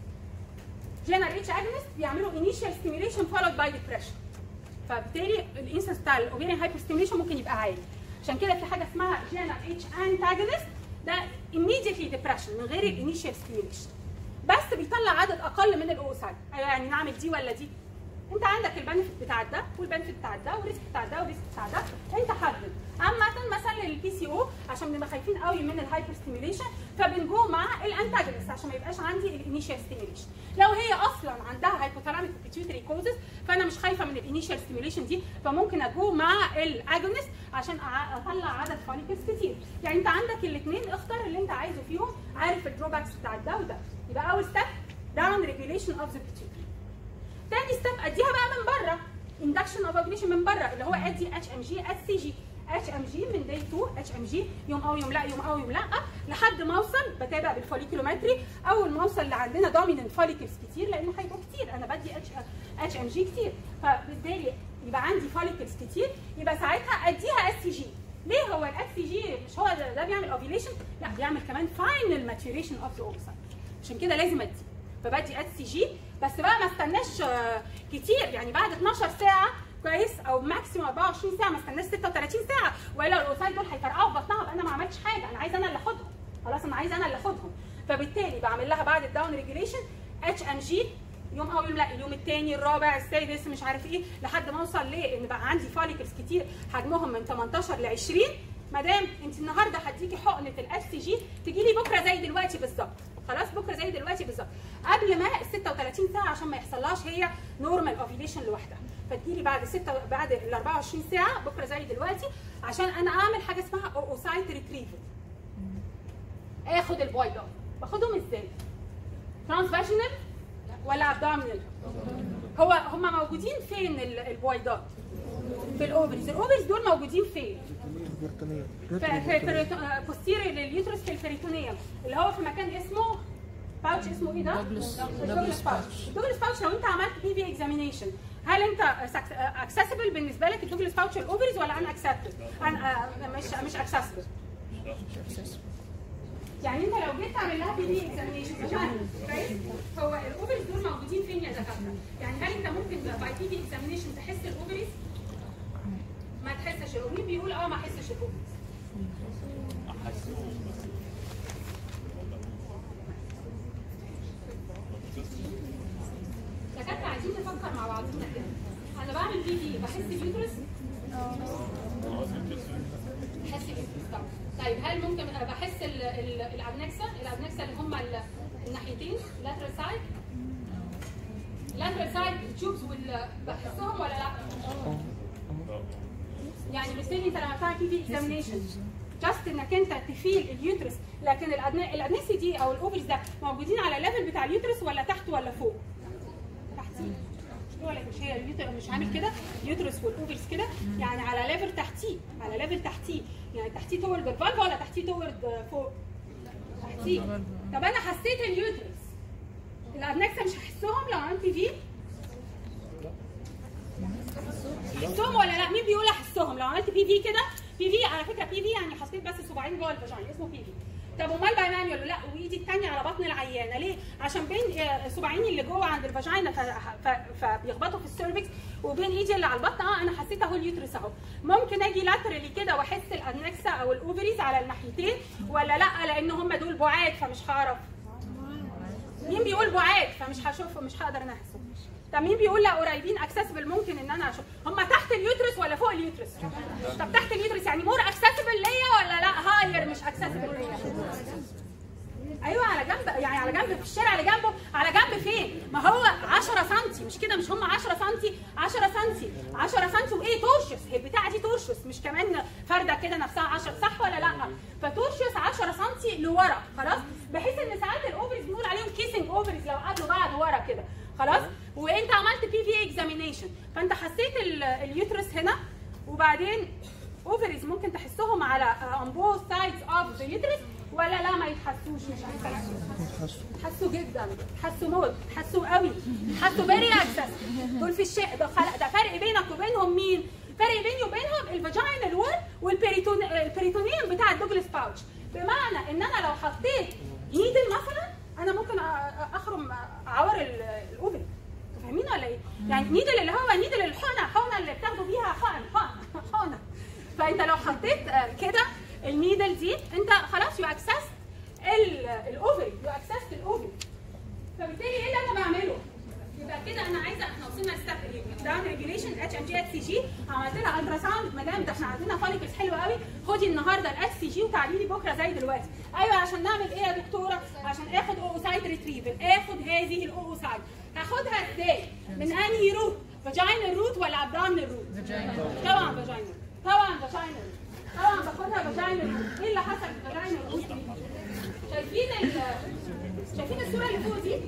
جنرال اتش اجنست بيعملوا انيشال ستيميوليشن فولود باي ديبريشن فبالتالي الانسنس بتاع الاوبيريان هايبر ستيميوليشن ممكن يبقى عالي عشان كده في حاجه اسمها جنرال اتش انتاجونست ده immediately depression من غير الانيشال ستيميوليشن بس بيطلع عدد اقل من الاوسايد يعني نعمل دي ولا دي انت عندك البنفيت بتاع ده والبنفيت بتاع ده والريسك بتاع ده والريسك بتاع ده انت حدد عامة مثلا للبي سي او عشان بنبقى خايفين قوي من الهايبر ستيميوليشن فبنجو مع الانتاجونست عشان ما يبقاش عندي الانيشال ستيميوليشن لو هي اصلا عندها هايبوثالاميك بيتيوتري كوزز فانا مش خايفه من الانيشال ستيميوليشن دي فممكن اجو مع الاجونست عشان أع- اطلع عدد فوليكلز كتير يعني انت عندك الاثنين اختار اللي انت عايزه فيهم عارف الدروباكس بتاع ده وده يبقى اول ستيب داون ريجوليشن اوف ذا بيتيوتري تاني ستيب اديها بقى من بره اندكشن اوف اوبليشن من بره اللي هو ادي اتش ام جي اتش سي جي اتش ام جي من داي 2 اتش ام جي يوم او يوم لا يوم او يوم لا لحد ما اوصل بتابع بالفوليكيلومتري اول ما اوصل لعندنا دوميننت فوليكلز كتير لان هيبقوا كتير انا بدي اتش اتش ام جي كتير فبالتالي يبقى عندي فوليكلز كتير يبقى ساعتها اديها اس سي جي ليه هو الاس سي جي مش هو ده, ده بيعمل اوفيليشن لا بيعمل كمان فاينل ماتيوريشن اوف ذا اوفسايد عشان كده لازم ادي فبدي اتش سي جي بس بقى ما استناش آه، كتير يعني بعد 12 ساعه كويس او ماكسيموم 24 ساعه ما استناش 36 ساعه والا الاوسايد دول هيفرقعوا في بطنها بقى انا ما عملتش حاجه انا عايزه انا اللي اخدهم خلاص انا عايزه انا اللي اخدهم فبالتالي بعمل لها بعد الداون ريجوليشن اتش ام جي يوم او يوم لا اليوم الثاني الرابع السادس مش عارف ايه لحد ما اوصل لان بقى عندي فوليكلز كتير حجمهم من 18 ل 20 مدام انت النهارده هديكي حقنه الاس سي جي تجي لي بكره زي دلوقتي بالظبط خلاص بكره زي دلوقتي بالظبط قبل ما ال 36 ساعه عشان ما يحصلهاش هي نورمال اوفيليشن لوحدها فتجيلي بعد 6 بعد ال 24 ساعه بكره زي دلوقتي عشان انا اعمل حاجه اسمها اوسايت ريتريفل اخد البويضات باخدهم ازاي؟ ترانس فاجينال ولا ابدومينال؟ هو هم موجودين فين ال- البويضات؟ في الاوفريز، الاوفريز دول موجودين فين؟ في في بوستيريور لليوترس في الفريتونيوم اللي هو في مكان اسمه باوتش اسمه ايه ده؟ دوجلاس باوتش الدوجلاس باوتش لو انت عملت بي في اكزامينيشن هل انت اكسسبل بالنسبه لك الدوجلاس باوتش الاوفريز ولا ان اكسبتد؟ مش مش اكسسبل يعني انت لو جيت تعمل لها بي في اكزامينشن كويس هو الاوفريز دول موجودين فين يا دكاتره؟ يعني هل انت ممكن باي بي في اكزامينشن تحس الاوفريز؟ ما تحسش الاوفريز بيقول اه ما احسش الاوفريز دكاتره عايزين نفكر مع بعضنا كده انا بعمل بي في بحس اليوترس بحس اليوترس طبعا طيب هل ممكن بحس ال- ال- الابنكسا الابنكسا اللي هم ال- الناحيتين لاترال سايد لاترال سايد تشوبز وال بحسهم ولا لا؟ يعني بالتالي انت لما بتعمل بي في اكزامينشن جاست انك انت تفيل اليوترس لكن الأدن- الادنسي دي او الاوفرز ده موجودين على الليفل بتاع اليوترس ولا تحت ولا فوق؟ تحتيه ولا مش هي اليوترس مش عامل كده اليوترس والاوفرز كده يعني على ليفل تحتيه على ليفل تحتيه يعني تحتيه تورد الفالفا ولا تحتيه تورد فوق؟ تحتيه طب انا حسيت اليوترس الادنكسا مش هحسهم لو عملت في احسهم ولا لا مين بيقول احسهم لو عملت بي في كده بي في على فكره بي في يعني حطيت بس صباعين جوه الفاجينا اسمه بي في طب امال بقى مانيوال لا وايدي الثانيه على بطن العيانه ليه عشان بين آه، صباعين اللي جوه عند الفاجينا ف- ف- فبيخبطوا في السيرفكس وبين ايدي اللي على البطن اه انا حسيت اهو اليوترس اهو ممكن اجي لاترالي كده واحس الادنكسا او الاوفريز على الناحيتين ولا لا لان هم دول بعاد فمش هعرف مين بيقول بعاد فمش هشوف مش هقدر انا احسب طب مين بيقول لا قريبين اكسسبل ممكن ان انا اشوف هم تحت اليوترس ولا فوق اليوترس طب تحت اليوترس يعني مور اكسسبل ليا ولا لا هاير مش اكسسبل ليا ايوه على جنب يعني على جنب في الشارع اللي جنبه على جنب فين ما هو 10 سم مش كده مش هم 10 سم 10 سم 10 سم وايه تورشس هي البتاعه دي تورشس مش كمان فرده كده نفسها 10 صح ولا لا فتورشس 10 سم لورا خلاص بحيث ان ساعات الاوفرز بنقول عليهم كيسنج اوفرز لو قابلوا بعض ورا كده خلاص وانت عملت بي في اكزامينيشن فانت حسيت ال- اليوترس هنا وبعدين اوفرز ممكن تحسهم على on both sides of the uterus ولا لا ما يتحسوش مش هيتحسوا تحسوا جدا تحسوا موت تحسوا قوي تحسوا فيري اكسس دول في الشيء ده خلق ده فرق بينك وبينهم مين فرق بيني وبينهم الفاجينال وول والبريتون البريتونيوم بتاع الدوجلاس باوتش بمعنى ان انا لو حطيت نيدل مثلا انا ممكن أ- أ- اخرم اعور ال- الاوفري فاهمين ولا ايه؟ يعني نيدل اللي هو نيدل الحقنه حقنه اللي بتاخدوا بيها حقن حقن حقنه فانت لو حطيت آه، كده النيدل دي انت خلاص يو اكسس الاوفري يو اكسس الاوفري فبالتالي ايه اللي انا بعمله؟ يبقى كده انا عايزه احنا وصلنا لستيب ايه؟ داون ريجوليشن اتش ام جي اتش سي جي عملت لها الترا ساوند مدام ده احنا عندنا فوليكلز حلوه قوي خدي النهارده الاتش سي جي وتعالي لي بكره زي دلوقتي ايوه عشان نعمل ايه يا دكتوره؟ عشان اخد اوسايت ريتريفل اخد هذه الاوسايت هاخدها ازاي؟ من انهي روت؟ فاجينال روت ولا ابدومينال روت؟ طبعا فاجينال طبعا فاجينال طبعا باخدها فاجينال روت ايه اللي حصل في فاجينال روت دي؟ شايفين ال شايفين الصوره اللي فوق دي؟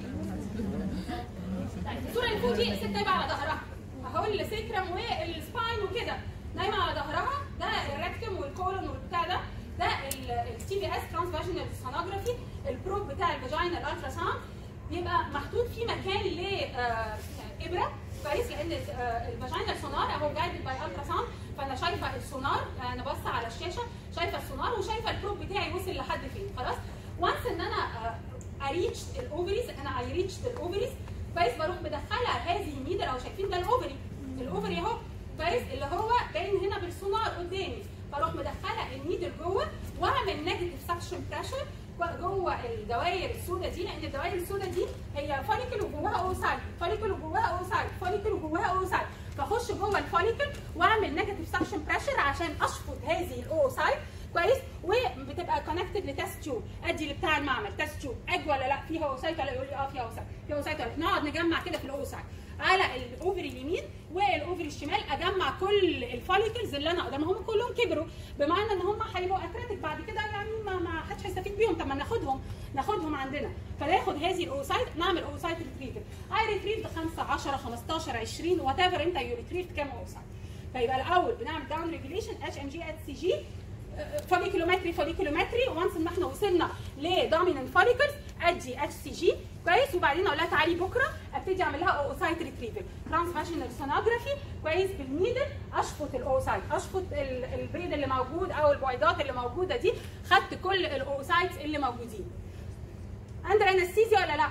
الصوره اللي فوق دي الست نايمه على ظهرها اهو السكرم والسباين وكده نايمه على ظهرها ده الريكتم والكولون والبتاع ده ده التي في اس ترانس فاجينال سونوجرافي البروب بتاع الفاجينال الترا ساوند يبقى محطوط فيه مكان ل آه، ابره كويس لان آه، الفاجينال سونار اهو جايدد باي الترا ساوند فانا شايفه السونار انا باصه على الشاشه شايفه السونار وشايفه البروب بتاعي وصل لحد فين خلاص وانس ان انا اريتش الاوفريز انا اي ريتش الاوفريز كويس بروح مدخله هذه النيدل اهو شايفين ده الاوفري الاوفري اهو كويس اللي هو باين هنا بالسونار قدامي بروح مدخله النيدل جوه واعمل نيجاتيف سكشن بريشر جوه الدوائر السوداء دي لان الدوائر السوداء دي هي فوليكل وجواها اوسايت فوليكل وجواها اوسايت فوليكل وجواها اوسايت فاخش جوه الفوليكل واعمل نيجاتيف سكشن بريشر عشان اشفط هذه الاوسايت كويس وبتبقى كونكتد لتست تيوب ادي لبتاع المعمل تست تيوب اج ولا لا فيها اوسايت ولا يقول لي اه فيها اوسايت فيها اوسايت ولا نقعد نجمع كده في الاوسايت على الاوفري اليمين والاوفري الشمال اجمع كل الفوليكلز اللي انا اقدر ما هم كلهم كبروا بمعنى ان هم هيبقوا اتراتيك بعد كده يعني ما ما حدش هيستفيد بيهم طب ما ناخدهم ناخدهم عندنا فناخد هذه الاوسايت نعمل اوسايت ريتريفل اي ريتريف 5 10 15 20 وات ايفر انت يو ريتريف كام اوسايت فيبقى الاول بنعمل داون ريجوليشن اتش ام جي اتش سي جي فوليكيلومتري فوليكيلومتري وانس ان احنا وصلنا لدوميننت فوليكلز ادي اتش سي جي كويس وبعدين اقول لها تعالي بكره ابتدي اعمل لها اوسايت ريتريفل ترانس فاشنال سونوجرافي كويس بالنيدل اشفط الاوسايت اشفط ال- البيض اللي موجود او البويضات اللي موجوده دي خدت كل الاوسايتس اللي موجودين اندر انستيزيا ولا لا؟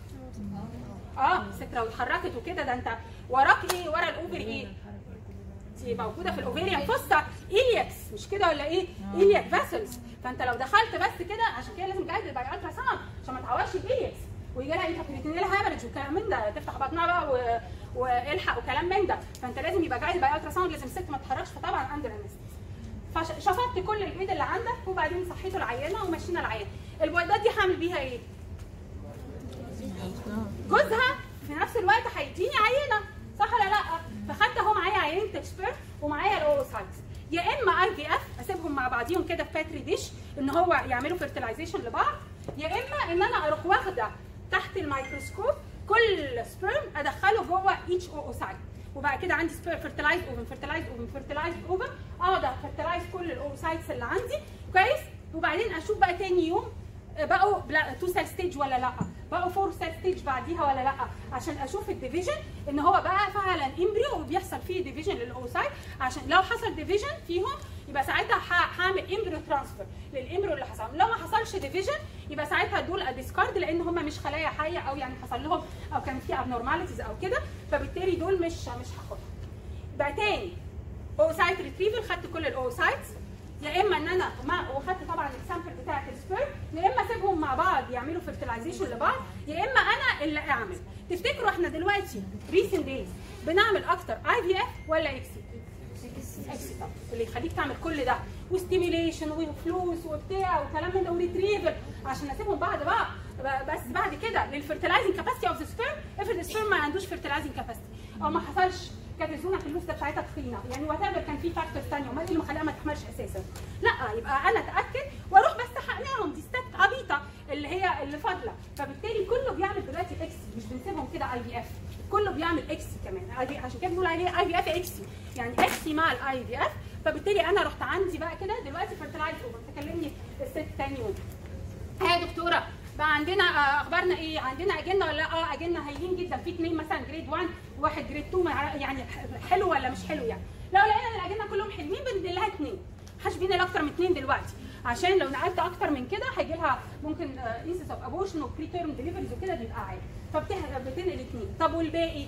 اه الست لو اتحركت وكده ده انت وراك ايه ورا الاوفر ايه؟ دي موجوده في الاوفيريان فوستا الياكس مش كده ولا ايه؟ الياك فاسلز فانت لو دخلت بس كده عشان كده لازم جايد باي الترا ساوند عشان ما تعورش الالياكس ويجي لها انتربريتينيل هامرج وكلام من ده تفتح بطنها بقى و... والحق وكلام من ده فانت لازم يبقى جايد باي الترا ساوند لازم الست ما تتحركش فطبعا اندر انستيزيا فشفطت كل البيض اللي عندك وبعدين صحيته العيانه ومشينا العيان البويضات دي هعمل بيها ايه؟ جوزها في نفس الوقت هيديني عينه صح ولا لا؟ فخدت اهو معايا عينه تكسبير ومعايا الاوروسايتس يا اما اي في اف اسيبهم مع بعضيهم كده في باتري ديش ان هو يعملوا فيرتلايزيشن لبعض يا اما ان انا اروح واخده تحت الميكروسكوب كل سبرم ادخله جوه ايتش اوسايت وبعد كده عندي سبير فيرتلايز اوفن فيرتلايز اوفن فيرتلايز اوفن اقعد افيرتلايز كل الاوسايتس اللي عندي كويس وبعدين اشوف بقى تاني يوم بقوا تو سيل ستيج ولا لا بقوا فور سيل ستيج بعديها ولا لا عشان اشوف الديفيجن ان هو بقى فعلا امبريو وبيحصل فيه ديفيجن للاوسايت عشان لو حصل ديفيجن فيهم يبقى ساعتها ه- هعمل امبريو ترانسفير للامبريو اللي حصل لو ما حصلش ديفيجن يبقى ساعتها دول اديسكارد لان هم مش خلايا حيه او يعني حصل لهم او كان في ابنورماليتيز او كده فبالتالي دول مش مش هاخدهم يبقى تاني اوسايت ريتريفل خدت كل الاوسايتس يا اما ان انا ما وخدت طبعا السامبل بتاعت السبيرم يا اما اسيبهم مع بعض يعملوا فيرتلايزيشن لبعض يا اما انا اللي اعمل تفتكروا احنا دلوقتي ريسنت دايز بنعمل اكتر اي في اف ولا اكسي؟ اكسي طبعا اللي يخليك تعمل كل ده وستيميليشن وفلوس وبتاع وكلام من ده وريتريفل عشان اسيبهم بعد بقى ب- بس بعد كده للفيرتلايزنج كاباسيتي اوف ذا سبيرم افرض السبيرم ما عندوش فيرتلايزنج كاباسيتي او ما حصلش كانت الزونه في اللوسه بتاعتها تخينه يعني وات كان في فاكتور ثانيه امال ايه اللي مخليها ما تحملش اساسا لا يبقى انا اتاكد واروح بس احقناهم دي ستات عبيطه اللي هي اللي فاضله فبالتالي كله بيعمل دلوقتي اكسي مش بنسيبهم كده اي في اف كله بيعمل اكسي كمان IVF عشان كده بنقول عليه اي في اف اكسي يعني اكسي مع الاي في اف فبالتالي انا رحت عندي بقى كده دلوقتي فيرتلايز اوفر تكلمني الست تاني يوم ها يا دكتوره بقى عندنا آه، اخبارنا ايه عندنا اجنه ولا لا اه اجنه هايلين جدا في اثنين مثلا جريد 1 وواحد جريد 2 مع- يعني حلو ولا مش حلو يعني لو لقينا ان الاجنه كلهم حلوين بندي لها اثنين محدش بينقل اكتر من اثنين دلوقتي عشان لو نقلت اكتر من كده هيجي لها ممكن انسس اوف ابورشن وبري تيرم ديليفريز وكده بيبقى عادي فبتنقل اثنين طب والباقي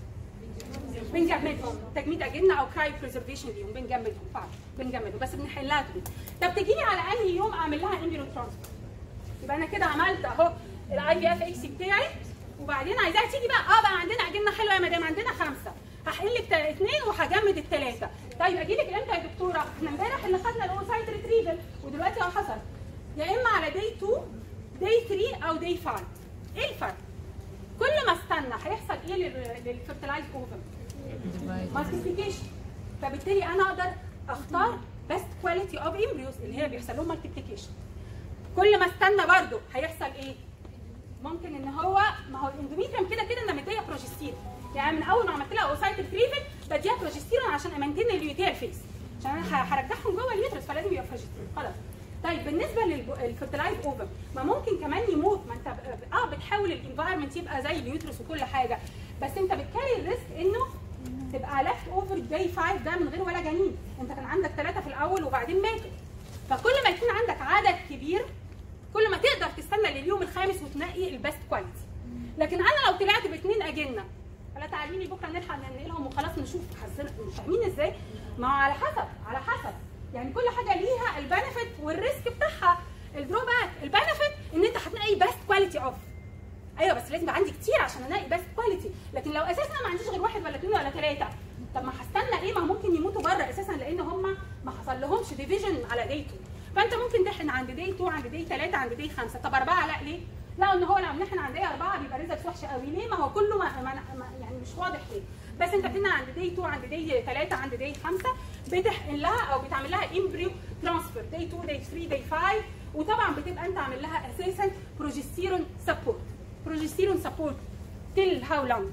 بنجمدهم تجميد اجنه او كراي بريزرفيشن ليهم بنجمدهم فعلا بنجمدهم بس بنحلها دول طب تجيني على انهي يوم اعمل لها امبريو ترانسفير يبقى انا كده عملت اهو الاي في اف اكس بتاعي وبعدين عايزاها تيجي بقى اه بقى عندنا اجنه حلوه يا مدام عندنا خمسه هحل لك اثنين وهجمد الثلاثه طيب اجي لك امتى يا دكتوره؟ احنا امبارح اللي خدنا الاوسايت ريتريفل ودلوقتي اهو حصل يا اما على داي 2 داي 3 او داي 5 ايه الفرق؟ كل ما استنى هيحصل ايه للفيرتلايز اوفر؟ مالتيبليكيشن فبالتالي انا اقدر اختار بيست كواليتي اوف امبريوز اللي هي بيحصل لهم مالتيبليكيشن كل ما استنى برضو هيحصل ايه ممكن ان هو ما هو الاندوميتريوم كده كده انا مديه بروجستيرون يعني من اول ما عملت لها اوسايت ريتريفل بديها بروجستيرون عشان امنتين اليوتيال فيس عشان انا ه- هرجعهم جوه اليوترس فلازم يبقى بروجستيرون خلاص طيب بالنسبه للفيرتلايز اوفر ما ممكن كمان يموت ما انت ب- اه بتحاول الانفايرمنت يبقى زي اليوترس وكل حاجه بس انت بتكاري الريسك انه تبقى لفت اوفر داي 5 ده من غير ولا جنين انت كان عندك ثلاثه في الاول وبعدين ماتوا فكل ما يكون عندك عدد كبير كل ما تقدر تستنى لليوم الخامس وتنقي البيست كواليتي لكن انا لو طلعت باثنين اجنه ولا تعالي لي بكره نلحق ننقلهم وخلاص نشوف حظنا مش فاهمين ازاي ما هو على حسب على حسب يعني كل حاجه ليها البنفيت والريسك بتاعها الدروباك البنفيت ان انت هتنقي بيست كواليتي اوف ايوه بس لازم يبقى عندي كتير عشان الاقي بيست كواليتي لكن لو اساسا ما عنديش غير واحد ولا اثنين ولا ثلاثه طب ما هستنى ايه ما ممكن يموتوا بره اساسا لان هم ما حصل لهمش ديفيجن على داي 2 فانت ممكن تحن عند داي 2 عند داي 3 عند داي 5 طب اربعه لا ليه؟ لا ان هو لو بنحن عند داي اربعه بيبقى ريزلتس وحشه قوي ليه؟ ما هو كله ما ما ما يعني مش واضح ليه بس انت بتحن عند داي 2 عند داي 3 عند داي 5 بتحقن لها او بتعمل لها امبريو ترانسفير داي 2 داي 3 داي 5 وطبعا بتبقى انت عامل لها اساسا بروجستيرون سبورت بروجستيرون سبورت till how long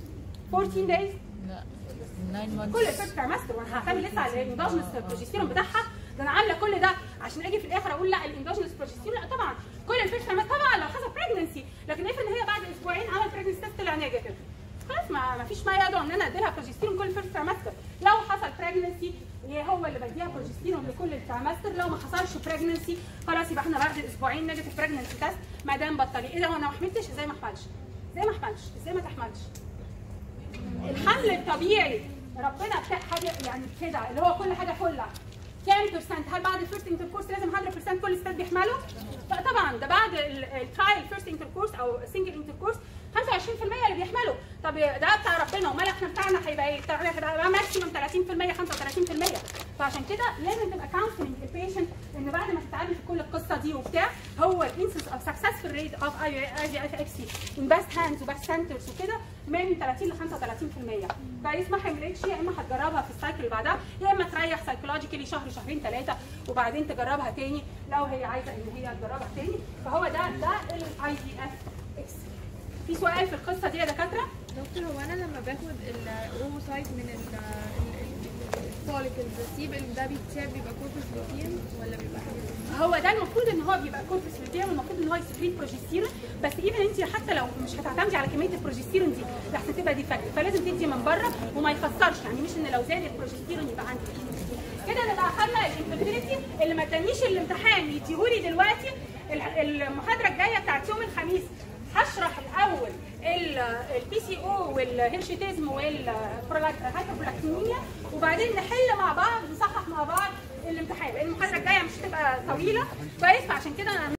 14 days لا 9 months كل فيرست تريمستر وانا هعتمد لسه على الاندوجنس بروجستيرون بتاعها ده انا عامله كل ده عشان اجي في الاخر اقول لا الاندوجنس بروجستيرون لا طبعا كل الفيرست تريمستر طبعا لو حصل بريجنسي لكن افرض ان هي بعد اسبوعين عمل بريجنسي تيست طلع نيجاتيف خلاص ما ما فيش ما يدعو ان انا اديلها بروجستيرون كل فيرست تريمستر لو حصل بريجنسي هو اللي بديها بروجستيرون لكل التريمستر لو ما حصلش بريجنسي خلاص يبقى احنا بعد اسبوعين نيجاتيف بريجنسي تيست ما دام بطلي ايه ده وانا ما حملتش ازاي ما احملش ازاي ما احملش ازاي ما تحملش الحمل الطبيعي ربنا بتاع حاجه يعني كده اللي هو كل حاجه فله كام بيرسنت هل بعد الفيرست انتر كورس لازم 100% كل الستات بيحملوا؟ لا طبعا ده بعد الترايل فيرست انتر كورس او سنجل انتر كورس 25% اللي بيحملوا طب ده بتاع ربنا امال احنا بتاعنا هيبقى ايه؟ بتاعنا هيبقى ماكسيموم 30% 35% فعشان كده لازم تبقى كونسلنج البيشنت ان بعد ما تتعامل في كل القصه دي وبتاع هو الانسنس اوف سكسسفul ريت اوف اي اي اف اكس سي ان باست هاندز وباست سنترز وكده من 30 ل 35% كويس ما حملتش يا اما هتجربها في السايكل اللي بعدها يا اما تريح سايكولوجيكالي شهر شهرين ثلاثه وبعدين تجربها تاني لو هي عايزه ان هي تجربها تاني فهو ده ده الاي دي اف اكس في سؤال في القصه دي يا دكاتره؟ دكتور هو انا لما باخد الاوموسايت من الفوليكل بسيب ده بيتساب بيبقى كوربس لوتين ولا بيبقى حاجه هو ده المفروض ان هو بيبقى كوربس لوتيرم والمفروض ان هو يسكريت بروجستيرون بس ايفن انت حتى لو مش هتعتمدي على كميه البروجستيرون دي لحسن تبقى ديفكت فلازم تدي من بره وما يخسرش يعني مش ان لو زاد البروجستيرون يبقى عندي كده نبقى اخدنا الانفيرتيليتي اللي ما ادانيش الامتحان يديهولي دلوقتي ال- المحاضره الجايه بتاعت يوم الخميس هشرح الاول البي سي او والهيرشيتيزم والهايبربلاكتينيا وبعدين نحل مع بعض نصحح مع بعض الامتحان لان المحاضره الجايه مش هتبقى طويله كويس فعشان كده انا